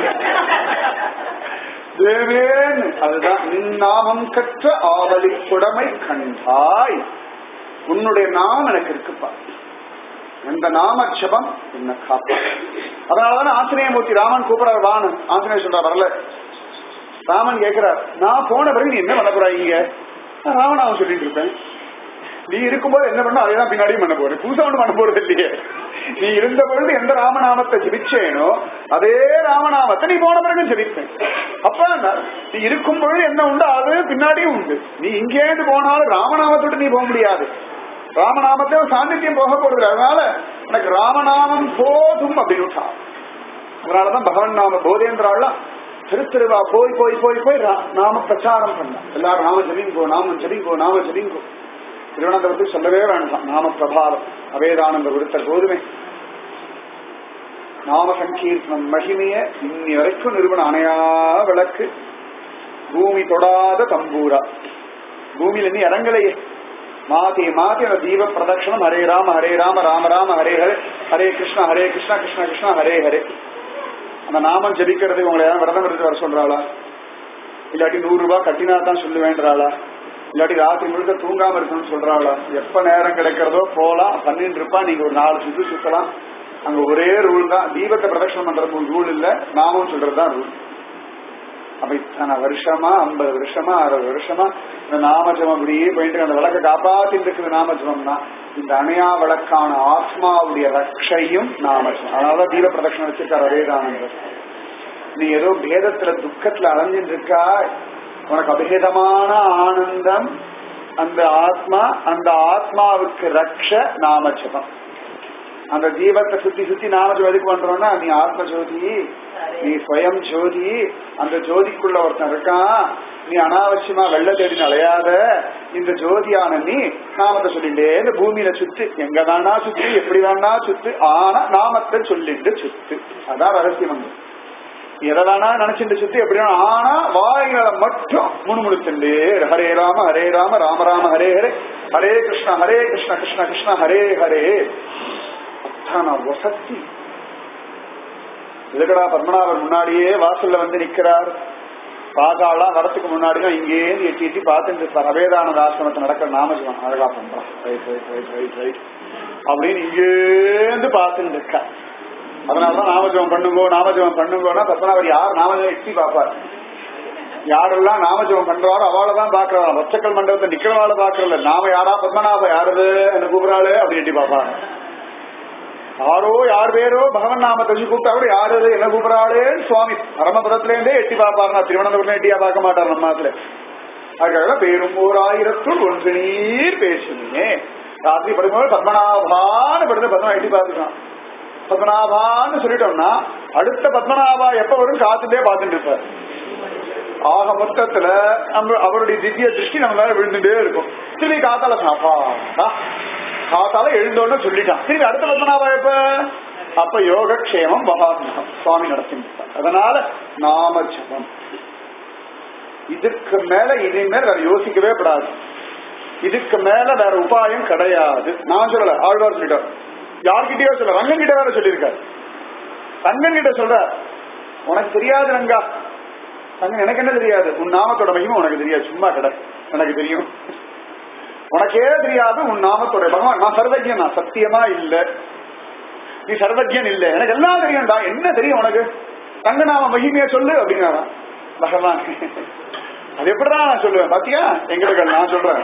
Speaker 1: தேவேன் அதுதான் நின்னாமம் கற்ற ஆவலி புடமை கண்டாய் உன்னுடைய நாம் எனக்கு இருக்குப்பா அந்த நாம ஜபம் என்ன காப்பா அதனாலதானே ஆஞ்சநேயமூர்த்தி ராமன் கூப்பிடாரு வான்னு ஆஞ்சநேயர் சொல்றார் வரல ராமன் கேட்கிறார் நான் போன பிறகு நீ என்ன பண்ண போறாங்க ராமநாமம் சொல்லிட்டு இருப்பேன் நீ இருக்கும்போது என்ன பண்ண அதே தான் பின்னாடியும் பண்ண போறேன் புதுசா ஒண்ணு பண்ண போறது இல்லையே நீ இருந்த பொழுது எந்த ராமநாமத்தை ஜபிச்சேனோ அதே ராமநாமத்தை நீ போன பிறகு ஜபிப்பேன் அப்ப நீ இருக்கும் பொழுது என்ன உண்டு அது பின்னாடியும் உண்டு நீ இங்கேருந்து போனாலும் ராமநாமத்தோடு நீ போக முடியாது ராமநாமத்தை சாநித்தியம் போக போறது அதனால எனக்கு ராமநாமம் போதும் அப்படின்னு விட்டா அதனாலதான் பகவான் நாம போதேந்திராலாம் திருத்திருவா போய் போய் போய் போய் நாம பிரச்சாரம் பண்ண எல்லாரும் நாம ஜபிங்கோ நாமம் ஜபிங்கோ நாம ஜபிங்கோ திருவனந்தபுரத்துக்கு சொல்லவே வேண்டாம் நாம பிரபாவம் அவேதானந்த ஒருத்தர் போதுமே நாம சங்கீர்த்தனம் மகிமைய இன்னி வரைக்கும் நிறுவன அணையா விளக்கு பூமி தொடாத தம்பூரா பூமியில நீ இறங்கலையே மாத்தி மாத்தி அந்த தீப பிரதட்சணம் ஹரே ராம ஹரே ராம ராம ராம ஹரே ஹரே ஹரே கிருஷ்ணா ஹரே கிருஷ்ணா கிருஷ்ணா கிருஷ்ணா ஹரே ஹரே அந்த நாமம் ஜபிக்கிறது உங்களை யாரும் விரதம் இருந்து வர சொல்றாளா இல்லாட்டி நூறு ரூபாய் கட்டினா தான் சொல்லுவேன்றாளா இல்லாட்டி ராத்திரி முழுக்க தூங்காம இருக்கணும்னு சொல்றாளா எப்ப நேரம் கிடைக்கிறதோ போலாம் பண்ணிட்டு இருப்பா நீங்க ஒரு நாலு சுத்து சுத்தலாம் அங்க ஒரே ரூல் தான் தீபத்தை பிரதட்சணம் பண்றது ஒரு ரூல் இல்ல நாமும் சொல்றதுதான் ரூல் அப்ப இத்தனை வருஷமா ஐம்பது வருஷமா அறுபது வருஷமா இந்த நாமஜபம் அப்படியே போயிட்டு அந்த விளக்க காப்பாத்திட்டு இருக்குது நாமஜபம்னா இந்த அணையா விளக்கான ஆத்மாவுடைய ரக்ஷையும் நாமஜபம் அதனாலதான் தீப பிரதட்சணம் வச்சிருக்காரு அதேதானந்தர் நீ ஏதோ பேதத்துல துக்கத்துல அலைஞ்சிட்டு இருக்கா உனக்கு அபேதமான ஆனந்தம் அந்த ஆத்மா அந்த ஆத்மாவுக்கு ரக்ஷ நாமஜபம் அந்த ஜீவத்தை சுத்தி சுத்தி நாம எதுக்கு பண்றோம்னா நீ ஆத்ம ஜோதி நீ ஸ்வயம் ஜோதி அந்த ஜோதிக்குள்ள ஒருத்தன் இருக்கான் நீ அனாவசியமா வெள்ள தேடி அலையாத இந்த ஜோதியான நீ நாமத்தை சொல்லிட்டே இந்த பூமியில சுத்து எங்க வேணா சுத்து எப்படி வேணா சுத்து ஆனா நாமத்தை சொல்லிட்டு சுத்து அதான் ரகசியம் அங்க. நீ எதை வேணா நினைச்சிட்டு சுத்தி எப்படி வேணா ஆனா வாய்களை மட்டும் முணுமுணுத்துண்டு ஹரே ராம ஹரே ராம ராம ராம ஹரே ஹரே ஹரே கிருஷ்ண ஹரே கிருஷ்ண கிருஷ்ண கிருஷ்ண ஹரே ஹரே அத்தான வசத்தி எதுக்கடா பத்மநாபர் முன்னாடியே வாசல்ல வந்து நிக்கிறார் பாகாலாம் வரத்துக்கு முன்னாடி தான் இங்கேருந்து எட்டி எட்டி பார்த்துட்டு இருப்பார் அவேதானந்த ஆசிரமத்தை நடக்கிற நாமஜிவன் அழகா பண்றான் right right right right right அப்படின்னு இங்கேருந்து பார்த்துட்டு இருக்கா அதனாலதான் நாமஜபம் பண்ணுங்கோ நாமஜபம் பண்ணுங்கோன்னா பத்மநாபர் யார் நாமஜபம் எட்டி பார்ப்பார் யாரெல்லாம் நாமஜபம் பண்றாரோ அவளை தான் பாக்குறா வச்சக்கல் மண்டபத்தை நிக்கிறவாள பாக்குறல நாம யாரா பத்மநாப யாருது என்ன கூப்பிடாளு அப்படி எட்டி பார்ப்பாங்க யாரோ யார் பேரோ பகவன் நாம தச்சு கூப்பிட்டா கூட யாரு இது, என்ன கூப்பிடாளே சுவாமி பரமபுரத்துல இருந்தே எட்டி பார்ப்பாருனா திருவனந்தபுரம் எட்டியா பார்க்க மாட்டார் நம்ம நாட்டுல அதுக்காக பேரும் ஓர் ஆயிரத்துள் ஒன்று நீர் பேசுனே ராத்திரி படும்போது பத்மநாபான்னு படுத்து பத்மனா எட்டி பார்த்துக்கலாம் பத்மநாபான்னு சொல்லிட்டோம்னா அடுத்த பத்மநாபா எப்ப வரும் காத்துட்டே பார்த்துட்டு இருப்பார் ஆக மொத்தத்துல நம்ம அவருடைய திவ்ய திருஷ்டி நம்ம மேல விழுந்துட்டே இருக்கும் திரும்பி காத்தால சாப்பாடா காத்தால எழுந்தோன்னு சொல்லிட்டான் திரும்பி அடுத்த பத்மநாபா எப்ப அப்ப யோகக்ஷேமம் மகாத்மகம் சுவாமி நடத்திட்டார் அதனால நாம ஜபம் இதுக்கு மேல இனிமேல் வேற யோசிக்கவே கூடாது இதுக்கு மேல வேற உபாயம் கிடையாது நான் சொல்லல ஆழ்வார் சொல்லிட்டார் யார்கிட்டயோ சொல்ல ரங்கன் கிட்ட வேற சொல்லியிருக்காரு ரங்கன் கிட்ட சொல்ற உனக்கு தெரியாது ரங்கா ரங்கன் எனக்கு என்ன தெரியாது உன் நாமத்தோட மகிமை உனக்கு தெரியாது சும்மா கடை எனக்கு தெரியும் உனக்கே தெரியாது உன் நாமத்தோட பகவான் நான் சர்வஜன் நான் சத்தியமா இல்ல நீ சர்வஜன் இல்ல எனக்கு எல்லாம் தெரியும்டா என்ன தெரியும் உனக்கு தங்க நாம மகிமைய சொல்லு அப்படிங்கிறாராம் பகவான் அது எப்படிதான் நான் சொல்லுவேன் பாத்தியா எங்களுக்கு நான் சொல்றேன்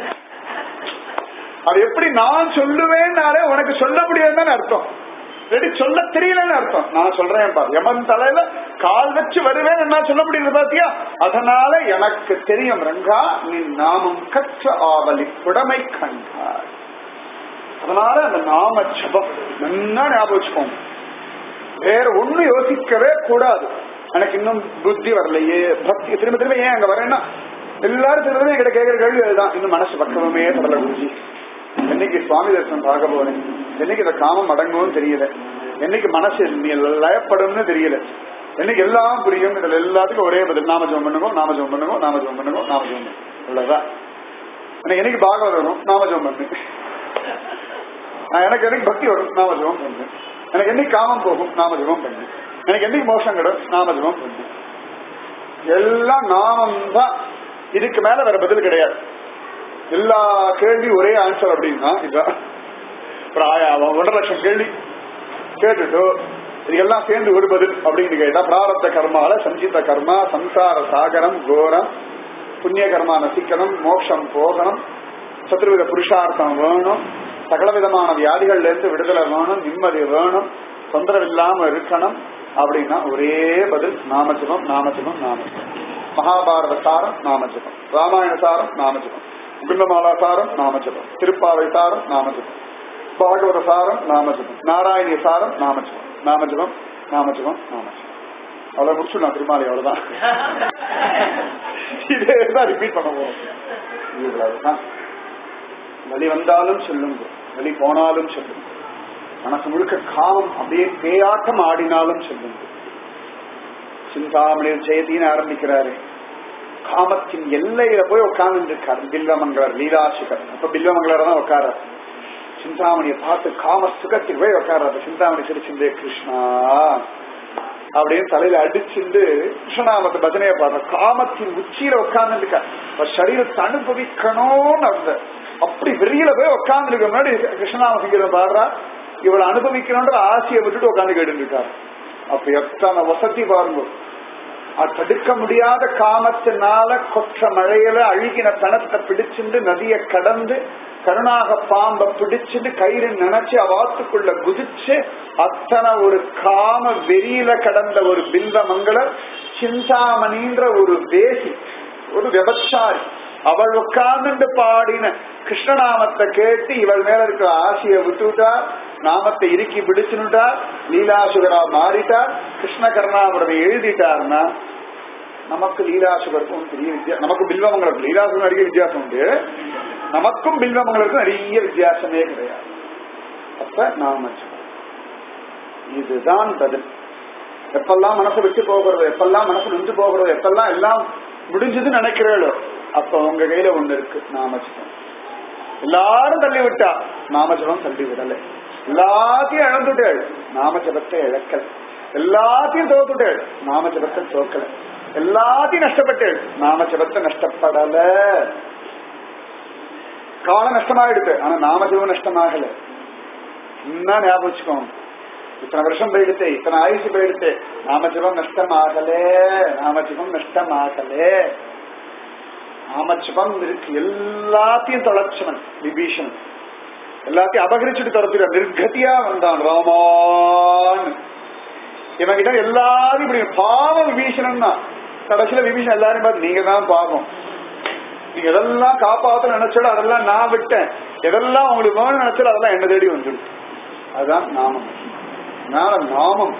Speaker 1: அது எப்படி நான் சொல்லுவேன்னாலே உனக்கு சொல்ல முடியாதுன்னு அர்த்தம் ரெடி சொல்ல தெரியலன்னு அர்த்தம் நான் சொல்றேன் பாரு எமன் தலையில கால் வச்சு வருவேன் என்ன சொல்ல முடியுது பாத்தியா அதனால எனக்கு தெரியும் ரங்கா நீ நாமம் கற்ற ஆவலி புடமை கண்டார் அதனால அந்த நாம ஜபம் நல்லா ஞாபகம் வச்சுக்கோங்க வேற ஒண்ணு யோசிக்கவே கூடாது எனக்கு இன்னும் புத்தி வரலையே பக்தி திரும்ப திரும்ப ஏன் அங்க வரேன்னா எல்லாரும் திரும்ப திரும்ப என்கிட்ட கேட்கிற கேள்வி அதுதான் இன்னும் மனசு பக்கமே வரல குருஜி என்னைக்கு சுவாமி தரிசனம் பார்க்க போறேன் என்னைக்கு இந்த காமம் அடங்கும்னு தெரியல என்னைக்கு மனசு நீ லயப்படும்னு தெரியல என்னைக்கு எல்லாம் புரியும் இதுல எல்லாத்துக்கும் ஒரே பதில் நாம ஜெபம் பண்ணுங்க நாம ஜெபம் பண்ணுங்க நாம ஜெபம் பண்ணுங்க நாம ஜெபம் பண்ணுங்க அவ்வளவுதான் எனக்கு என்னைக்கு பாகம் வரும் நாம ஜெபம் பண்ணு நான் எனக்கு என்னைக்கு பக்தி வரும் நாம ஜெபம் பண்ணு எனக்கு என்னைக்கு காமம் போகும் நாம ஜெபம் பண்ணு எனக்கு என்னைக்கு மோஷம் கிடும் நாம ஜெபம் பண்ணு எல்லாம் நாமம் தான் இதுக்கு மேல வேற பதில் கிடையாது எல்லா கேள்வி ஒரே ஆன்சர் அப்படின்னா இதுதான் ஒரு ஆயா- ஒன்றரை லட்சம் கேள்வி கேட்டுட்டு இதுக்கெல்லாம் சேர்ந்து ஒரு பதில் அப்படின்னு கேட்டா பிராரப்த கர்மால சஞ்சித கர்மா சம்சார சாகரம் கோரம் புண்ணிய கர்மா நசிக்கணும் மோட்சம் போகணும் சத்ருவித புருஷார்த்தம் வேணும் சகல விதமான வியாதிகள்ல இருந்து விடுதலை வேணும் நிம்மதி வேணும் தொந்தரவு இல்லாம இருக்கணும் அப்படின்னா ஒரே பதில் நாமஜபம் நாமஜபம் நாமஜபம் மகாபாரத சாரம் நாமஜபம் ராமாயண சாரம் நாமஜபம் குண்டமாலா சாரம் நாமஜபம் திருப்பாவை சாரம் நாமஜபம் பாகவத சாரம் நாமஜபம் நாராயணிய சாரம் நாமஜபம் நாமஜபம் நாமஜபம் நாமஜபம் அவ்வளவு முடிச்சு நான் திருமாலை அவ்வளவுதான் இதே தான் ரிப்பீட் பண்ண போறோம் இவ்வளவுதான் வலி வந்தாலும் சொல்லுங்க வலி போனாலும் சொல்லுங்க மனசு முழுக்க காமம் அப்படியே பேயாட்டம் ஆடினாலும் சொல்லுங்க சிந்தாமணியில் ஜெயத்தின்னு ஆரம்பிக்கிறாரு காமத்தின் எல்லையில போய் உட்கார்ந்து இருக்காரு பில்வமங்கலர் லீலாசிகர் அப்ப பில்வமங்கலர் தான் உட்காரார் சிந்தாமணியை பார்த்து காம சுகத்தில் போய் உட்காராரு சிந்தாமணி சிரிச்சிருந்தே கிருஷ்ணா அப்படின்னு தலையில அடிச்சுண்டு கிருஷ்ணநாமத்தை பஜனையை பார்த்த காமத்தின் உச்சியில உட்கார்ந்து இருக்கா சரீரத்தை அனுபவிக்கணும்னு அந்த அப்படி வெளியில போய் உட்கார்ந்து இருக்க முன்னாடி கிருஷ்ணநாம சங்கீதம் பாடுறா இவளை அனுபவிக்கணும்ன்ற ஆசையை விட்டுட்டு உட்கார்ந்து கேட்டு இருக்காரு அப்ப எத்தனை வசதி பாருங்க அது தடுக்க முடியாத காமத்தினால கொற்ற மழையில அழுகின பணத்தை பிடிச்சிட்டு நதியை கடந்து கருணாக பாம்ப பிடிச்சிட்டு கயிறு நினைச்சு அவாத்துக்குள்ள குதிச்சு அத்தனை ஒரு காம வெறியில கடந்த ஒரு பில்வ மங்களர் சிந்தாமணின்ற ஒரு வேசி ஒரு விபச்சாரி அவள் உட்கார்ந்துட்டு பாடின கிருஷ்ணநாமத்தை கேட்டு இவள் மேல இருக்கிற ஆசையை விட்டுவிட்டா நாமத்தை இறுக்கி பிடிச்சுனுட்டா லீலாசுகரா மாறிட்டார் கிருஷ்ண கருணாவிரதை எழுதிட்டார்னா நமக்கு லீலாசுகருக்கும் பெரிய வித்தியாசம் நமக்கு பில்வமங்களுக்கு லீலாசுகர் நிறைய வித்தியாசம் உண்டு நமக்கும் பில்வமங்களுக்கும் நிறைய வித்தியாசமே கிடையாது அப்ப நாம இதுதான் பதில் எப்பெல்லாம் மனசு விட்டு போகிறதோ எப்பெல்லாம் மனசு நின்று போகிறதோ எப்பெல்லாம் எல்லாம் முடிஞ்சதுன்னு நினைக்கிறீங்களோ அப்ப உங்க கையில ஒண்ணு இருக்கு நாமஜபம் எல்லாரும் தள்ளி விட்டா நாமஜபம் தள்ளி விடல எல்லாத்தையும் இழந்துட்டேள் நாமஜபத்தை இழக்கல எல்லாத்தையும் தோத்துட்டேள் நாமஜபத்தை தோக்கல எல்லாத்தையும் நஷ்டப்பட்டேள் நாமஜபத்தை நஷ்டப்படல காலம் நஷ்டமாயிடுது ஆனா நாமஜபம் நஷ்டமாகல என்ன ஞாபகம் வச்சுக்கோங்க இத்தனை வருஷம் போயிடுத்து இத்தனை ஆயுசு போயிடுத்து நாமஜபம் நஷ்டமாகலே நாமஜபம் நஷ்டமாகலே நாமஜபம் இருக்கு எல்லாத்தையும் தொலைச்சவன் விபீஷணன் எல்லாத்தையும் அபகரிச்சுட்டு துரத்திட நிர்கதியா வந்தான் ராமான் இவன் கிட்ட எல்லாரும் இப்படி பாவம் விபீஷணன் தான் கடைசியில விபீஷன் எல்லாரும் பார்த்து நீங்க தான் பாவம் நீங்க எதெல்லாம் காப்பாத்த நினைச்சாலும் அதெல்லாம் நான் விட்டேன் எதெல்லாம் உங்களுக்கு வேணும்னு நினைச்சாலும் அதெல்லாம் என்ன தேடி வந்துடும் அதுதான் நாமம் அதனால நாமம்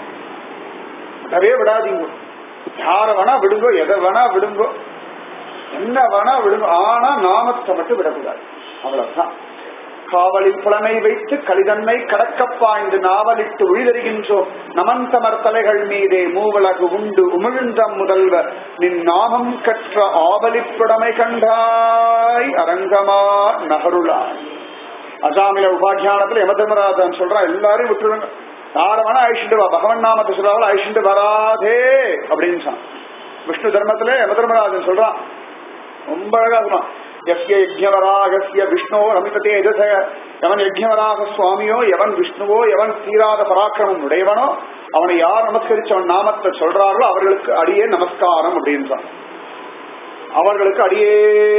Speaker 1: விடவே விடாதீங்க யார வேணா விடுங்கோ எதை வேணா விடுங்கோ என்ன வேணா விடுங்க ஆனா நாமத்தை மட்டும் விடக்கூடாது அவ்வளவுதான் காவலில் புலமை வைத்து கலிதன்மை கடக்க பாய்ந்து நாவலிட்டு உழிதருகின்றோம் நமந்தமர் தலைகள் மீதே மூவலகு உண்டு உமிழ்ந்த முதல்வ நின் நாமம் கற்ற ஆவலிப்புடமை கண்டாய் அரங்கமா நகருளாய் அசாமில உபாக்கியானத்துல யமதர்மராஜன் சொல்றான் எல்லாரையும் விட்டுருங்க யார வேணா அழிச்சுட்டு வா பகவன் நாமத்தை சொல்றாங்க அழிச்சுட்டு வராதே அப்படின்னு சொன்னான் விஷ்ணு தர்மத்துல யமதர்மராஜன் சொல்றான் ரொம்ப அழகா சொல்றான் எஸ்ய யஜ்யவராகஸ்ய விஷ்ணோ அமித தேஜச எவன் யஜ்யவராக சுவாமியோ எவன் விஷ்ணுவோ எவன் தீராத பராக்கிரமம் உடையவனோ அவனை யார் நமஸ்கரிச்சு அவன் நாமத்தை சொல்றார்களோ அவர்களுக்கு அடியே நமஸ்காரம் அப்படின்றான் அவர்களுக்கு அடியே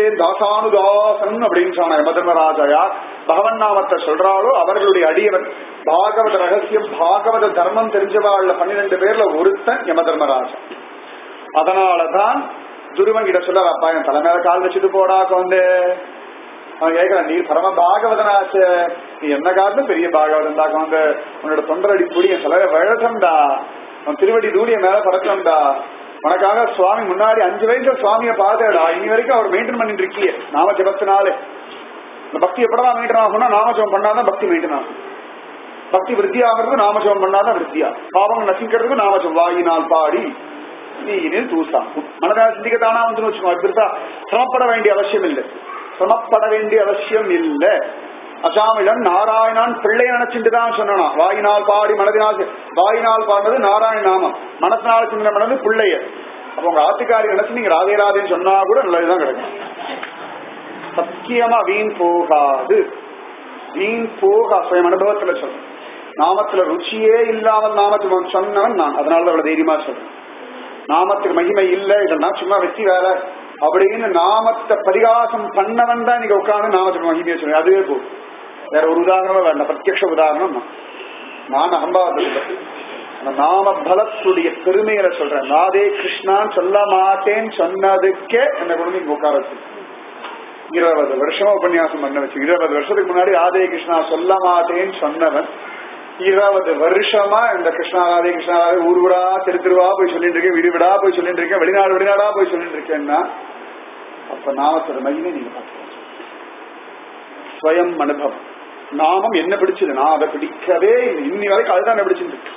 Speaker 1: தாசானுதாசன் அப்படின்னு சொன்ன யமதர்மராஜா யார் பகவன் நாமத்தை சொல்றாளோ அவர்களுடைய அடியவன் பாகவத ரகசியம் பாகவத தர்மம் தெரிஞ்சவாழ்ல பன்னிரெண்டு பேர்ல ஒருத்தன் யமதர்மராஜா அதனாலதான் துருவன் கிட்ட சொல்ல அப்பா என் தலை மேல கால் வச்சுட்டு போடா கொண்டு அவன் கேட்கிறான் நீ பரம பாகவதனாச்ச நீ என்ன காரணம் பெரிய பாகவதன் தான் கொண்டு உன்னோட தொண்டரடி புடி என் தலைவர விழட்டம்டா உன் திருவடி தூடிய மேல பறக்கம்டா உனக்காக சுவாமி முன்னாடி அஞ்சு வயசுல சுவாமியை பார்த்தேடா இனி வரைக்கும் அவர் மெயின்டைன் பண்ணிட்டு இருக்கிய நாம ஜபத்தினாலே இந்த பக்தி எப்படா மெயின்டைன் ஆகும்னா நாமஜபம் பண்ணாதான் பக்தி மெயின்டைன் ஆகும் பக்தி விருத்தி ஆகிறது நாமஜபம் பண்ணாதான் விருத்தியா பாவம் நசிக்கிறதுக்கு நாமஜபம் வாயினால் பாடி நீனில் தூசா மனதாக சிந்திக்கத்தானா வந்து வச்சுக்கோ பெருசா சிரமப்பட வேண்டிய அவசியம் இல்லை சிரமப்பட வேண்டிய அவசியம் இல்லை அசாமிடன் நாராயணான் பிள்ளை நினைச்சுட்டு தான் சொன்னானா வாயினால் பாடி மனதினால் வாயினால் பாடுறது நாராயண நாமம் மனத்தினால் சிந்தனை பண்ணது பிள்ளைய அப்ப உங்க ஆத்துக்காரி நினைச்சு நீங்க ராதே ராதேன்னு சொன்னா கூட நல்லதுதான் கிடைக்கும் சத்தியமா வீண் போகாது வீண் போகா சுயம் அனுபவத்துல சொல்றேன் நாமத்துல ருச்சியே இல்லாமல் நாமத்தில் சொன்னவன் நான் அதனால அவ்வளவு தைரியமா சொல்றேன் நாமத்துக்கு மகிமை இல்ல இதெல்லாம் சும்மா வெற்றி வேற அப்படின்னு நாமத்தை பரிகாசம் பண்ணவன் தான் நீங்க உட்கார்ந்து நாமத்துக்கு மகிமையை சொல்லுங்க அதுவே போதும் வேற ஒரு உதாரணமே வேண்டாம் பிரத்யக்ஷ உதாரணம் நான். நான் அகம்பாவத்தில் அந்த நாம பலத்துடைய பெருமைகளை சொல்றேன் ராதே கிருஷ்ணான்னு சொல்ல மாட்டேன்னு சொன்னதுக்கே என்ன கொண்டு இங்க உட்கார வச்சு இருபது வருஷமா உபன்யாசம் பண்ண வச்சு இருபது வருஷத்துக்கு முன்னாடி ராதே கிருஷ்ணா சொல்ல மாட்டேன்னு சொன்னவன் இருபது வருஷமா இந்த கிருஷ்ணா ராதே கிருஷ்ணா ராதே ஊர் ஊரா தெரு தெருவா போய் சொல்லிட்டு இருக்கேன் வீடு வீடா போய் சொல்லிட்டு இருக்கேன் வெளிநாடு வெளிநாடா போய் சொல்லிட்டு இருக்கேன்னா அப்ப நாமத்தோட மகிமை நீங்க பார்க்கலாம் ஸ்வயம் அனுபவம் நாமம் என்ன பிடிச்சது நான் அதை பிடிக்கவே இல்லை இன்னி வரைக்கும் அதுதான் பிடிச்சிருக்கு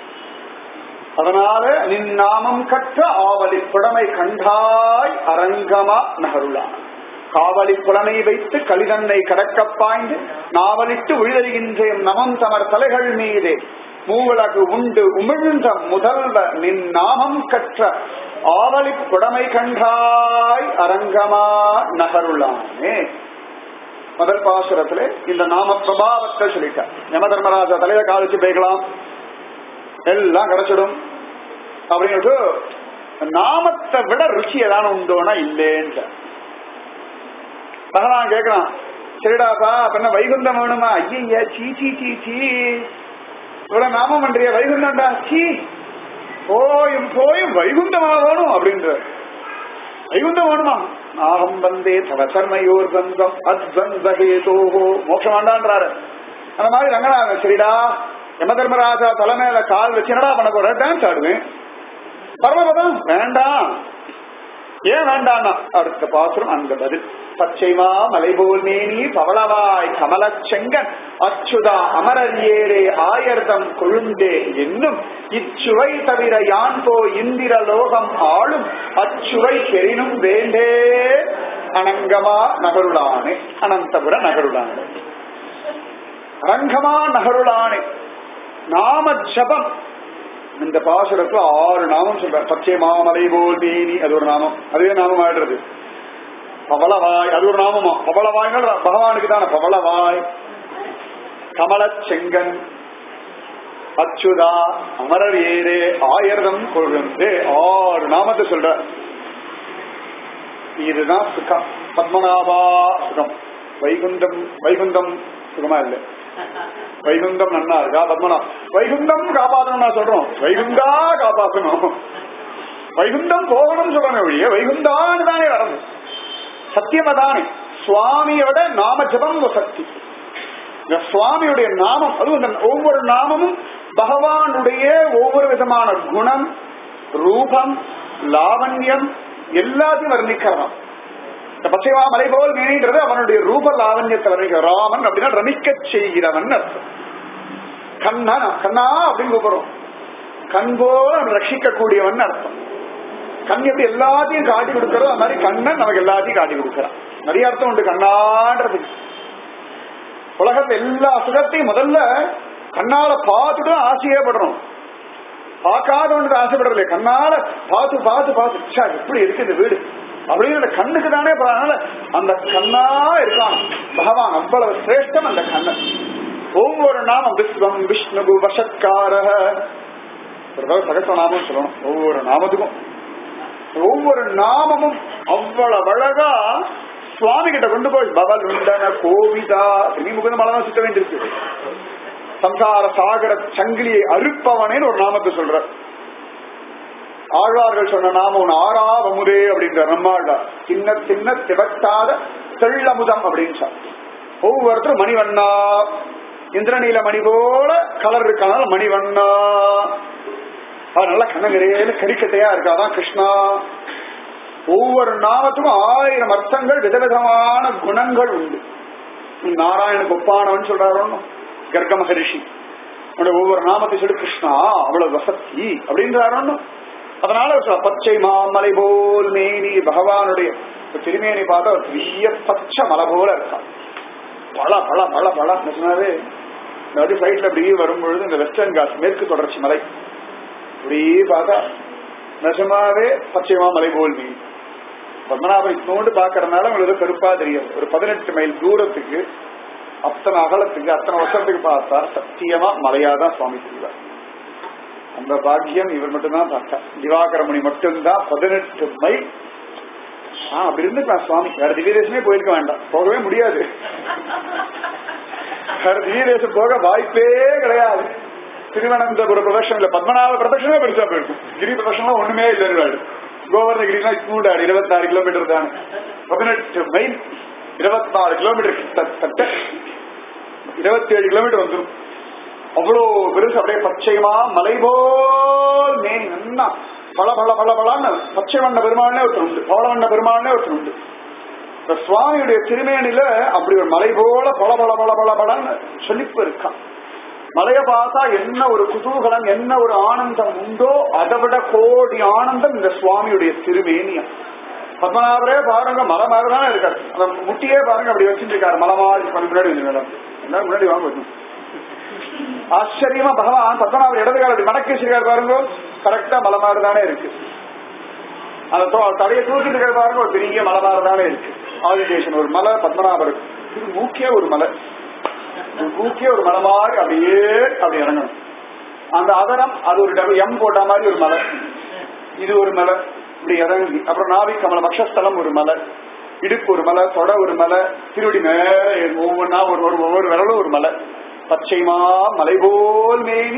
Speaker 1: அதனால நின் நாமம் கற்ற ஆவலி புடமை கண்டாய் அரங்கமா நகருளான் காவலி புலனை வைத்து கலிதன்னை கடக்க பாய்ந்து நாவலிட்டு விழுதறிகின்றேன் நமம் தமர் தலைகள் மீதே மூவலகு உண்டு உமிழ்ந்த முதல்வ நின் நாமம் கற்ற ஆவலி புடமை கண்டாய் அரங்கமா நகருளானே முதல் பாசுரத்துல இந்த நாம பிரபாவத்தை சொல்லிட்டார் யம தர்மராஜா தலையில காலிச்சு போய்க்கலாம் எல்லாம் கிடைச்சிடும் அப்படின்னு நாமத்தை விட ருச்சி ஏதான உண்டோனா இல்லேன்ற பகவான் கேட்கறான் சரிடாப்பா அப்ப என்ன வைகுந்தம் வேணுமா ஐயா சீ சீ சீ சீ இவ்வளவு நாமம் பண்றிய வைகுந்தம்டா சீ போயும் போயும் வைகுந்தமா வேணும் அப்படின்ற வைகுந்தம் வேணுமா நாகம் வந்தே தவ கர்மயோர் பந்தம் அத்வந்தகேதோஹோ மோட்சம் வேண்டான்றாரு அந்த மாதிரி ரங்கநாதன் சரிடா யம தர்மராஜா தலைமையில கால் வச்சு என்னடா பண்ண போற டான்ஸ் ஆடுவேன் பரமபதம் வேண்டாம் ஏன் வேண்டாம் அடுத்த பாசுரம் அந்த பதில் பச்சைமா மலைபோல் மேனி பவளவாய் கமலச் செங்கன் அச்சுதா அமரர் ஏரே ஆயர்தம் கொழுந்தே என்னும் இச்சுவை தவிர யான் போ இந்திர லோகம் ஆளும் அச்சுவை பெரினும் வேண்டே அனங்கமா நகருளானே அனந்தபுர நகருளானே அரங்கமா நகருளானே நாம ஜபம் இந்த பாசுரத்துல ஆறு நாமம் சொல்ற பச்சை மாமலை போல் மேனி அது ஒரு நாமம் அதே நாமம் ஆயிடுறது பவளவாய் அது ஒரு நாமமா பவளவாய்கள் பகவானுக்கு தானே பவளவாய் கமலச் செங்கன் அச்சுதா அமரர் ஏரே ஆயிரம் கொழுந்து ஆறு நாமத்தை சொல்ற இதுதான் சுகம் பத்மநாபா சுகம் வைகுண்டம் வைகுண்டம் சுகமா இல்லை வைகுண்டம் நன்னா இருக்கா பத்மனா வைகுண்டம் காப்பாற்றணும் நான் சொல்றோம் வைகுண்டா காப்பாற்றணும் வைகுண்டம் போகணும் சொல்றேன் ஒழிய வைகுண்டான்னு தானே வரணும் சத்தியமதானே சுவாமியோட நாம ஜபம் சக்தி இந்த சுவாமியுடைய நாமம் அதுவும் இந்த ஒவ்வொரு நாமமும் பகவானுடைய ஒவ்வொரு விதமான குணம் ரூபம் லாவண்யம் எல்லாத்தையும் வர்ணிக்கலாம் இந்த பச்சைவா மலை போல் மேனின்றது அவனுடைய ரூப லாவண்யத்தை வர்ணிக்க ராமன் அப்படின்னா ரமிக்க செய்கிறவன் அர்த்தம் கண்ணா கண்ணா அப்படின்னு கூப்பிடுறோம் கண் போல ரட்சிக்க கூடியவன் அர்த்தம் கண் எப்படி எல்லாத்தையும் காட்டி கொடுக்கறோ அது மாதிரி கண்ணன் நமக்கு எல்லாத்தையும் காட்டி கொடுக்கறான் நிறைய அர்த்தம் உண்டு கண்ணான்றதுக்கு உலகத்துல எல்லா சுகத்தையும் முதல்ல கண்ணால பார்த்துட்டு ஆசையே படுறோம் பார்க்காதவனுக்கு ஆசைப்படுறது இல்லை கண்ணால பார்த்து பார்த்து பார்த்து ச்சா, எப்படி இருக்கு இந்த வீடு அப்படின்னு அந்த கண்ணுக்கு தானே அதனால அந்த கண்ணா இருக்கான் பகவான் அவ்வளவு சிரேஷ்டம் அந்த கண்ணன் ஒவ்வொரு நாமம் விஸ்வம் விஷ்ணு வசத்கார ஒரு தடவை சகசநாமம் சொல்லணும் ஒவ்வொரு நாமத்துக்கும் ஒவ்வொரு நாமமும் அவ்வளவு அழகா சுவாமி கிட்ட கொண்டு போய் பவல் உண்டன கோவிதா நீ முகுந்த மலதான் சுத்த வேண்டியிருக்கு சம்சார சாகர சங்கிலியை அறுப்பவனேன்னு ஒரு நாமத்தை சொல்ற ஆழ்வார்கள் சொன்ன நாம உன் ஆறாவமுதே அப்படின்ற நம்மாழ்வார் சின்ன சின்ன திவட்டாத தெள்ளமுதம் அப்படின்னு சொன்ன ஒவ்வொருத்தரும் மணிவண்ணா இந்திரநீல மணி போல கலர் இருக்கனால மணிவண்ணா அவர் நல்லா கண்ணங்கரேன்னு கரிக்கட்டையா இருக்காதான் கிருஷ்ணா ஒவ்வொரு நாமத்துக்கும் ஆயிரம் அர்த்தங்கள் விதவிதமான குணங்கள் உண்டு நாராயணுக்கு ஒப்பானவன் சொல்றாரு கர்க்க மகரிஷி அவனுடைய ஒவ்வொரு நாமத்தை சொல்லி கிருஷ்ணா அவ்வளவு வசதி அப்படின்றாரு அதனால சொல்ல, பச்சை மாமலை போல் மேனி பகவானுடைய இப்ப திருமேனி பார்த்தா ஒரு பெரிய பச்சை மலை போல இருக்கான் பல பல பல பல சொன்னாவே இந்த அடி சைட்ல அப்படியே வரும்பொழுது இந்த வெஸ்டர்ன் காட்ஸ் மேற்கு தொடர்ச்சி மலை அப்படியே பார்த்தா நிஜமாவே பச்சைமா மலை போல் மீன் பத்மநாபம் இத்தோண்டு பாக்குறதுனால உங்களுக்கு கருப்பா தெரியும் ஒரு பதினெட்டு மைல் தூரத்துக்கு அத்தனை அகலத்துக்கு அத்தனை வருஷத்துக்கு பார்த்தா சத்தியமா மலையாதான் சுவாமி தெரிவார் அந்த பாக்கியம் இவர் மட்டும்தான் பார்த்தா திவாகரமணி மட்டும்தான் பதினெட்டு மைல் ஆஹ் அப்படி இருந்துக்கலாம் சுவாமி வேற திவ்யதேசமே போயிருக்க வேண்டாம் போகவே முடியாது வேற திவ்யதேசம் போக வாய்ப்பே கிடையாது திருவனந்தபுர பிரதட்சணம் இல்ல பத்மநாப பிரதட்சணமே பெருசா போயிருக்கும் கிரி பிரதட்சணம் ஒண்ணுமே இல்லை இருவாடு கோவர்ணகிரிலாம் இட்னூடாடு இருபத்தாறு கிலோமீட்டர் தானே பதினெட்டு மைல் இருபத்தாறு கிலோமீட்டர் கிட்டத்தட்ட இருபத்தி ஏழு கிலோமீட்டர் வந்துடும் அவ்வளோ பெருசு அப்படியே பச்சைமா மலை போல் மேனி நன்னா பல பல பல பலான்னு பச்சை வண்ண பெருமானே ஒருத்தர் உண்டு பவள வண்ண பெருமானே ஒருத்தர் உண்டு இந்த சுவாமியுடைய திருமேனில அப்படி ஒரு மலை போல பல பல பல பல பலன்னு சொல்லிப்பு இருக்கான் மலைய பார்த்தா என்ன ஒரு குதூகலம் என்ன ஒரு ஆனந்தம் உண்டோ அதை விட கோடி ஆனந்தம் இந்த சுவாமியுடைய திருமேனியம் பத்மநாபரே பாருங்க மலை மாதிரி தானே இருக்காரு அந்த முட்டியே பாருங்க அப்படி வச்சுட்டு இருக்காரு மலை மாதிரி கொஞ்சம் முன்னாடி வந்து மேடம் எல்லாரும் முன்னாடி வாங்க வரணும் ஆச்சரியமா பகவான் பத்மநாபர் இடது கால அப்படி மடக்கி வச்சிருக்காரு பாருங்க கரெக்டா மலை மாதிரி தானே இருக்கு அந்த தொ- தலையை தூக்கிட்டு இருக்கிற பாருங்க ஒரு பெரிய மலை மாதிரி தானே இருக்கு ஆதிசேஷன் ஒரு மலை பத்மநாபர் இது மூக்கிய ஒரு மலை ஒரு மூக்கிய ஒரு மலை மாதிரி அப்படியே அப்படி இறங்கணும் அந்த அதரம் அது ஒரு டபுள் எம் போட்ட மாதிரி ஒரு மலை இது ஒரு மலை இப்படி இறங்கி அப்புறம் நாவி கமல பக்ஷஸ்தலம் ஒரு மலை இடுப்பு ஒரு மலை தொடை ஒரு மலை திருவடி மேல ஏறும். ஒவ்வொன்னா ஒரு ஒரு ஒவ்வொரு விரலும் ஒரு மலை பச்சைமா மலை போல் மேனி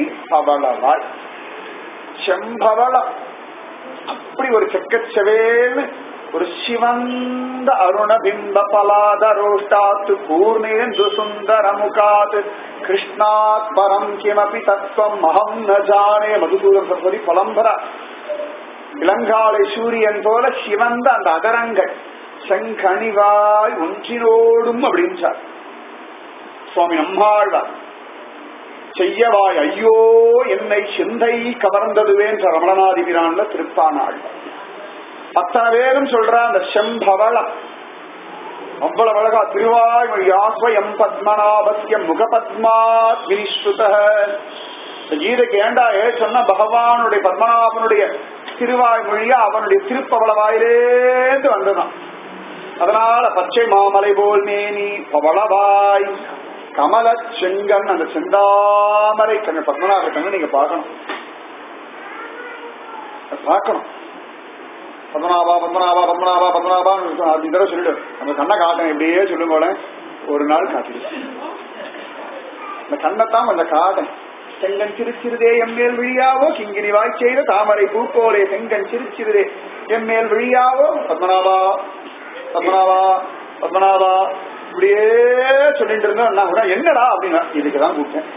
Speaker 1: பவளவாய் செம்பவளம் அப்படி ஒரு செக்கச்சவேல்னு ஒரு சிவந்த அருணபிம்ப பலாதரோஷ்டாத்து பூர்ணேந்து சுந்தர முகாத் கிருஷ்ணாத் பரம் கிமபி தத்துவம் அகம் ந ஜானே மதுசூதன் சரஸ்வதி பலம்பர இளங்காலை சூரியன் போல சிவந்த அந்த அதரங்கள் செங்கனிவாய் ஒன்றினோடும் அப்படின்னு சார் சுவாமி நம்மாழ்வார் செய்யவாய் ஐயோ என்னை சிந்தை கவர்ந்ததுவேன்ற ரமணநாதிபிரான்ல திருப்பானாள் அத்தனை பேரும் சொல்ற அந்த செம்பவளம் அவ்வளவு அழகா திருவாய்மொழி யாஸ்வயம் பத்மநாபஸ்ய முகபத்மாத் வினிஸ்ருத இந்த கீதைக்கு ஏண்டா ஏ சொன்ன பகவானுடைய பத்மநாபனுடைய திருவாய்மொழியா அவனுடைய திருப்பவள வாயிலேந்து வந்ததான் அதனால பச்சை மாமலை போல் மேனி பவளவாய் கமல செங்கன் அந்த செந்தாமரை கண்ணு பத்மநாப கண்ணு நீங்க பார்க்கணும் அது பார்க்கணும் பத்மநாபா பத்மநாபா பத்மநாபா பத்மநாபா அப்படி தடவை சொல்லிடு அந்த கண்ணை காட்டன் இப்படியே சொல்லும் போல ஒரு நாள் காட்டிடுவேன் இந்த கண்ணைத்தான் கொஞ்சம் காட்டன் செங்கன் சிரிச்சிருதே எம்மேல் விழியாவோ கிங்கிரி வாய் செய்த தாமரை பூ போலே செங்கன் சிரிச்சிருதே எம்மேல் விழியாவோ பத்மநாபா பத்மநாபா பத்மநாபா இப்படியே சொல்லிட்டு இருந்தா நான் கூட என்னடா அப்படின்னா இதுக்குதான் கூப்பிட்டேன்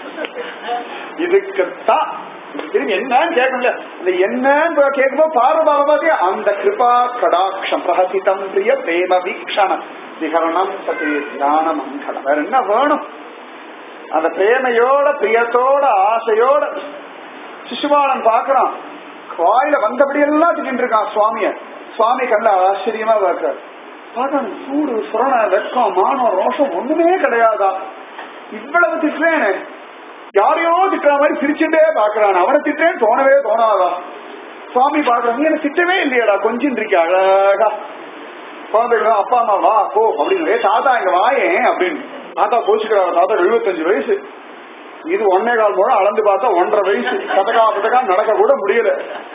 Speaker 1: இதுக்குத்தான் திரும்பி என்னன்னு கேட்கல இந்த என்னன்னு கேட்கும்போது பார்வபாவதி அந்த கிருபா கடாட்சம் பிரஹசிதம் பிரிய பிரேம வீக்ஷணம் விகரணம் சதி ஞான மங்களம் வேற என்ன வேணும் அந்த பிரேமையோட பிரியத்தோட ஆசையோட சிசுபாலன் பாக்குறான் வாயில வந்தபடி எல்லாம் திட்டின்னு இருக்கான் சுவாமிய சுவாமி கண்ட ஆச்சரியமா பார்க்கிறார் பாக்கணும் சூடு சுரண வெக்கம் மானம் ரோஷம் ஒண்ணுமே கிடையாதா இவ்வளவு திட்டுறேனே யாரையோ திட்டுற மாதிரி சிரிச்சுட்டே பாக்குறான் அவனை திட்டேன்னு தோணவே தோணாதா சுவாமி பாக்குறான் நீ என்ன திட்டவே இல்லையாடா கொஞ்சம் இருக்க அழகா குழந்தைகள் அப்பா அம்மா வா போ அப்படின்னு "ஏய், தாத்தா இங்க வாயேன் அப்படின்னு தாத்தா கோச்சுக்கிறாரு தாத்தா எழுபத்தஞ்சு வயசு இது ஒன்னே கால் மூலம் அளந்து பார்த்தா ஒன்றரை வயசு கதகா பதகா நடக்க கூட முடியல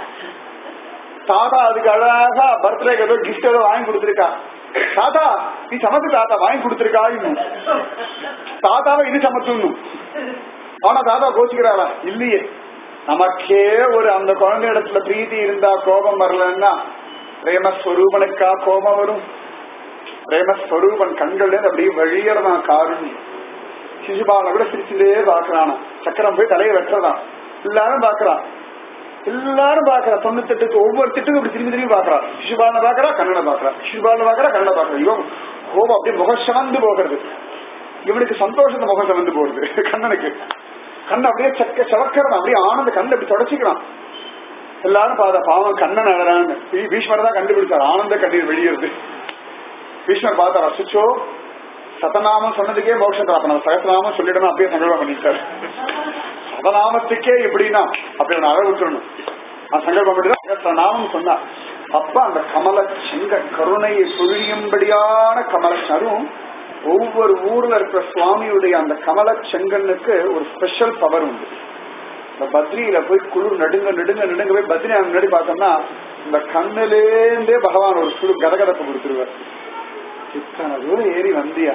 Speaker 1: தாத்தா அதுக்கு அழகா பர்த்டேக்கு ஏதோ கிஃப்ட் ஏதோ வாங்கி கொடுத்துருக்கா தாத்தா நீ சமத்து தாத்தா வாங்கி கொடுத்துருக்கா இன்னும் தாத்தாவை இது சமத்துணும் ஆனா தாத்தா கோச்சுக்கிறாரா இல்லையே நமக்கே ஒரு அந்த குழந்தை இடத்துல பிரீதி இருந்தா கோபம் வரலன்னா பிரேமஸ்வரூபனுக்கா கோபம் வரும் பிரேமஸ்வரூபன் கண்கள்ல இருந்து அப்படியே வழியறதான் காருண்யம் சிசுபாலனை கூட சிரிச்சுட்டே பாக்குறானா சக்கரம் போய் தலையை வெட்டுறதான் எல்லாரும் பாக்குறான் எல்லாரும் பாக்குறா தொண்ணூத்தெட்டுக்கு ஒவ்வொரு திட்டுக்கும் இப்படி திரும்பி திரும்பி பாக்குறா சிசுபாலனை பாக்குறா கண்ணனை பாக்குறா சிசுபாலனை பாக்குறா கண்ணனை பாக்குறா இவன் கோபம் அப்படியே முகம் சிவந்து போகிறது இவனுக்கு சந்தோஷத்தை முகம் சிவந்து போறது கண்ணனுக்கு கண்ணை அப்படியே சக்க சவக்கிறான் அப்படியே ஆனந்த கண்ணை அப்படி தொடச்சிக்கிறான் எல்லாரும் பாதா பாவம் கண்ணன் அழறான்னு பீஷ்மர் தான் கண்டுபிடிச்சார் ஆனந்த கண்ணீர் வெளியேறுது பீஷ்மர் பார்த்தார் அசுச்சோ சதநாமம் சொன்னதுக்கே மோட்சம் அப்ப நம்ம சகசநாமம் சொல்லிடணும் அப்படியே சங்கல்பம் பண்ணிட்டார் சதநாமத்துக்கே எப்படின்னா அப்படி ஒன்று அழ விட்டுறணும் நான் சங்கல்பம் பண்ணிதான் சகசநாமம் சொன்னா அப்ப அந்த கமல செங்க கருணையை பொழியும்படியான கமல அதுவும் ஒவ்வொரு ஊர்ல இருக்கிற சுவாமியுடைய அந்த கமல செங்கனுக்கு ஒரு ஸ்பெஷல் பவர் உண்டு இந்த பத்ரியில போய் குளிர் நடுங்க நடுங்க நடுங்க போய் பத்ரி முன்னாடி பார்த்தோம்னா இந்த கண்ணுலேருந்தே பகவான் ஒரு சுடு கதகதப்பு கொடுத்துருவார் இத்தனை தூரம் ஏறி வந்தியா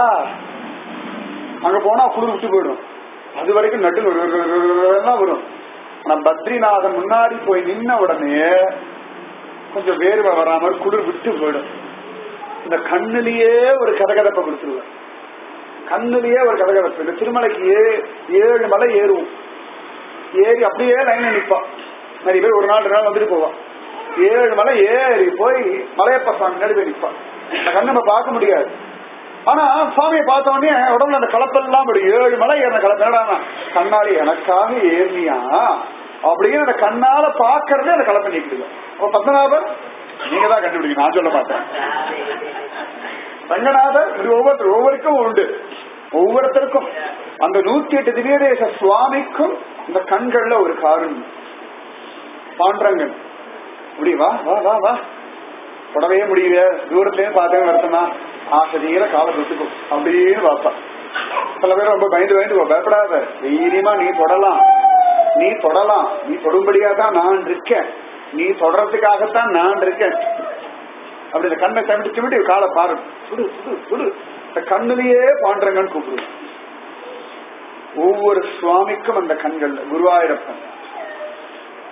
Speaker 1: அங்க போனா குளிர் விட்டு போயிடும் அது வரைக்கும் நட்டு தான் வரும் ஆனா பத்ரிநாதன் முன்னாடி போய் நின்ன உடனே கொஞ்சம் வேர்வை வராம குளிர் விட்டு போயிடும் இந்த கண்ணுலயே ஒரு கதகதப்பை கொடுத்துருவார் கண்ணுலயே ஒரு கதகதப்பு இந்த திருமலைக்கு ஏ ஏழு மலை ஏறுவோம் ஏறி அப்படியே லைன்ல நிப்பான் நிறைய பேர் ஒரு நாள் ரெண்டு நாள் வந்துட்டு போவான் ஏழு மலை ஏறி போய் மலையப்ப சாமி முன்னாடி போய் நிப்பான் அந்த கண்ணை நம்ம பார்க்க முடியாது ஆனா சுவாமியை பார்த்த உடனே உடம்புல அந்த கலப்பெல்லாம் அப்படி ஏழு மலை ஏறின கலப்பு என்னடா கண்ணாடி எனக்காக ஏறினியா அப்படின்னு அந்த கண்ணால பாக்குறதே அந்த கலப்பை நீக்கிடுங்க அப்ப பத்மநாபர் நீங்க தான் கண்டுபிடிங்க நான் சொல்ல மாட்டேன் ரங்கநாதர் இது ஒவ்வொருத்தர் ஒவ்வொருக்கும் உண்டு ஒவ்வொருத்தருக்கும் அந்த நூத்தி எட்டு திவ்யதேச சுவாமிக்கும் இந்த கண்கள்ல ஒரு காருண்யம் பாண்டரங்கன் இப்படி வா வா வா வா தொடவே முடியல தூரத்துலயே பார்த்தேன் வருத்தமா ஆசதியில காலை தொட்டுக்கும் அப்படின்னு பார்ப்பா சில பேர் ரொம்ப பயந்து பயந்து போ, பயப்படாத தைரியமா நீ தொடலாம் நீ தொடலாம் நீ தொடும்படியா தான் நான் இருக்கேன் நீ தொடறதுக்காகத்தான் நான் இருக்கேன் அப்படி இந்த கண்ணை சமிட்டு சிமிட்டி காலை பாரு சுடு சுடு சுடு இந்த கண்ணுலயே பாண்டரங்கன்னு கூப்பிடுவேன் ஒவ்வொரு சுவாமிக்கும் அந்த கண்கள் குருவாயூரப்பன்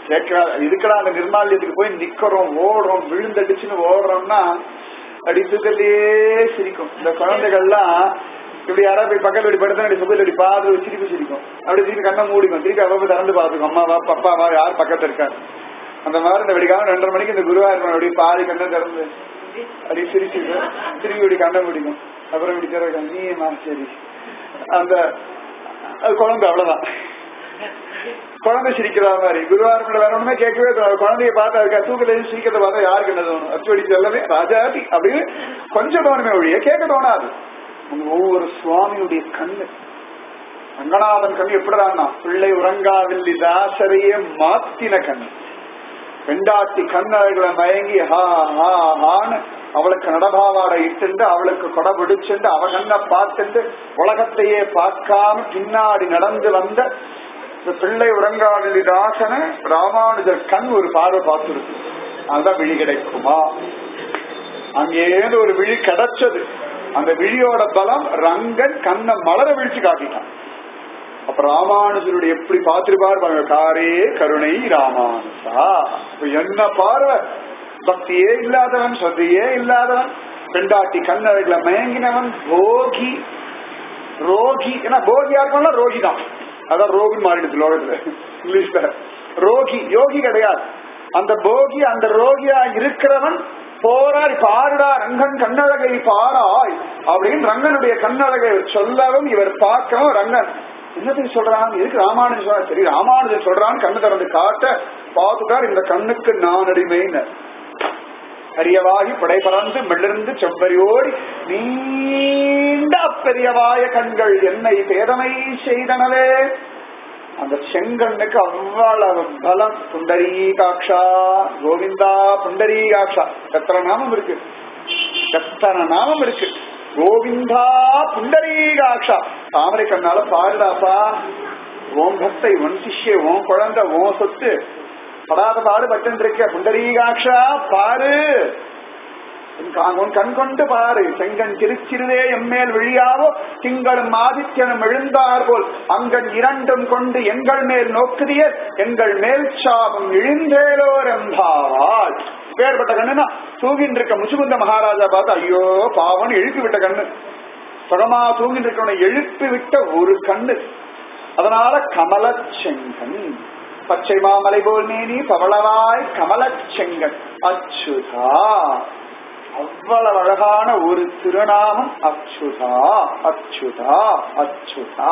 Speaker 1: கேட்கறா இதுக்கடா அந்த நிர்மால்யத்துக்கு போய் நிக்கிறோம் ஓடுறோம் விழுந்தடிச்சுன்னு ஓடுறோம்னா அடித்துக்கல்லையே சிரிக்கும் இந்த குழந்தைகள்லாம் இப்படி யாராவது போய் பக்கத்துல இப்படி படுத்தா இப்படி சுபத்தில் இப்படி பார்த்து சிரிப்பு சிரிக்கும் அப்படி திருப்பி கண்ணை மூடிக்கும் திருப்பி அவ போய் திறந்து பார்த்துக்கும் அம்மாவா பப்பாவா யார் பக்கத்துல இருக்காரு அந்த மாதிரி இந்த வெடிக்காம ரெண்டரை மணிக்கு இந்த குருவாயூர் அப்படி பாதி கண்ணை திறந்து அப்படி சிரிச்சுட்டு திருப்பி இப்படி கண்ணை முடிக்கும் அப்புறம் இப்படி திறக்க நீமா சரி அந்த அது குழந்தை அவ்வளவுதான் குழந்தை சிரிக்கிற மாதிரி குருவாரம்ல வேற ஒண்ணுமே கேட்கவே தோணாது குழந்தைய பார்த்தா இருக்கா தூக்கத்துல இருந்து சிரிக்கிறத பார்த்தா யாருக்கு என்ன தோணும் அச்சுவடி எல்லாமே ராஜாதி அப்படின்னு கொஞ்சம் தோணுமே ஒழிய கேட்க தோணாது உங்க ஒவ்வொரு சுவாமியுடைய கண்ணு ரங்கநாதன் கண்ணு எப்படிடான்னா பிள்ளை உறங்காவில்லி தாசரையே மாத்தின கண்ணு பெண்டாட்டி கண்ணழகளை மயங்கி ஹா ஹா ஹான்னு அவளுக்கு நடபாவாடை இட்டுண்டு அவளுக்கு கொடை பிடிச்சுண்டு அவ கண்ணை பார்த்துட்டு உலகத்தையே பார்க்காம பின்னாடி நடந்து வந்த இந்த பிள்ளை உறங்காவில்லி தாசனை ராமானுஜர் கண் ஒரு பார்வை பார்த்துருக்கு அதுதான் விழி கிடைக்குமா அங்கேருந்து ஒரு விழி கிடைச்சது அந்த விழியோட பலம் ரங்கன் கண்ணை மலர விழிச்சு காட்டிட்டான் அப்ப ராமானுஜருடைய எப்படி பார்த்திருப்பார் பாருங்க காரே கருணை ராமானுஜா இப்ப என்ன பார்வை பக்தியே இல்லாதவன் சத்தையே இல்லாதவன் பெண்டாட்டி கண்ணழகுல மயங்கினவன் போகி ரோகி ஏன்னா போகியா இருக்கணும்னா ரோகி தான் அதான் ரோகின்னு மாறிடுச்சு லோகத்துல இங்கிலீஷ்ல ரோகி யோகி கிடையாது அந்த போகி அந்த ரோகியா இருக்கிறவன் போராடி பாருடா ரங்கன் கண்ணழகை பாராய் அப்படின்னு ரங்கனுடைய கண்ணழகை சொல்லவும் இவர் பார்க்கவும் ரங்கன் என்னத்துக்கு சொல்றான் எதுக்கு ராமானுஜன் சொல்ற சரி ராமானுஜன் சொல்றான்னு கண்ணு திறந்து காட்ட பார்த்துட்டார் இந்த கண்ணுக்கு நான் அடிமைன்னு பெரியவாகி படை பறந்து மெல்லிருந்து செவ்வரியோடி நீண்ட பெரியவாய கண்கள் என்னை பேதமை செய்தனவே அந்த செங்கண்ணுக்கு அவ்வளவு பலம் புண்டரீகாட்சா கோவிந்தா புண்டரீகாட்சா எத்தனை நாமம் இருக்கு எத்தனை நாமம் இருக்கு கோவிந்தா புண்டரீகாட்சா தாமரை கண்ணால பாருடாப்பா ஓம் பக்தை உன் சிஷ்ய ஓம் குழந்தை ஓம் சொத்து படாத பாடு பட்டன் இருக்க புண்டரீகாட்சா பாரு உன் கண் கொண்டு பாரு செங்கன் திருச்சிறுதே எம்மேல் விழியாவோ திங்களும் ஆதித்யனும் எழுந்தார் போல் அங்கன் இரண்டும் கொண்டு எங்கள் மேல் நோக்குதிய எங்கள் மேல் சாபம் இழிந்தேலோர் எம்பாவால் பேர்பட்ட கண்ணுனா தூங்கின்னு இருக்க முசுகுந்த மகாராஜா பார்த்து ஐயோ பாவன் எழுப்பி விட்ட கண்ணு சுகமா தூங்கிட்டு இருக்கவனை எழுப்பி விட்ட ஒரு கண்ணு அதனால கமல செங்கன் பச்சை மாமலை போல் மேனி பவளவாய் கமல செங்கன் அச்சுதா அவ்வளவு அழகான ஒரு திருநாமம் அச்சுதா அச்சுதா அச்சுதா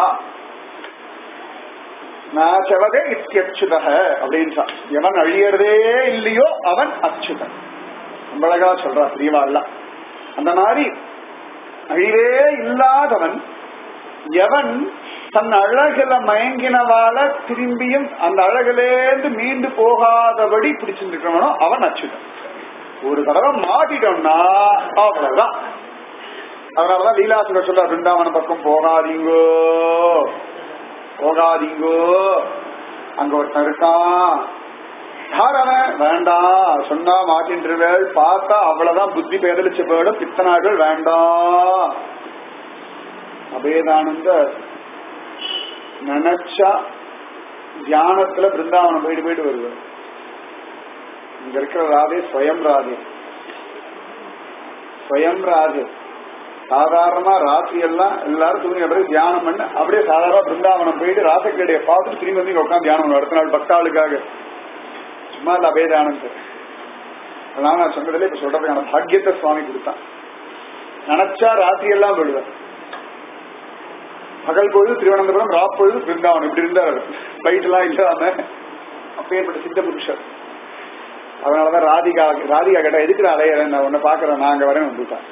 Speaker 1: நான் செவக இத்தியச்சுதக அப்படின்னு எவன் அழியறதே இல்லையோ அவன் அச்சுதன் ரொம்ப அழகா சொல்றா பிரியவாள்லாம் அந்த மாதிரி அழிவே இல்லாதவன் எவன் தன் அழகுல மயங்கினவால திரும்பியும் அந்த அழகுலேருந்து மீண்டு போகாதபடி பிடிச்சிருக்கிறவனோ அவன் அச்சுதன் ஒரு தடவை மாட்டிட்டோம்னா அவ்வளவுதான் அதனாலதான் லீலாசுர சொல்ற பிருந்தாவன பக்கம் போகாதீங்கோ போகாதீங்கோ அங்க ஒருத்தன் இருக்கான் யார் அவன் வேண்டாம் சொன்னா மாட்டின்றுவேள் பார்த்தா அவ்வளவுதான் புத்தி பேதலிச்ச போயிடும் பித்தனார்கள் வேண்டாம் அபேதானந்த நினைச்சா தியானத்துல பிருந்தாவனம் போயிட்டு போயிட்டு வருவார் இங்க இருக்கிற ராதே ஸ்வயம் ராதே ஸ்வயம் ராதே சாதாரணமா ராத்திரி எல்லாம் எல்லாரும் தூங்கி பிறகு தியானம் பண்ண அப்படியே சாதாரண பிருந்தாவனம் போயிட்டு ராசக்கடையை பார்த்துட்டு திரும்பி வந்து உட்காந்து தியானம் பண்ணுவோம் அடுத்த நாள் பக்தாளுக்காக சும்மா இல்ல அபேதானந்த் அதனால நான் சொன்னதுல இப்ப சொல்றதுக்கான பாக்கியத்தை சுவாமி கொடுத்தான் நினைச்சா ராத்திரி எல்லாம் போயிடுவேன் பகல் பொழுது திருவனந்தபுரம் ரா பொழுது பிருந்தாவனம் இப்படி இருந்தார் பைட் எல்லாம் இல்லாம அப்பேற்பட்ட சித்த புருஷர் அதனாலதான் ராதிகா ராதிகா கேட்டா எதுக்கு அலையறேன் நான் உன்னை பாக்குறேன் நான் அங்க வரேன் வந்துட்டான்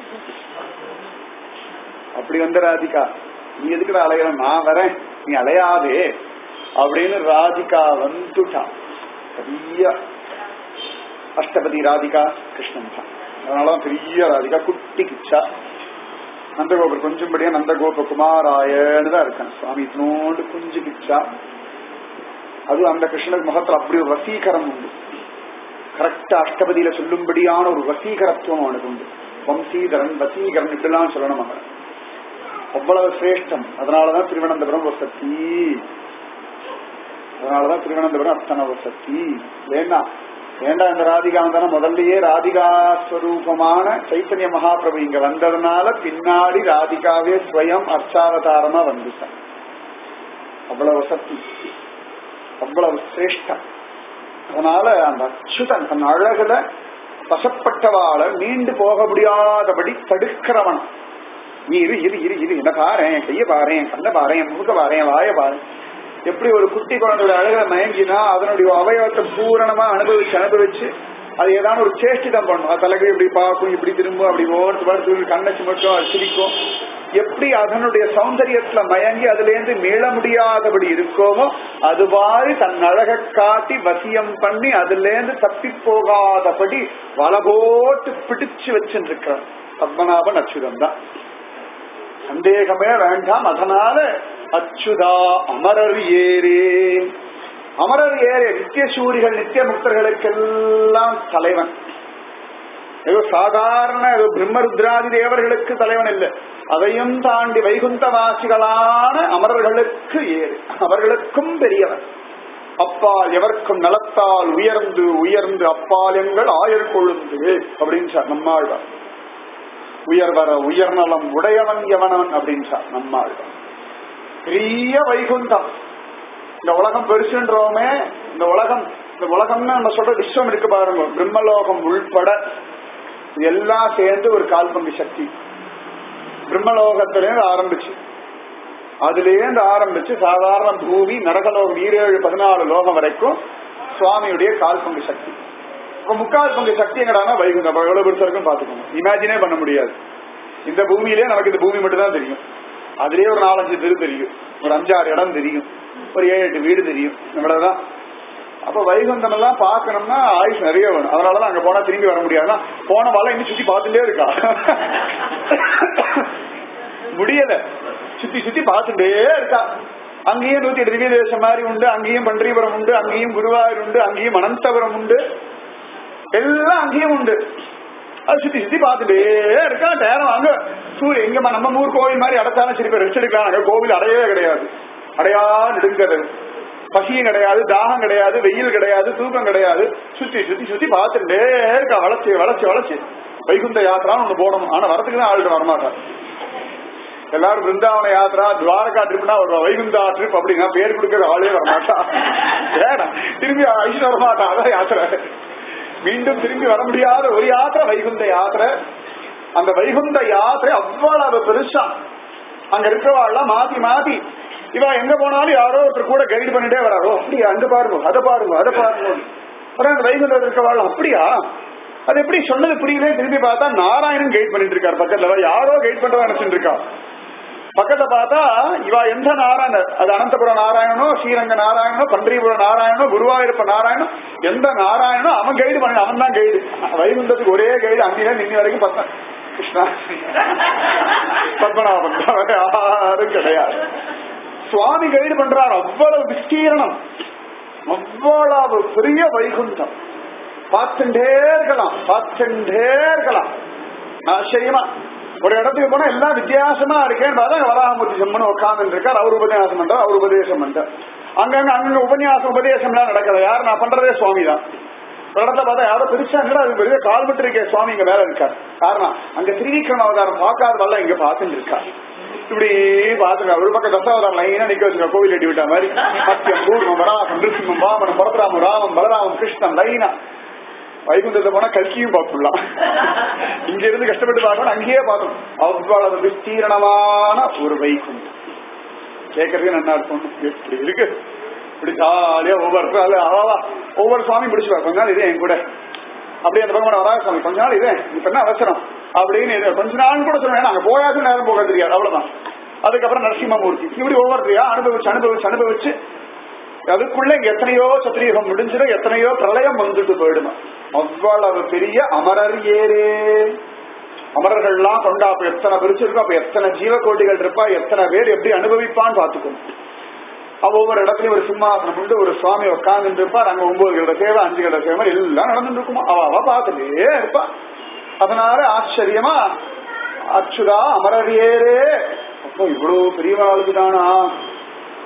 Speaker 1: அப்படி வந்த ராதிகா நீ எதுக்குடா அலையிற நான் வரேன் நீ அலையாதே அப்படின்னு ராதிகா வந்துட்டான் பெரிய அஷ்டபதி ராதிகா கிருஷ்ணன் தான் அதனாலதான் பெரிய ராதிகா குட்டி கிச்சா நந்தகோபர் கொஞ்சம்படியா நந்தகோப குமாராயன்னு தான் இருக்கான் சுவாமி இத்தினோண்டு குஞ்சு கிச்சா அது அந்த கிருஷ்ணனுக்கு முகத்துல அப்படி ஒரு வசீகரம் உண்டு கரெக்டா அஷ்டபதியில சொல்லும்படியான ஒரு வசீகரத்துவம் அவனுக்கு உண்டு வம்சீதரன் வசீகரன் இப்படிலாம் சொல்லணும் அவன் அவ்வளவு சிரேஷ்டம் அதனாலதான் திருவனந்தபுரம் ஒரு சக்தி அதனாலதான் திருவனந்தபுரம் அத்தனை வசதி ஏன்னா ஏண்டா இந்த ராதிகா வந்தானா முதல்லயே ராதிகா ஸ்வரூபமான சைத்தன்ய மகாபிரபு இங்க வந்ததுனால பின்னாடி ராதிகாவே ஸ்வயம் அர்ச்சாவதாரமா வந்துட்டான் அவ்வளவு சக்தி அவ்வளவு சிரேஷ்டம் அதனால அந்த அச்சுதன் தன் அழகுல வசப்பட்டவாள மீண்டு போக முடியாதபடி தடுக்கிறவன் நீ இரு இரு இரு இரு என்ன பாரு என் கைய பாரு என் கண்ண பாரு என் முக பாரு என் வாய பாரு எப்படி ஒரு குட்டி குழந்தையோட அழகுல மயங்கினா அதனுடைய அவயவத்தை பூரணமா அனுபவிச்சு அனுபவிச்சு அது ஏதாவது ஒரு சேஷ்டிதம் பண்ணும் அது தலைக்கு இப்படி பார்க்கும் இப்படி திரும்பும் அப்படி ஓர்த்து பார்த்து கண்ணை சிமிட்டும் அது சிரிக்கும் எப்படி அதனுடைய சௌந்தரியத்துல மயங்கி அதுல இருந்து மீள முடியாதபடி இருக்கோமோ அது மாதிரி தன் அழகை காட்டி வசியம் பண்ணி அதுல இருந்து தப்பி போகாதபடி வலை போட்டு பிடிச்சு வச்சுருக்கிறார் பத்மநாபன் அச்சுதம் தான் சந்தேகமே வேண்டாம் அதனால அச்சுதா அமரர் ஏரே அமரர் ஏரே நித்திய சூரிகள் நித்திய முக்தர்களுக்கெல்லாம் தலைவன் ஏதோ சாதாரண ஏதோ பிரம்மருத்ராதி தேவர்களுக்கு தலைவன் இல்லை அதையும் தாண்டி வைகுந்தவாசிகளான அமரர்களுக்கு ஏறு அவர்களுக்கும் பெரியவன் அப்பால் எவர்க்கும் நலத்தால் உயர்ந்து உயர்ந்து அப்பால் எங்கள் ஆயர் கொழுந்து அப்படின்னு சார் நம்மாழ்வார் உயர்வர உயர்நலம் உடையவன் எவனவன் அப்படின்னு சார் நம்மாழ்வார் பெரிய வைகுந்தம் இந்த உலகம் பெருசுன்றோமே இந்த உலகம் இந்த உலகம்னு நம்ம சொல்ற விஸ்வம் இருக்கு பாருங்க பிரம்மலோகம் உள்பட எல்லாம் சேர்ந்து ஒரு கால்பங்கு சக்தி பிரம்மலோகத்திலேருந்து ஆரம்பிச்சு அதுலேருந்து ஆரம்பிச்சு சாதாரண பூமி நரகலோகம் ஈரேழு பதினாலு லோகம் வரைக்கும் சுவாமியுடைய கால்பங்கு சக்தி இப்ப முக்கால் பங்கு சக்தி எங்கடானா வைகுண்டம் அப்ப எவ்வளவு பெருசா இருக்கும் பாத்துக்கோங்க இமேஜினே பண்ண முடியாது இந்த பூமியிலே நமக்கு இந்த பூமி மட்டும் தான் தெரியும் அதுலயே ஒரு நாலஞ்சு தெரு தெரியும் ஒரு அஞ்சாறு இடம் தெரியும் ஒரு ஏழு எட்டு வீடு தெரியும் இவ்வளவுதான் அப்ப வைகுண்டம் எல்லாம் பாக்கணும்னா ஆயுஷ் நிறைய வேணும் அதனாலதான் அங்க போனா திரும்பி வர முடியாது போன வாழ இன்னும் சுத்தி பார்த்துட்டே இருக்கா முடியல சுத்தி சுத்தி பார்த்துட்டே இருக்கா அங்கேயும் நூத்தி எட்டு திவ்ய தேசம் மாதிரி உண்டு அங்கேயும் பன்றிபுரம் உண்டு அங்கேயும் குருவாயூர் உண்டு அங்கேயும் அனந்தபுரம் உண்டு எல்லாம் அங்கேயும் உண்டு அது சுத்தி சுத்தி பார்த்துட்டே இருக்கா நேரம் அங்க சூரிய எங்க நம்ம ஊர் கோவில் மாதிரி அடைச்சாலும் சரி பேர் ரெஸ்ட் எடுக்கலாம் அங்க கோவில் அடையவே கிடையாது அடையா நெடுங்கிறது பசியும் கிடையாது தாகம் கிடையாது வெயில் கிடையாது தூக்கம் கிடையாது சுத்தி சுத்தி சுத்தி பார்த்துட்டே இருக்கா வளர்ச்சி வளர்ச்சி வளர்ச்சி வைகுந்த யாத்திரான்னு ஒண்ணு போடணும் ஆனா வரத்துக்கு தான் ஆளுட்டு வரமாட்டான் எல்லாரும் பிருந்தாவன யாத்திரா துவாரகா ட்ரிப்னா வருவா வைகுந்தா ட்ரிப் அப்படின்னா பேர் கொடுக்கற ஆளே வரமாட்டா ஏடா திரும்பி ஐஸ்வர் வரமாட்டா அதான் யாத்திரை மீண்டும் திரும்பி வர முடியாத ஒரு யாத்திரை வைகுந்த யாத்திரை அந்த வைகுந்த யாத்திரை அவ்வளவு பெருசா அங்க இருக்கிறவாள்லாம் மாத்தி மாத்தி இவ எங்க போனாலும் யாரோ ஒருத்தர் கூட கைடு பண்ணிட்டே வராரோ அப்படியா அங்க பாருங்க அதை பாருங்க அதை பாருங்க அப்புறம் அந்த வைகுண்டத்தில் இருக்கிறவாள் அப்படியா அது எப்படி சொன்னது புரியலே திரும்பி பார்த்தா நாராயணன் கைட் பண்ணிட்டு இருக்காரு பக்கத்துல யாரோ கைட் பண்றதா நினைச்சிட்டு இருக்கா பக்கத்துல பார்த்தா இவா எந்த நாராயணர் அது அனந்தபுரம் நாராயணனோ ஸ்ரீரங்க நாராயணனோ பன்றிபுரம் நாராயணனோ குருவாயூரப்ப நாராயணன் எந்த நாராயணனோ அவன் கைடு பண்ண அவன் தான் கைடு வைகுண்டத்துக்கு ஒரே கைடு அங்கே நின்று வரைக்கும் பத்த கிருஷ்ணா பத்மநாபன் தவிர யாரும் கிடையாது சுவாமி கைடு பண்றார் அவ்வளவு விஸ்தீரணம் அவ்வளவு பெரிய வைகுண்டம் பார்த்துட்டே இருக்கலாம் பார்த்துட்டே இருக்கலாம் ஆச்சரியமா ஒரு இடத்துக்கு போனா எல்லாம் வித்தியாசமா இருக்கேன் பார்த்தா வராமூர்த்தி செம்மன் உட்கார்ந்து இருக்கார் அவர் உபதேசம் பண்றார் அவர் உபதேசம் பண்றார் அங்கங்க அங்கங்க உபன்யாசம் உபதேசம் எல்லாம் நடக்கல யார் நான் பண்றதே சுவாமி தான் ஒரு இடத்துல பார்த்தா யாரோ பெருசா இருந்தா அது பெரிய கால்மட்டு இருக்கே சுவாமி இங்க மேல இருக்கார் காரணம் அங்க திருவிக்ரம அவதாரம் பார்க்காத வரல இங்க பார்த்துட்டு இருக்கா இப்படி பாத்துக்க ஒரு பக்கம் தசாவதாரம் லைனா நிக்க வச்சுக்க கோவில் கட்டி விட்ட மாதிரி சத்தியம் பூர்வம் வராசம் நிருசிம்மம் வாமனம் பரசுராமம் ராமம் பலராமம் கிருஷ்ணன் லைனா வைகுண்டத்தை போனா கல்கியும் பார்த்துடலாம் இங்க இருந்து கஷ்டப்பட்டு பார்க்கணும் அங்கேயே பார்த்தோம் அவ்வளவு விஸ்தீரணமான ஒரு வைகுண்டம் கேட்கறதுக்கு நல்லா இருக்கும் எப்படி இருக்கு இப்படி ஜாலியா ஒவ்வொரு அவாவா ஒவ்வொரு சுவாமி முடிச்சுவா கொஞ்ச நாள் இதே என் கூட அப்படியே அந்த பக்கம் வரா சுவாமி கொஞ்ச நாள் இதே இப்ப என்ன அவசரம் அப்படின்னு இது கொஞ்ச நாள் கூட சொல்லுவேன் நாங்க போயாச்சும் நேரம் போக தெரியாது அவ்வளவுதான் அதுக்கப்புறம் நரசிம்மமூர்த்தி இப்படி ஒவ்வொருத்தையா அனுபவிச்சு அனுபவிச்சு அனுபவிச்சு அதுக்குள்ள இங்க எத்தனையோ சத்திரியகம் முடிஞ்சிடும் எத்தனையோ பிரளயம் வந்துட்டு போயிடுமா அவ்வளவு பெரிய அமரர் ஏரே அமரர்கள்லாம் கொண்டா அப்ப எத்தனை பிரிச்சிருக்கோம் அப்ப எத்தனை ஜீவகோட்டிகள் இருப்பா எத்தனை பேர் எப்படி அனுபவிப்பான்னு பாத்துக்கணும் அவ ஒவ்வொரு இடத்துலயும் ஒரு சிம்மாசனம் உண்டு ஒரு சுவாமி உட்கார்ந்து இருப்பார் அங்க ஒன்பது கிட்ட சேவை அஞ்சு கிட்ட சேவை எல்லாம் நடந்துட்டு இருக்குமா அவ அவ பார்த்துட்டே இருப்பா அதனால ஆச்சரியமா அச்சுதா அமரர் ஏரே அப்போ இவ்வளவு பெரியவாளுக்கு தானா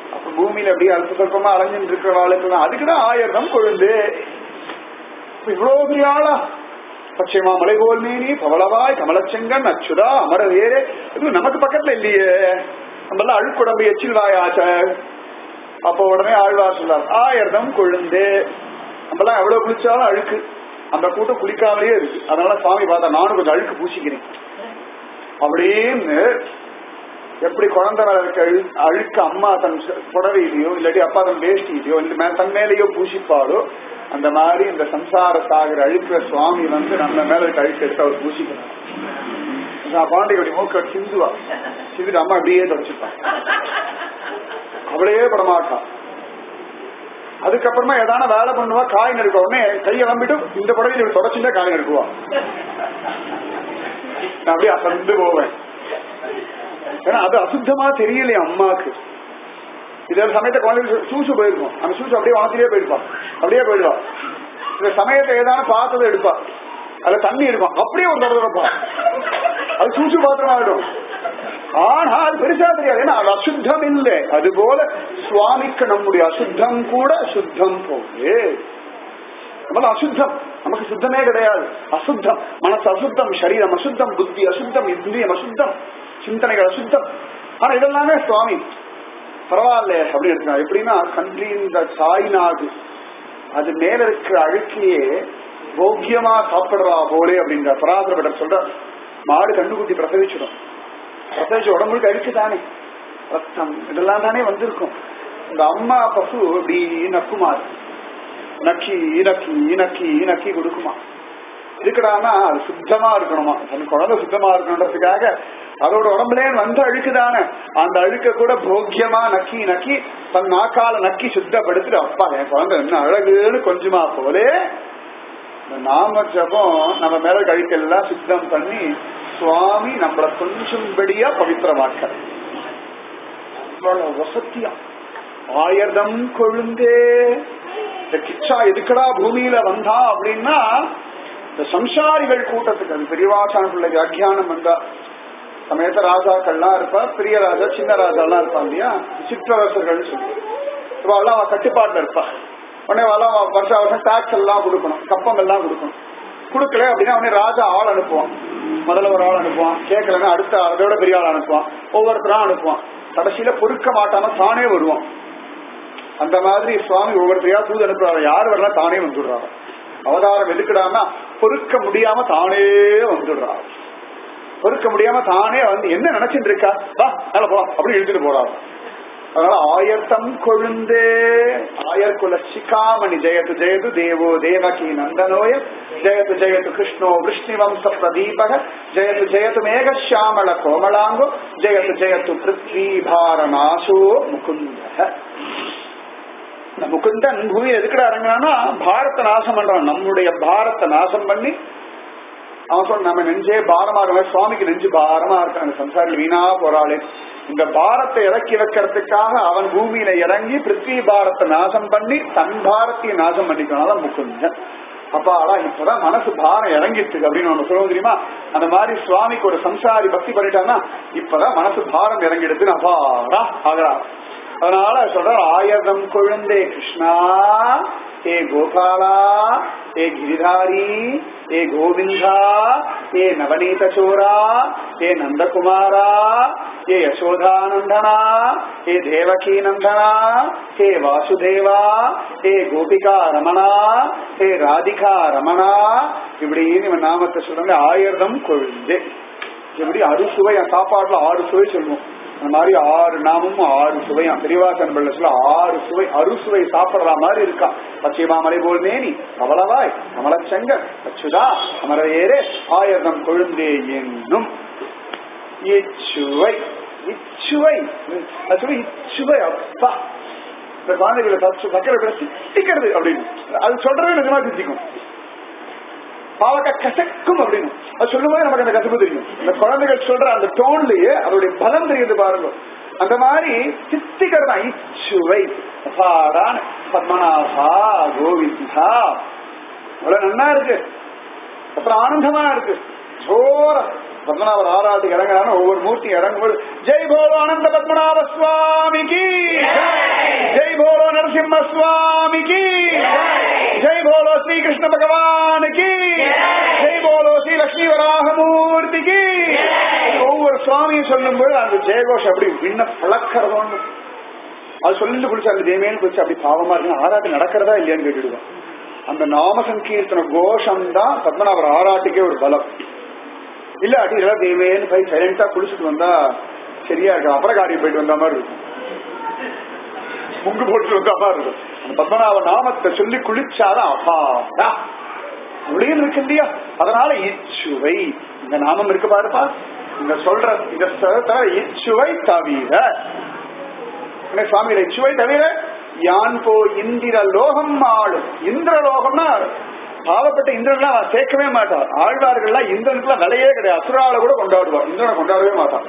Speaker 1: அப்ப பூமியில அப்படியே அல்ப சொல்பமா அலைஞ்சிட்டு இருக்கிறவாளுக்கு அதுக்குதான் ஆயிரம் கொழுந்து இப்ப இவ்வளவு பெரிய ஆளா பச்சைமா மலைகோல் மீனி பவளவாய் கமலச்செங்கன் அச்சுதா அமர வேறு இது நமக்கு பக்கத்துல இல்லையே நம்மளாம் அழுக்குடம்பு எச்சில் வாயாச்ச அப்ப உடனே ஆழ்வார் சொல்லார் ஆயிரம் கொழுந்து நம்மளாம் எவ்வளவு குளிச்சாலும் அழுக்கு அந்த கூட்டம் குளிக்காமலேயே இருக்கு அதனால சுவாமி பார்த்தா நானும் கொஞ்சம் அழுக்கு பூசிக்கிறேன் அப்படின்னு எப்படி குழந்தை மேல இருக்க அழு அழுக்க அம்மா தன் புடவையிலையோ இல்லாட்டி அப்பா தன் வேஷ்டியிலையோ இல்லை மே- தன் மேலேயோ பூசிப்பாளோ அந்த மாதிரி இந்த சம்சார சாகர அழுக்கிற சுவாமி வந்து நம்ம மேல இருக்க அழுக்க எடுத்து அவர் பூசிக்கிறார் நான் பாண்டியோடைய மூக்க சிந்துவா சிந்துட்டு அம்மா அப்படியே தொடச்சிப்பான் அவளே படமாட்டா அதுக்கப்புறமா ஏதான வேலை பண்ணுவா காய் நறுக்க உடனே கையை நம்பிட்டு இந்த புடவையில இப்படி தொடச்சுட்டே காய் நறுக்குவா நான் அப்படியே அசந்து போவேன் ஏன்னா அது அசுத்தமா தெரியலையே அம்மாக்கு இதே சமயத்தை குழந்தை சூசு போயிருக்கும் அந்த சூசு அப்படியே வானத்திலேயே போயிருப்பா அப்படியே போயிடுவா இந்த சமயத்தை ஏதான பார்த்ததை எடுப்பா அதுல தண்ணி இருக்கும் அப்படியே ஒரு தடவை இருப்பா அது சூசு பாத்திரமா ஆயிடும் ஆனா அது பெருசா தெரியாது ஏன்னா அது அசுத்தம் இல்லை அது போல சுவாமிக்கு நம்முடைய அசுத்தம் கூட சுத்தம் போகுது நம்மள அசுத்தம் நமக்கு சுத்தமே கிடையாது அசுத்தம் மனசு அசுத்தம் சரீரம் அசுத்தம் புத்தி அசுத்தம் இந்திரியம் அசுத்தம் சிந்தனைகள் அசுத்தம் ஆனா இதெல்லாமே சுவாமி பரவாயில்ல அப்படின்னு எடுத்துக்கலாம் எப்படின்னா கன்றி இந்த தாய்நாடு அது மேல இருக்கிற அழுக்கையே போக்கியமா சாப்பிடுறா போலே அப்படின்ற பராசரப்பட்டர் சொல்ற மாடு கண்டுகுட்டி பிரசவிச்சிடும் பிரசவிச்ச உடம்புக்கு அழுக்கு தானே ரத்தம் இதெல்லாம் தானே வந்திருக்கும் இந்த அம்மா பசு இப்படி நக்குமாறு நக்கி நக்கி நக்கி நக்கி கொடுக்குமா இருக்கடானா அது சுத்தமா இருக்கணுமா தன் குழந்தை சுத்தமா இருக்கணுன்றதுக்காக அதோட உடம்புலே வந்து அழுக்குதானே அந்த அழுக்க கூட போக்கியமா நக்கி நக்கி தன் நாக்கால நக்கி சுத்தப்படுத்திட்டு அப்பா என் குழந்தை என்ன அழகுன்னு கொஞ்சமா போலே இந்த நாம ஜபம் நம்ம மேல கழிக்கெல்லாம் சுத்தம் பண்ணி சுவாமி நம்மள கொஞ்சம்படியா பவித்திரமாக்க அவ்வளவு வசத்தியம் ஆயிரம் கொழுந்தே இந்த கிச்சா எதுக்கடா பூமியில வந்தா அப்படின்னா இந்த சம்சாரிகள் கூட்டத்துக்கு அது பெரியவாசான பிள்ளை வியாக்கியானம் வந்தா சமயத்த ராஜாக்கள்லாம் இருப்பா பெரிய ராஜா சின்ன ராஜாலாம் இருப்பான் இல்லையா சிற்றரசர்கள் சொல்லி இவாள்லாம் அவ கட்டுப்பாட்டுல இருப்பா உடனே அவெல்லாம் வருஷ வருஷம் டாக்ஸ் எல்லாம் கொடுக்கணும் கப்பம் எல்லாம் கொடுக்கணும் கொடுக்கல அப்படின்னா உடனே ராஜா ஆள் அனுப்புவான் முதல்ல ஒரு ஆள் அனுப்புவான் கேட்கலன்னா அடுத்த அதோட பெரிய ஆள் அனுப்புவான் ஒவ்வொருத்தரா அனுப்புவான் கடைசியில பொறுக்க மாட்டாம தானே வருவான் அந்த மாதிரி சுவாமி ஒவ்வொருத்தரையா தூது அனுப்புறாரு யார் வரலாம் தானே வந்துடுறாரு அவதாரம் எதுக்குடான்னா பொறுக்க முடியாம தானே வந்துடுறாரு பொறுக்க முடியாம தானே வந்து என்ன நினைச்சிட்டு இருக்கா வா மேல போலாம் அப்படி இழுத்துட்டு போறாரு அதனால ஆயர்த்தம் கொழுந்தே ஆயர்குல சிகாமணி ஜெயது ஜெயது தேவோ தேவகி நந்தனோய ஜெயது ஜெயது கிருஷ்ணோ விஷ்ணுவம்ச பிரதீபக ஜெயது ஜெயது மேகஷியாமள கோமளாங்கோ ஜெயது ஜெயது பிருத்வி பாரநாசோ முகுந்த இந்த முகுந்தன் பூமி எதுக்குடா இறங்கினான்னா பாரத நாசம் பண்றான் நம்முடைய பாரத்தை நாசம் பண்ணி அவன் சொன்ன நம்ம நெஞ்சே பாரமா இருக்க சுவாமிக்கு நெஞ்சு பாரமா இருக்காங்க சம்சாரி வீணா போறாளே இந்த பாரத்தை இறக்கி வைக்கிறதுக்காக அவன் பூமியில இறங்கி பிருத்வி பாரத்தை நாசம் பண்ணி தன் பாரத்தையும் நாசம் பண்ணிக்கனால முக்குந்தன் அப்பாடா இப்பதான் மனசு பாரம் இறங்கிட்டு அப்படின்னு நம்ம சொல்லுவோம் தெரியுமா அந்த மாதிரி சுவாமிக்கு ஒரு சம்சாரி பக்தி பண்ணிட்டான்னா இப்பதான் மனசு பாரம் இறங்கிடுதுன்னு அப்பாடா ஆகிறா அதனால சொல்ற ஆயிரம் குழந்தை கிருஷ்ணா ஏ கோபாலா ஏ கிரிதாரி ஏ கோவிந்தா ஏ நவநீத சோரா ஏ நந்தகுமாரா ஏ யசோதானந்தனா ஏ தேவகி நந்தனா ஹே வாசுதேவா ஹே கோபிகா ரமணா ஹே ராதிகா ரமணா இப்படின்னு இவன் நாமத்தை சொல்றாங்க ஆயிரம் கொழுந்து இப்படி அறுசுவை சாப்பாட்டுல ஆறு சுவை சொல்லுவோம் அந்த மாதிரி ஆறு நாமும் ஆறு சுவையா பெரியவாசன் பிள்ளை சொல்ல ஆறு சுவை அறுசுவை சாப்பிடுற மாதிரி இருக்கா பச்சைமாமலை போல் மேனி கமலவாய் கமலச்சங்கர் அச்சுதா அமரையேரே ஆயிரம் கொழுந்தே என்னும் இச்சுவை இச்சுவை அது சொல்லி இச்சுவை அப்பா இந்த குழந்தைகளை தச்சு சக்கரை சித்திக்கிறது அப்படின்னு அது சொல்றதே நிஜமா சித்திக்கும் பாவக்கா கசக்கும் அப்படின்னு அது சொல்லும்போது நமக்கு அந்த கசப்பு தெரியும் இந்த குழந்தைகள் சொல்ற அந்த டோன்லயே அதோடைய பலம் தெரியுது பாருங்க அந்த மாதிரி சித்திக்கிறதா இச்சுவை அப்பாடான பத்மநாபா கோவிந்தா அவ்வளவு நல்லா இருக்கு அப்புறம் ஆனந்தமா இருக்கு ஜோர பத்மநாபர் ஆராட்டுக்கு இறங்குறான்னு ஒவ்வொரு மூர்த்தி இறங்கும்போது ஜெய் போலோ அனந்த பத்மநாப சுவாமிக்கு ஜெய் போலோ நரசிம்ம சுவாமிக்கு ஜெய் போலோ ஸ்ரீ கிருஷ்ண பகவானுக்கு ஜெய் போலோ ஸ்ரீ லட்சுமி வராகமூர்த்திக்கு ஒவ்வொரு சுவாமியும் சொல்லும்போது அந்த ஜெயகோஷ் அப்படி விண்ண பழக்கிறதோன்னு அது சொல்லிட்டு குளிச்சு அந்த தேமேன்னு குளிச்சு அப்படி பாவமா இருக்கு ஆராட்டு நடக்கிறதா இல்லையான்னு கேட்டுடுவோம் அந்த நாம சங்கீர்த்தன கோஷம் தான் பத்மநாபர் ஆராட்டுக்கே ஒரு பலம் இல்லாட்டி இதெல்லாம் தேவேன்னு போய் சைலண்டா குளிச்சுட்டு வந்தா சரியா இருக்கும் அப்புறம் காரியம் போயிட்டு வந்த மாதிரி இருக்கும் முங்கு போட்டு வந்த மாதிரி இருக்கும் அந்த பத்மநாப நாமத்தை சொல்லி குளிச்சாதான் அப்பாடா அப்படின்னு இருக்கு இல்லையா அதனால இச்சுவை இந்த நாமம் இருக்கு பாருப்பா இந்த சொல்ற இந்த ஸ்தலத்துல இச்சுவை தவிர என்ன சுவாமியில இச்சுவை தவிர யான் போ இந்திர லோகம் ஆளும் இந்திர லோகம்னா பாவப்பட்ட இந்திரன்லாம் சேர்க்கவே மாட்டார் ஆழ்வார்கள்லாம் இந்திரனுக்குலாம் விலையே கிடையாது அசுரால கூட கொண்டாடுவார் இந்திரனை கொண்டாடவே மாட்டார்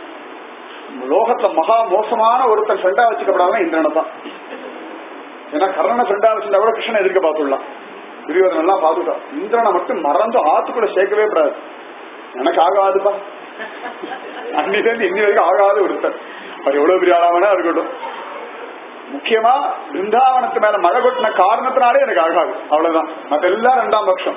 Speaker 1: லோகத்துல மகா மோசமான ஒருத்தன் ஃப்ரெண்டா வச்சுக்கப்படாதான் இந்திரனை தான் ஏன்னா கர்ணனை ஃப்ரெண்டா வச்சிருந்தா கூட கிருஷ்ணன் எதிர்க்க பார்த்துடலாம் துரியோதனன் எல்லாம் பார்த்துட்டான் இந்திரனை மட்டும் மறந்து ஆத்துக்குள்ள சேர்க்கவே கூடாது எனக்கு ஆகாதுப்பா அன்னிலேருந்து இன்னி வரைக்கும் ஆகாது ஒருத்தர் அவர் எவ்வளவு பெரிய ஆளாவனா இருக்கட்டும் முக்கியமா பிருந்தாவனத்து மேல மழை கொட்டின காரணத்தினாலே எனக்கு ஆகாது அவ்வளவுதான் மத்த எல்லாம் ரெண்டாம் பட்சம்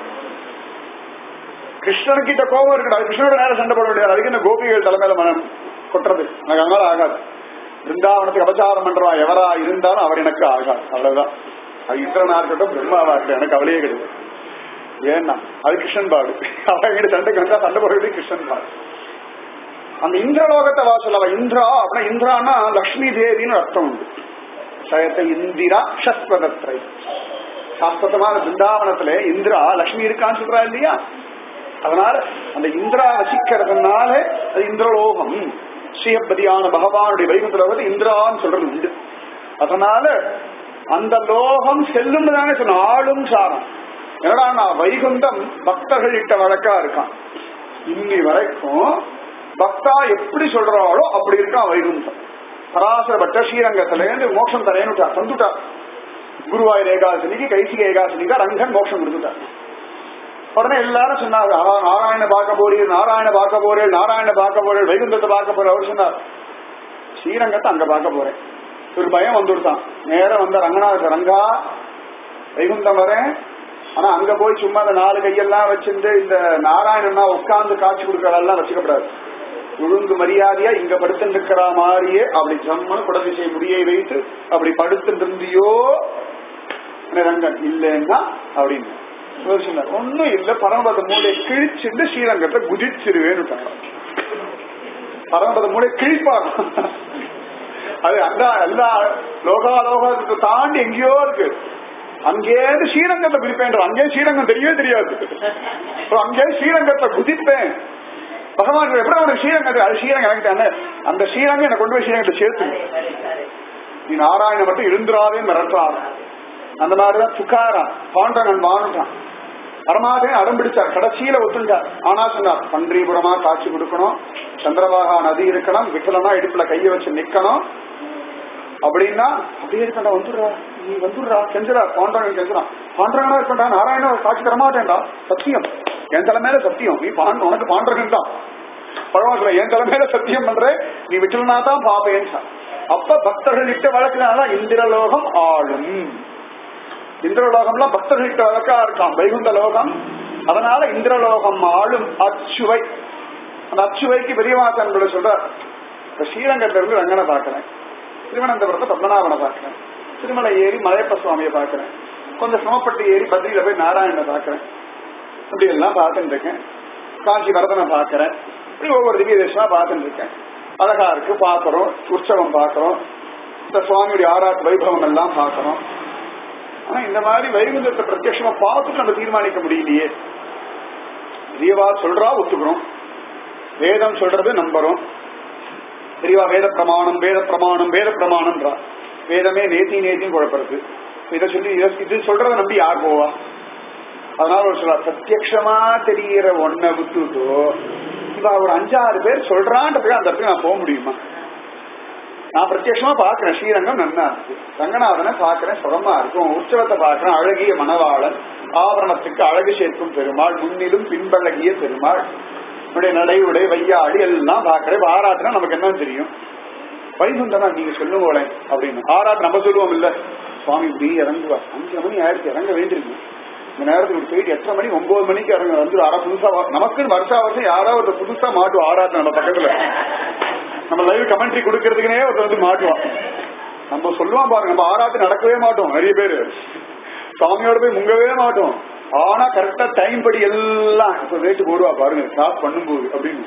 Speaker 1: கிருஷ்ணன் கிட்ட கோபம் இருக்கட்டும் கிருஷ்ணனோட நேரம் சண்டை போட முடியாது அதுக்கு இந்த கோபிகள் தலைமையில மனம் கொட்டுறது எனக்கு அதனால ஆகாது பிருந்தாவனத்துக்கு அபச்சாரம் பண்றவா எவரா இருந்தாலும் அவர் எனக்கு ஆகாது அவ்வளவுதான் அது இந்திரனா இருக்கட்டும் பிரம்மாவா இருக்கட்டும் எனக்கு அவளையே கிடையாது ஏன்னா அது கிருஷ்ணன் பாடு அவங்க சண்டைக்கு வந்தா சண்டை போடுறது கிருஷ்ணன் பாடு அந்த இந்திரலோகத்தை வா சொல்லவா இந்திரா அப்படின்னா இந்திரான்னா லக்ஷ்மி தேவின்னு அர்த்தம் உண்டு சயத்தை இந்திரா ஷஸ்வதத்ரை சாஸ்வதமான பிருந்தாவனத்துல இந்திரா லக்ஷ்மி இருக்கான்னு சொல்றா இல்லையா அதனால அந்த இந்திரா வசிக்கிறதுனால அது இந்திரலோகம் ஸ்ரீயப்பதியான பகவானுடைய வைகுந்த லோகத்தை இந்திரான்னு சொல்றது உண்டு அதனால அந்த லோகம் செல்லும் தானே சொன்ன ஆளும் சாரம் என்னடா நான் வைகுந்தம் பக்தர்கள் இட்ட வழக்கா இருக்கான் இன்னி வரைக்கும் பக்தா எப்படி சொல்றாளோ அப்படி இருக்கான் வைகுந்தம் பராசர பட்ட ஸ்ரீரங்கத்துல இருந்து மோட்சம் தரேன்னு தந்துட்டார் குருவாயூர் ஏகாசனிக்கு கைசிக ஏகாசனிக்கு ரங்கன் மோட்சம் கொடுத்துட்டார் உடனே எல்லாரும் சொன்னாங்க ஆஹா நாராயண பார்க்க போறீர் நாராயண பார்க்க போறேன் நாராயண பார்க்க போறேன் வைகுந்தத்தை பார்க்க போறேன் அவர் சொன்னார் ஸ்ரீரங்கத்தை அங்க பார்க்க போறேன் ஒரு பயம் வந்துடுதான் நேரம் வந்த ரங்கநாத ரங்கா வைகுந்தம் வரேன் ஆனா அங்க போய் சும்மா அந்த நாலு கையெல்லாம் வச்சிருந்து இந்த நாராயணனா உட்கார்ந்து காட்சி கொடுக்கறதெல்லாம் வச்சுக்கப்படாது ஒழுங்கு மரியாதையா இங்க படுத்துட்டு இருக்கிற மாதிரியே அப்படி ஜம்மனு குடதிசை முடியை வைத்து அப்படி படுத்துட்டு இருந்தியோ ரங்கன் இல்லைன்னா அப்படின்னு சொன்னார் ஒன்னும் இல்ல பரமபத மூளை கிழிச்சுட்டு ஸ்ரீரங்கத்தை குதிச்சிருவேன்னு பரமபத மூளை கிழிப்பாங்க அது அந்த எல்லா லோகாலோகத்தை தாண்டி எங்கேயோ இருக்கு அங்கேருந்து ஸ்ரீரங்கத்தை குதிப்பேன் அங்கே ஸ்ரீரங்கம் தெரியவே தெரியாது அங்கே ஸ்ரீரங்கத்தை குதிப்பேன் பகவான் எப்படி அவனுக்கு ஸ்ரீரங்கத்தை அது ஸ்ரீரங்கம் எனக்கு தானே அந்த ஸ்ரீரங்கம் என்னை கொண்டு போய் ஸ்ரீரங்கத்தை சேர்த்து நீ நாராயண மட்டும் இருந்துராதே மிரட்டான் அந்த மாதிரிதான் துக்காரான் பாண்டவன் வானுட்டான் பரமாதே அடம்பிடிச்சார் கடைசியில ஒத்துண்டார் ஆனா சொன்னார் பன்றிபுரமா காட்சி கொடுக்கணும் சந்திரபாகா நதி இருக்கணும் விக்கலனா இடுப்புல கைய வச்சு நிக்கணும் அப்படின்னா அப்படியே இருக்கண்டா வந்துடுறா நீ வந்துடுறா செஞ்சுறா பாண்டவன் செஞ்சுறான் பாண்டவனா இருக்கண்டா நாராயண காட்சி தரமாட்டேன்டா சத்தியம் என் தலைமையில சத்தியம் நீ பாண்ட உனக்கு பாண்டவன் தான் பரவாயில்ல என் தலைமையில சத்தியம் பண்ற நீ விட்டுலனா தான் பாப்பேன் அப்ப பக்தர்கள் இட்ட வழக்குனால இந்திரலோகம் ஆளும் இந்திரலோகம்லாம் பக்தர்கள் இட்ட வழக்கா இருக்கான் வைகுண்ட லோகம் அதனால இந்திரலோகம் ஆளும் அச்சுவை அந்த அச்சுவைக்கு பெரியவாசன் சொல்ற இப்ப ஸ்ரீரங்கத்துல இருந்து ரங்கனை பாக்குறேன் திருவனந்தபுரத்தை பத்மநாபனை பாக்குறேன் திருமலை ஏறி மலையப்ப சுவாமியை பாக்குறேன் கொஞ்சம் சிரமப்பட்டு ஏறி பத்ரியில போய் நாராயணனை பாக்குறேன் இப்படி எல்லாம் பார்த்துட்டு இருக்கேன் காஞ்சி வரதனை பாக்குறேன் இப்படி ஒவ்வொரு திவ்ய தேசமா பார்த்துட்டு இருக்கேன் அழகா இருக்கு பாக்குறோம் உற்சவம் பாக்குறோம் இந்த சுவாமியுடைய ஆராட்டு வைபவம் எல்லாம் பாக்குறோம் ஆனா இந்த மாதிரி வைகுந்தத்தை பிரத்யட்சமா பார்த்துட்டு நம்ம தீர்மானிக்க முடியலையே பெரியவா சொல்றா ஒத்துக்கிறோம் வேதம் சொல்றது நம்புறோம் பெரியவா வேத பிரமாணம் வேத பிரமாணம் வேத பிரமாணம்ன்றா வேதமே நேத்தி நேத்தின்னு குழப்பறது இதை சொல்லி இது சொல்றத நம்பி யார் போவா அதனால ஒரு சொல்ல பிரத்யமா தெரிகிற ஒன்ன விட்டுட்டோ இவ ஒரு அஞ்சாறு பேர் சொல்றான்றதுக்கு அந்த இடத்துக்கு நான் போக முடியுமா நான் பிரத்யட்சமா பாக்குறேன் ஸ்ரீரங்கம் நன்னா இருக்கு ரங்கநாதனை பாக்குறேன் சுகமா இருக்கும் உற்சவத்தை பாக்குறேன் அழகிய மணவாளன் ஆவரணத்துக்கு அழகு சேர்க்கும் பெருமாள் முன்னிலும் பின்பழகிய பெருமாள் உடைய நடை உடை வையாடி எல்லாம் பாக்குறேன் ஆராத்தினா நமக்கு என்ன தெரியும் வைகுண்டனா நீங்க சொல்லுங்களேன் அப்படின்னு ஆராத் நம்ம சொல்லுவோம் இல்ல சுவாமி இப்படி இறங்குவார் அஞ்சு மணி ஆயிரத்தி இறங்க வேண்டியிருக்கு இந்த நேரத்துக்கு போயிட்டு எட்டரை மணி ஒன்பது மணிக்கு இறங்க வந்து ஆறா புதுசா வா- நமக்குன்னு வருஷா வருஷம் யாராவது ஒருத்தர் புதுசா மாட்டுவோம் ஆராத் நம்ம பக்கத்துல நம்ம லைவ் கமெண்ட்ரி கொடுக்கறதுக்குனே ஒருத்தர் வந்து மாட்டுவான் நம்ம சொல்லுவான் பாருங்க நம்ம ஆராத்து நடக்கவே மாட்டோம் நிறைய பேரு சாமியோட போய் முங்கவே மாட்டோம் ஆனா கரெக்டா டைம் படி எல்லாம் இப்ப ரேட்டு போடுவா பாருங்க கிராஸ் பண்ணும்போது அப்படின்னு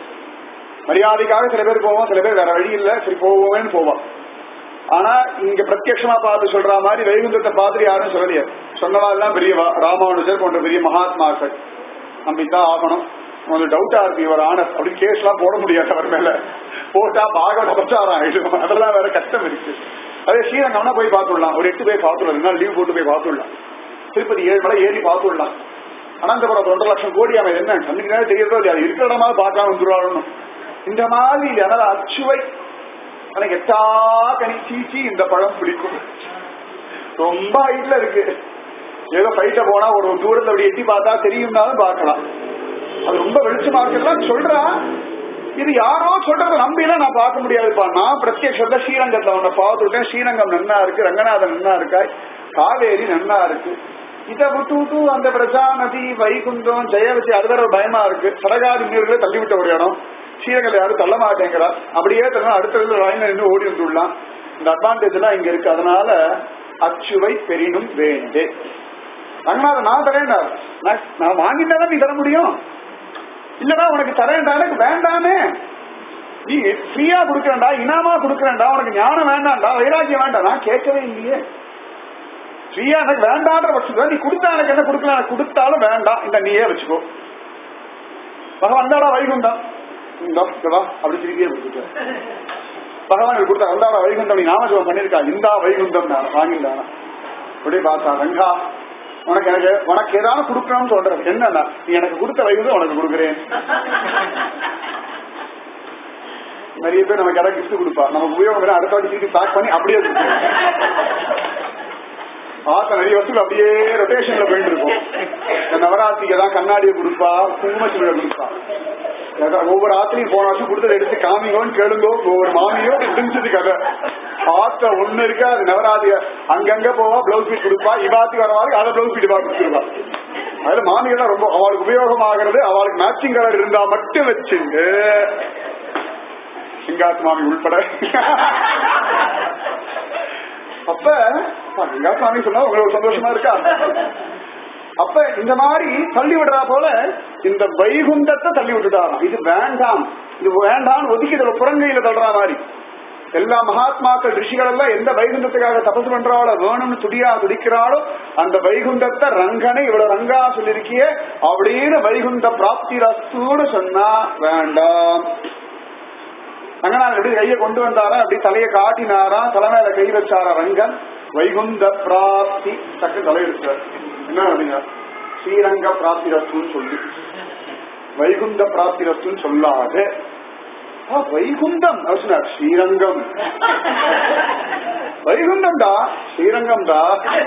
Speaker 1: மரியாதைக்காக சில பேர் போவோம் சில பேர் வேற வழி இல்ல சரி போவோமேன்னு போவான் ஆனா இங்க பிரத்யட்சமா பார்த்து சொல்ற மாதிரி வைகுந்தத்தை பார்த்துட்டு யாரும் சொல்லலையே சொன்னவா எல்லாம் பெரியவா ராமானுஜர் போன்ற பெரிய மகாத்மாக்கள் நம்பித்தான் ஆகணும் உங்களுக்கு டவுட்டா இருக்கு இவர் ஆனர் அப்படின்னு கேஸ் எல்லாம் போட முடியாது அவர் மேல போட்டா பாகவத பிரச்சாரம் ஆயிடும் அதெல்லாம் வேற கஷ்டம் இருக்கு அதே ஸ்ரீரங்கம்னா போய் பார்த்துடலாம் ஒரு எட்டு போய் பார்த்துடலாம் ரெண்டு நாள் லீவ் போட்டு போய் பார்த்துடலாம் திருப்பதி ஏழு மலை ஏறி பார்த்துடலாம் அனந்தபுரம் ஒன்றரை லட்சம் கோடி அவன் என்ன கண்ணுக்கு நேரம் தெரியறதோ இல்லையா அது இருக்கிற இடமா பார்க்காம வந்துருவாருன்னு இந்த மாதிரி இல்லை அதனால அச்சுவை எனக்கு எட்டா கனி சீச்சி இந்த பழம் பிடிக்கும் ரொம்ப ஹைட்ல இருக்கு ஏதோ ஃபைட்ட போனா ஒரு தூரத்துல அப்படி எட்டி பார்த்தா தெரியும்னாலும் பார்க்கலாம் அது ரொம்ப வெளிச்சமா இருக்கலாம் சொல்றா இது யாரோ சொல்றத நம்பிலாம் நான் பார்க்க முடியாதுப்பா நான் பிரத்யட்சத்துல ஸ்ரீரங்கத்துல உன்னை பார்த்துட்டேன் ஸ்ரீரங்கம் நன்னா இருக்கு ரங்கநாதன் நன்னா இருக்கா காவேரி நன்னா இருக்கு இதை விட்டு விட்டு அந்த பிரஜாநதி வைகுந்தம் ஜெயவதி அது வேற ஒரு பயமா இருக்கு சடகாதி நீர்களை தள்ளிவிட்ட ஒரு இடம் ஸ்ரீரங்கத்தில் யாரும் தள்ள மாட்டேங்கிறா அப்படியே தள்ள அடுத்த லைன்ல நின்று ஓடி வந்துடலாம் இந்த அட்வான்டேஜ் எல்லாம் இங்க இருக்கு அதனால அச்சுவை பெரினும் வேண்டே ரங்கநாதன் நான் தரேன்டா நான் நான் வாங்கிட்டா நீ தர முடியும் இல்லடா உனக்கு தரேன்டா எனக்கு வேண்டாமே நீ ஃப்ரீயா கொடுக்கறேன்டா இனாமா கொடுக்கறேன்டா உனக்கு ஞானம் வேண்டாம்டா வைராக்கியம் வேண்டாம் நான் கேட்கவே இல்லையே ஃப்ரீயா எனக்கு வேண்டான்ற பட்சத்துல நீ கொடுத்தா எனக்கு என்ன கொடுக்கலாம் எனக்கு கொடுத்தாலும் வேண்டாம் இந்த நீயே வச்சுக்கோ பகவான் இந்தாடா வைகுண்டம் இந்தா, இங்க வா அப்படி திருப்பியே கொடுத்துட்டேன் பகவான் எனக்கு கொடுத்தா வந்தாடா வைகுண்டம் நீ நாமஜபம் பண்ணிருக்கா இந்தா வைகுண்டம் நான் வாங்கிண்டானா அப்படியே பார்த்தா ரங்கா உனக்கு எனக்கு உனக்கு ஏதாவது கொடுக்கணும்னு சொல்றது என்னன்னா நீ எனக்கு கொடுத்த வைகுண்டம் உனக்கு கொடுக்குறேன் நிறைய பேர் நமக்கு ஏதாவது கிஃப்ட் கொடுப்பா நமக்கு உபயோகம் இல்லை, அடுத்த வாட்டி திருப்பி பேக் பண்ணி அப்படியே கொடுப்போம் பார்த்த நிறைய வசூல் அப்படியே ரொட்டேஷன்ல போயிட்டு இருக்கும் இந்த நவராத்திரிக்கு ஏதாவது கண்ணாடியை கொடுப்பா குங்குமச்சிமிழ கொடுப்பா ஏதாவது ஒவ்வொரு ஆத்திரையும் போன வருஷம் கொடுத்ததை எடுத்து காமிங்கோன்னு கேளுங்கோ ஒவ்வொரு மாமியோ முடிஞ்சது கதை ஆத்த ஒண்ணு இருக்கு அது நவராத்திரி அங்கங்க போவா பிளவுஸ் பீட் கொடுப்பா இவாத்தி வரவாறு அதை பிளவுஸ் பீட் கொடுத்துருவா அதுல மாமிகள்லாம் ரொம்ப அவளுக்கு உபயோகம் ஆகிறது அவளுக்கு மேட்சிங் கலர் இருந்தா மட்டும் வச்சுட்டு சிங்காத் மாமி உள்பட அப்ப சிங்காத் மாமி சொன்னா உங்களுக்கு சந்தோஷமா இருக்கா அப்ப இந்த மாதிரி தள்ளி விடுறா போல இந்த வைகுந்தத்தை தள்ளி விட்டுட்டாராம் இது வேண்டாம் இது வேண்டாம் ஒதுக்கிதுல புறங்கையில தள்ளுற மாதிரி எல்லா மகாத்மாக்கள் ரிஷிகள் எல்லாம் எந்த வைகுந்தத்துக்காக தபசு பண்றாளோ வேணும்னு துடியா துடிக்கிறாளோ அந்த வைகுந்தத்தை ரங்கனை இவ்வளவு ரங்கா சொல்லிருக்கிய அப்படின்னு வைகுந்த பிராப்தி ரஸ்தூன்னு சொன்னா வேண்டாம் ரங்கநாதன் எப்படி கையை கொண்டு வந்தாரா அப்படி தலையை காட்டினாரா தலை மேல கை வச்சாரா ரங்கன் வைகுந்த பிராப்தி டக்கு தலையெடுத்தார் என்ன அப்படிங்க ஸ்ரீரங்க பிராப்தி ரஸ்துன்னு சொல்லி வைகுந்த பிராப்தி ரஸ்துன்னு சொல்லாது ஆ, வைகுந்தம் அவர் சொன்னார் ஸ்ரீரங்கம் வைகுந்தம்டா ஸ்ரீரங்கம்டா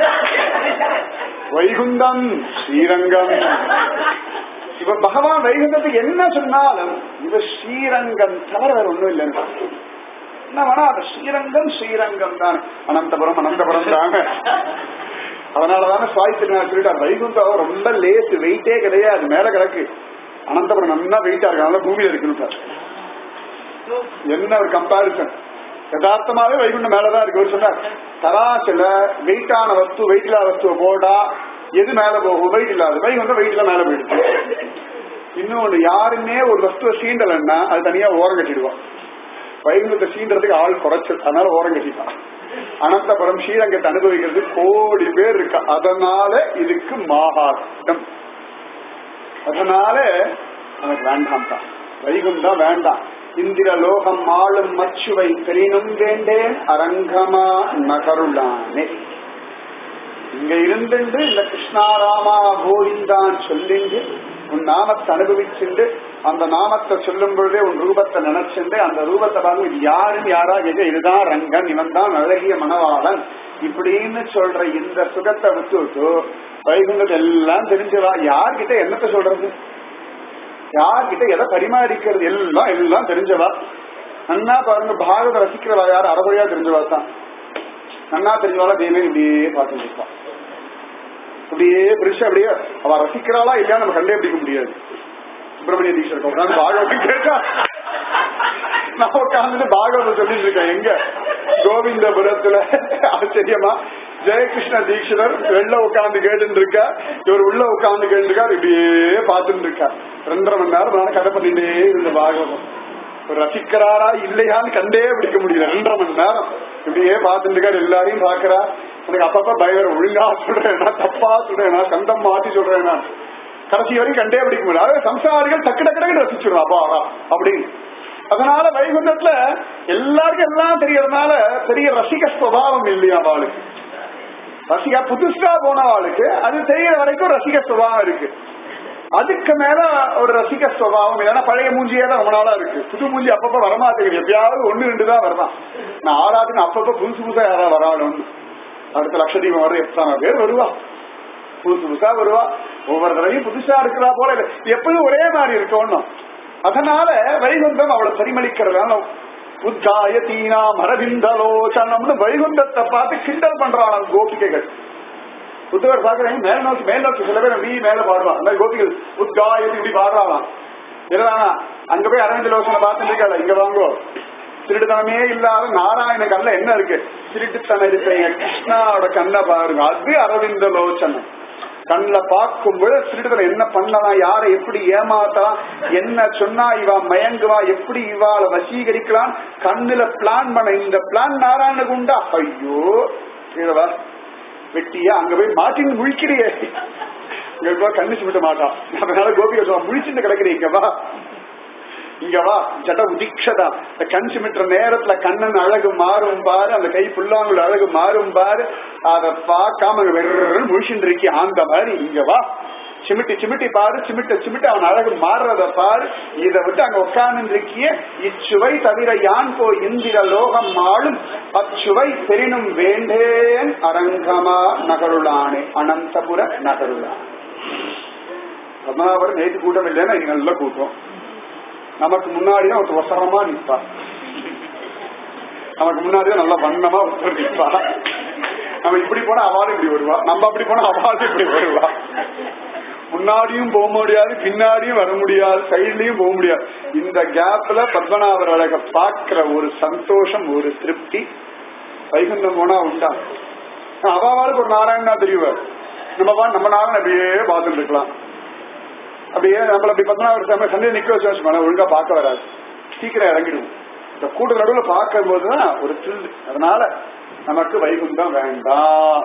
Speaker 1: வைகுந்தம் ஸ்ரீரங்கம் இப்ப பகவான் வைகுந்தத்துக்கு என்ன சொன்னாலும் இது ஸ்ரீரங்கம் தவிர வேற ஒண்ணும் இல்லைன்னு என்ன வேணா அது ஸ்ரீரங்கம் ஸ்ரீரங்கம் தான் அனந்தபுரம் அனந்தபுரம் தாங்க அதனாலதானே சுவாய் திருநாள் சொல்லிட்டார் வைகுந்தம் ரொம்ப லேசு வெயிட்டே கிடையாது மேல கிடக்கு அனந்தபுரம் நல்லா வெயிட்டா இருக்கு அதனால பூமியில இருக்குன்னு என்ன ஒரு கம்பாரிசன் யதார்த்தமாவே வைகுண்டம் மேலதான் இருக்கு ஒரு சொன்னார் தராசில வெயிட்டான வஸ்து வெயிட் இல்லாத வஸ்துவை போடா எது மேல போகும் வெயிட் இல்லாத வைகுண்டம் வெயிட்ல மேல போயிடுச்சு இன்னொன்னு யாருமே ஒரு வஸ்துவை சீண்டலன்னா அது தனியா ஓரம் கட்டிடுவான் வைகுண்டத்தை சீண்டறதுக்கு ஆள் குறைச்சல் அதனால ஓரம் கட்டிட்டான் அனந்தபுரம் ஸ்ரீரங்கத்தை அனுபவிக்கிறது கோடி பேர் இருக்கு அதனால இதுக்கு மாகாட்டம் அதனால எனக்கு வேண்டாம் தான் வைகுண்டம் வேண்டாம் இந்திர லோகம் ஆளும் மச்சுவை பெரினும் வேண்டேன் அரங்கமா நகருளானே இங்க இருந்துண்டு இந்த கிருஷ்ணாராமா கோவிந்தான் சொல்லிண்டு உன் நாமத்தை அனுபவிச்சுண்டு அந்த நாமத்தை சொல்லும் பொழுதே உன் ரூபத்தை நினைச்சிருந்து அந்த ரூபத்தை பார்த்து இது யாருன்னு யாரா கேட்க இதுதான் ரங்கன் இவன் தான் அழகிய மணவாளன் இப்படின்னு சொல்ற இந்த சுகத்தை விட்டு விட்டு வைகுண்டத்தை எல்லாம் தெரிஞ்சவா யார்கிட்ட என்னத்த சொல்றது யார்கிட்ட எதை பரிமாறிக்கிறது எல்லாம் எல்லாம் தெரிஞ்சவா நன்னா பாருங்க பாரத ரசிக்கிறவா யார் அறகுறையா தெரிஞ்சவா தான் நன்னா தெரிஞ்சவாளா தெய்வம் இப்படியே பார்த்துட்டு இருப்பான் அப்படியே பிரிச்சு அப்படியே அவ ரசிக்கிறாளா இல்லையா நம்ம கண்டே பிடிக்க முடியாது சுப்பிரமணிய தீட்சர் உட்காந்து பாகவதம் கேட்டா நான் உட்காந்துட்டு பாகவதம் சொல்லிட்டு இருக்கேன் எங்க கோவிந்தபுரத்துல ஆச்சரியமா ஜெயகிருஷ்ண தீட்சிதர் வெளில உட்காந்து கேட்டு இருக்கா இவர் உள்ள உட்காந்து கேட்டு இருக்காரு இப்படியே பார்த்துட்டு இருக்கா ரெண்டரை மணி நேரம் நான் கதை பண்ணிட்டே இருந்த பாகவதம் இவர் ரசிக்கிறாரா இல்லையான்னு கண்டே பிடிக்க முடியல ரெண்டரை மணி நேரம் இப்படியே பார்த்துட்டு இருக்காரு எல்லாரையும் பாக்குறா எனக்கு அப்பப்ப பயம் ஒழுங்கா சொல்றேன் தப்பா சொல்றேன் கந்தம் மாத்தி சொல்றேன் நான் கடைசி வரைக்கும் கண்டே பிடிக்க முடியல அதாவது சம்சாரிகள் டக்கு டக்கு டக்கு ரசிச்சிடும் அப்பா அப்படின்னு அதனால வைகுண்டத்துல எல்லாருக்கும் எல்லாம் தெரியறதுனால பெரிய ரசிக சுவாவம் இல்லையா அவளுக்கு ரசிகா புதுசா போனவாளுக்கு அது தெரியற வரைக்கும் ரசிக சுபாவம் இருக்கு அதுக்கு மேல ஒரு ரசிக சுவாவம் இல்லைன்னா பழைய மூஞ்சியே தான் ரொம்ப நாளா இருக்கு புது மூஞ்சி அப்பப்ப வரமாட்டேங்குது எப்பயாவது ஒண்ணு ரெண்டு தான் வரலாம் நான் ஆறாதுன்னு அப்பப்ப புதுசு புதுசா யாராவது வராளும் அடுத்த லட்சதீபம் வர எத்தனை பேர் வருவா புதுசு புதுசா வருவா ஒவ்வொரு தடவையும் புதுசா இருக்கிறா போல இல்ல. எப்பவும் ஒரே மாதிரி இருக்கணும் அதனால வைகுண்டம் அவளை பரிமளிக்கிறதுனால உத்காயத்தீனா மரவிந்தலோச்சனம்னு வைகுண்டத்தை பார்த்து கிண்டல் பண்றான் கோபிகைகள் புத்தவர் பாக்குறேன் மேல் நோக்கி மேல் நோக்கி சில பேர் நீ மேல பாடுறான் அந்த கோபிகள் உத்காயத்தி இப்படி பாடுறாளாம் இல்லைனா அங்க போய் அரவிந்த லோசனை பார்த்துட்டு இருக்கல இங்க வாங்கோ திருட்டுத்தனமே இல்லாத நாராயண கண்ணில் என்ன இருக்கு திருட்டுத்தனம் இருக்க கிருஷ்ணாவோட கண்ணை பாருங்க அது அரவிந்த லோச்சனம் கண்ணில் பார்க்கும்போது திருடுதலை என்ன பண்ணலாம் யாரை எப்படி ஏமாத்தலாம் என்ன சொன்னா இவா மயங்குவா எப்படி இவாளை வசீகரிக்கலாம் கண்ணுல பிளான் பண்ண இந்த பிளான் நாராயணனுக்கு உண்டா ஐயோ கீழவா வெட்டியா அங்க போய் மாட்டின்னு முழிக்கிறியே இங்க போய் கண்ணு சுமிட்ட மாட்டான் அதனால கோபிகா சொல்ல முழிச்சுட்டு கிடக்குறீங்க வா இங்க வா ஜட உதிக்ஷதா இந்த கண் சிமிட்டுற நேரத்துல கண்ணன் அழகு மாறும் பாரு அந்த கை புல்லாங்குள் அழகு மாறும் பாரு அத பார்க்காம வெறும் முழிச்சுட்டு இருக்கி அந்த மாதிரி இங்க வா சிமிட்டி சிமிட்டி பாரு சிமிட்ட சிமிட்ட அவன் அழகு மாறுறத பாரு இத விட்டு அங்க உட்கார்ந்து இருக்கிய இச்சுவை தவிர யான் போ இந்திர லோகம் ஆளும் அச்சுவை பெரினும் வேண்டேன் அரங்கமா நகருளானே அனந்தபுர நகருளான் பத்மநாபுரம் நேற்று கூட்டம் இல்லைன்னா இங்க நல்ல கூட்டம் நமக்கு முன்னாடி தான் ஒருத்தர் வசரமா நிற்பா நமக்கு முன்னாடி தான் நல்ல வண்ணமா ஒருத்தர் நிற்பா நம்ம இப்படி போனா அவாலும் இப்படி வருவா நம்ம அப்படி போனா அவாலும் இப்படி வருவா முன்னாடியும் போக முடியாது பின்னாடியும் வர முடியாது சைட்லயும் போக முடியாது இந்த கேப்ல பத்மநாபர் அழக பாக்குற ஒரு சந்தோஷம் ஒரு திருப்தி வைகுண்டம் போனா உண்டா அவாவாளுக்கு ஒரு நாராயணனா தெரியுவார் நம்ம வா நம்ம நாராயணன் அப்படியே பார்த்துட்டு இருக்கலாம் அப்படியே நம்மள அப்படி பத்மநாபர் சாமி சண்டே நிக்க வச்சு வச்சுக்கோங்க ஒழுங்கா பார்க்க வராது சீக்கிரம் இறங்கிடுவோம் இந்த கூட்ட நடுவில் பார்க்கும் போதுதான் ஒரு த்ரில் அதனால நமக்கு வைகுண்டம் வேண்டாம்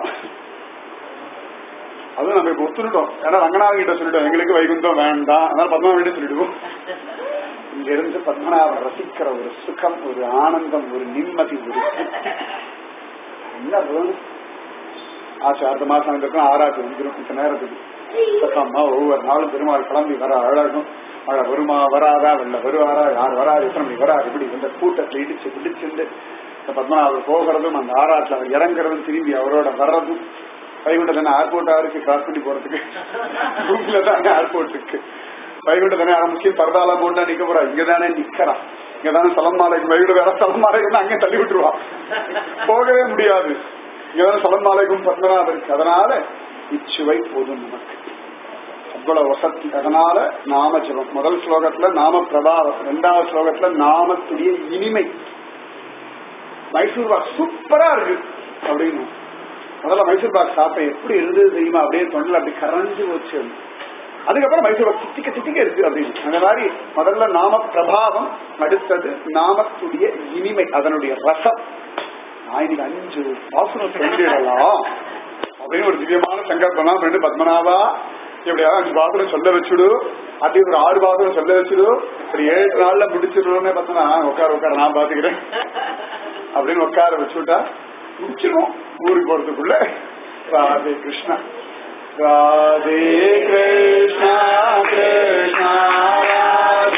Speaker 1: அதுவும் நம்ம இப்ப ஒத்துட்டோம் ஏன்னா ரங்கநாதன் கிட்ட சொல்லிட்டோம் எங்களுக்கு வைகுண்டம் வேண்டாம் அதனால பத்மநாபன் சொல்லிடுவோம் இங்க இருந்து பத்மநாபன் ரசிக்கிற ஒரு சுகம் ஒரு ஆனந்தம் ஒரு நிம்மதி ஒரு திருப்தி என்ன வேணும் ஆச்சு அடுத்த மாசம் வந்திருக்கோம் ஆறாச்சு வந்துடும் இந்த நேரத்துக்கு சத்தம்மா ஒவ்வொரு நாளும் பெருமாள் கிளம்பி வர அழகும் மழை வருமா வராதா வெள்ள வருவாரா யார் வராது எத்தனை மணி வராது இப்படி இந்த கூட்டத்தை இடிச்சு பிடிச்சிருந்து இந்த பத்மநாபர் போகிறதும் அந்த ஆறாட்டுல அவர் இறங்குறதும் திரும்பி அவரோட வர்றதும் வைகுண்ட தானே ஏர்போர்ட்டா இருக்கு கிராஸ் பண்ணி போறதுக்கு ரூம்ல தானே ஏர்போர்ட்டுக்கு வைகுண்ட தானே யாரும் முக்கியம் பரதாலாம் போட்டா நிக்க போறா இங்க தானே நிக்கிறான் இங்க தானே சலமாலைக்கு வைகுண்ட வேற சலமாலைக்கு அங்கே தள்ளி விட்டுருவான் போகவே முடியாது இங்கதான சலமாலைக்கும் பத்மநாபம் இருக்கு அதனால இச்சுவை போதும் நமக்கு அவ்வளவு வசதி அதனால நாம ஜபம் முதல் ஸ்லோகத்துல நாம பிரபாவம் ரெண்டாவது ஸ்லோகத்துல நாமத்துடைய இனிமை மைசூர் பாக் சூப்பரா இருக்கு அப்படின்னு முதல்ல மைசூர் பாக் சாப்பிட்ட எப்படி இருந்தது தெரியுமா அப்படியே தொண்டில் அப்படி கரைஞ்சு வச்சு அதுக்கப்புறம் மைசூர் பாக் திட்டிக்க திட்டிக்க இருக்கு அப்படின்னு அந்த மாதிரி முதல்ல நாம பிரபாவம் அடுத்தது நாமத்துடைய இனிமை அதனுடைய ரசம் நான் இன்னைக்கு அஞ்சு பாசனம் சொல்லிடலாம் அப்படின்னு ஒரு திவ்யமான சங்கல்பம் ரெண்டு பத்மநாபா எப்படியாவது அஞ்சு பாசனம் சொல்ல வச்சுடு அப்படி ஒரு ஆறு பாசனம் சொல்ல வச்சுடு ஒரு ஏழு நாள்ல முடிச்சிடணும்னு பார்த்தா உட்கார உட்கார நான் பாத்துக்கிறேன் அப்படின்னு உட்கார வச்சுட்டா முடிச்சிருவோம் ஊருக்கு போறதுக்குள்ள ராதே கிருஷ்ணா ராதே கிருஷ்ணா கிருஷ்ணா ராதே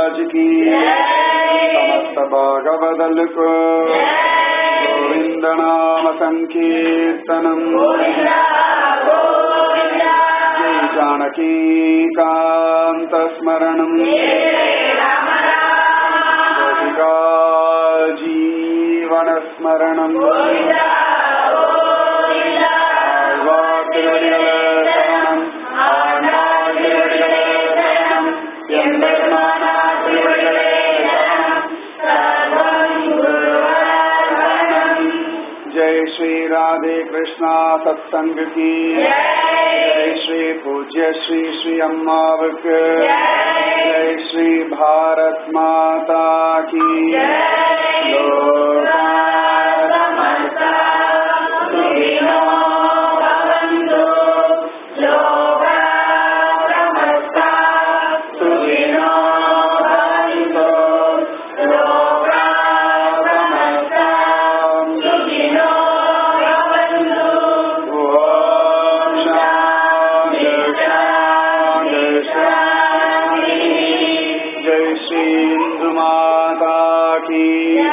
Speaker 1: महाराज की समस्त भागवदल को गोविंद नाम संकीर्तनम जय जानकी कांत स्मरणम गोपिका जीवन स्मरणम ஆழ்வார் திருவடிகளே சரணம் ஆழ்வார் திருவடிகளே சரணம் எம்பெருமானா திருவடிகளே சரணம் जय श्री राधे कृष्णा सत्संग की जय श्री पूज्य श्री श्री अम्मावक जय श्री भारत माता की लोका समस्ता सुखिनो भवन्तु लोका समस्ता सुखिनो भवन्तु लोका समस्ता सुखिनो भवन्तु ॐ शान्ति शान्ति शान्ति जय श्री हिन्दु माता की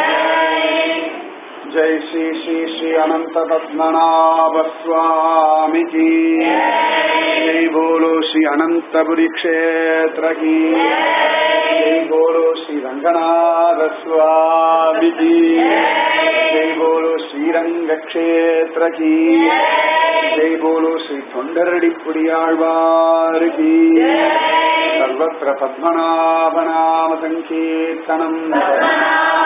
Speaker 1: जय श्री श्री श्री अनंत पद्मनाभ स्वामी की जय बोलो श्री अनंतपुरी क्षेत्र की जय बोलो श्री रंगनाथ स्वामी की जय बोलो श्री रंग क्षेत्र की जय बोलो श्री தொண்டரடி புடியாழ்வார் की सर्वत्र पद्मनाभनाम सङ्कीर्तनम्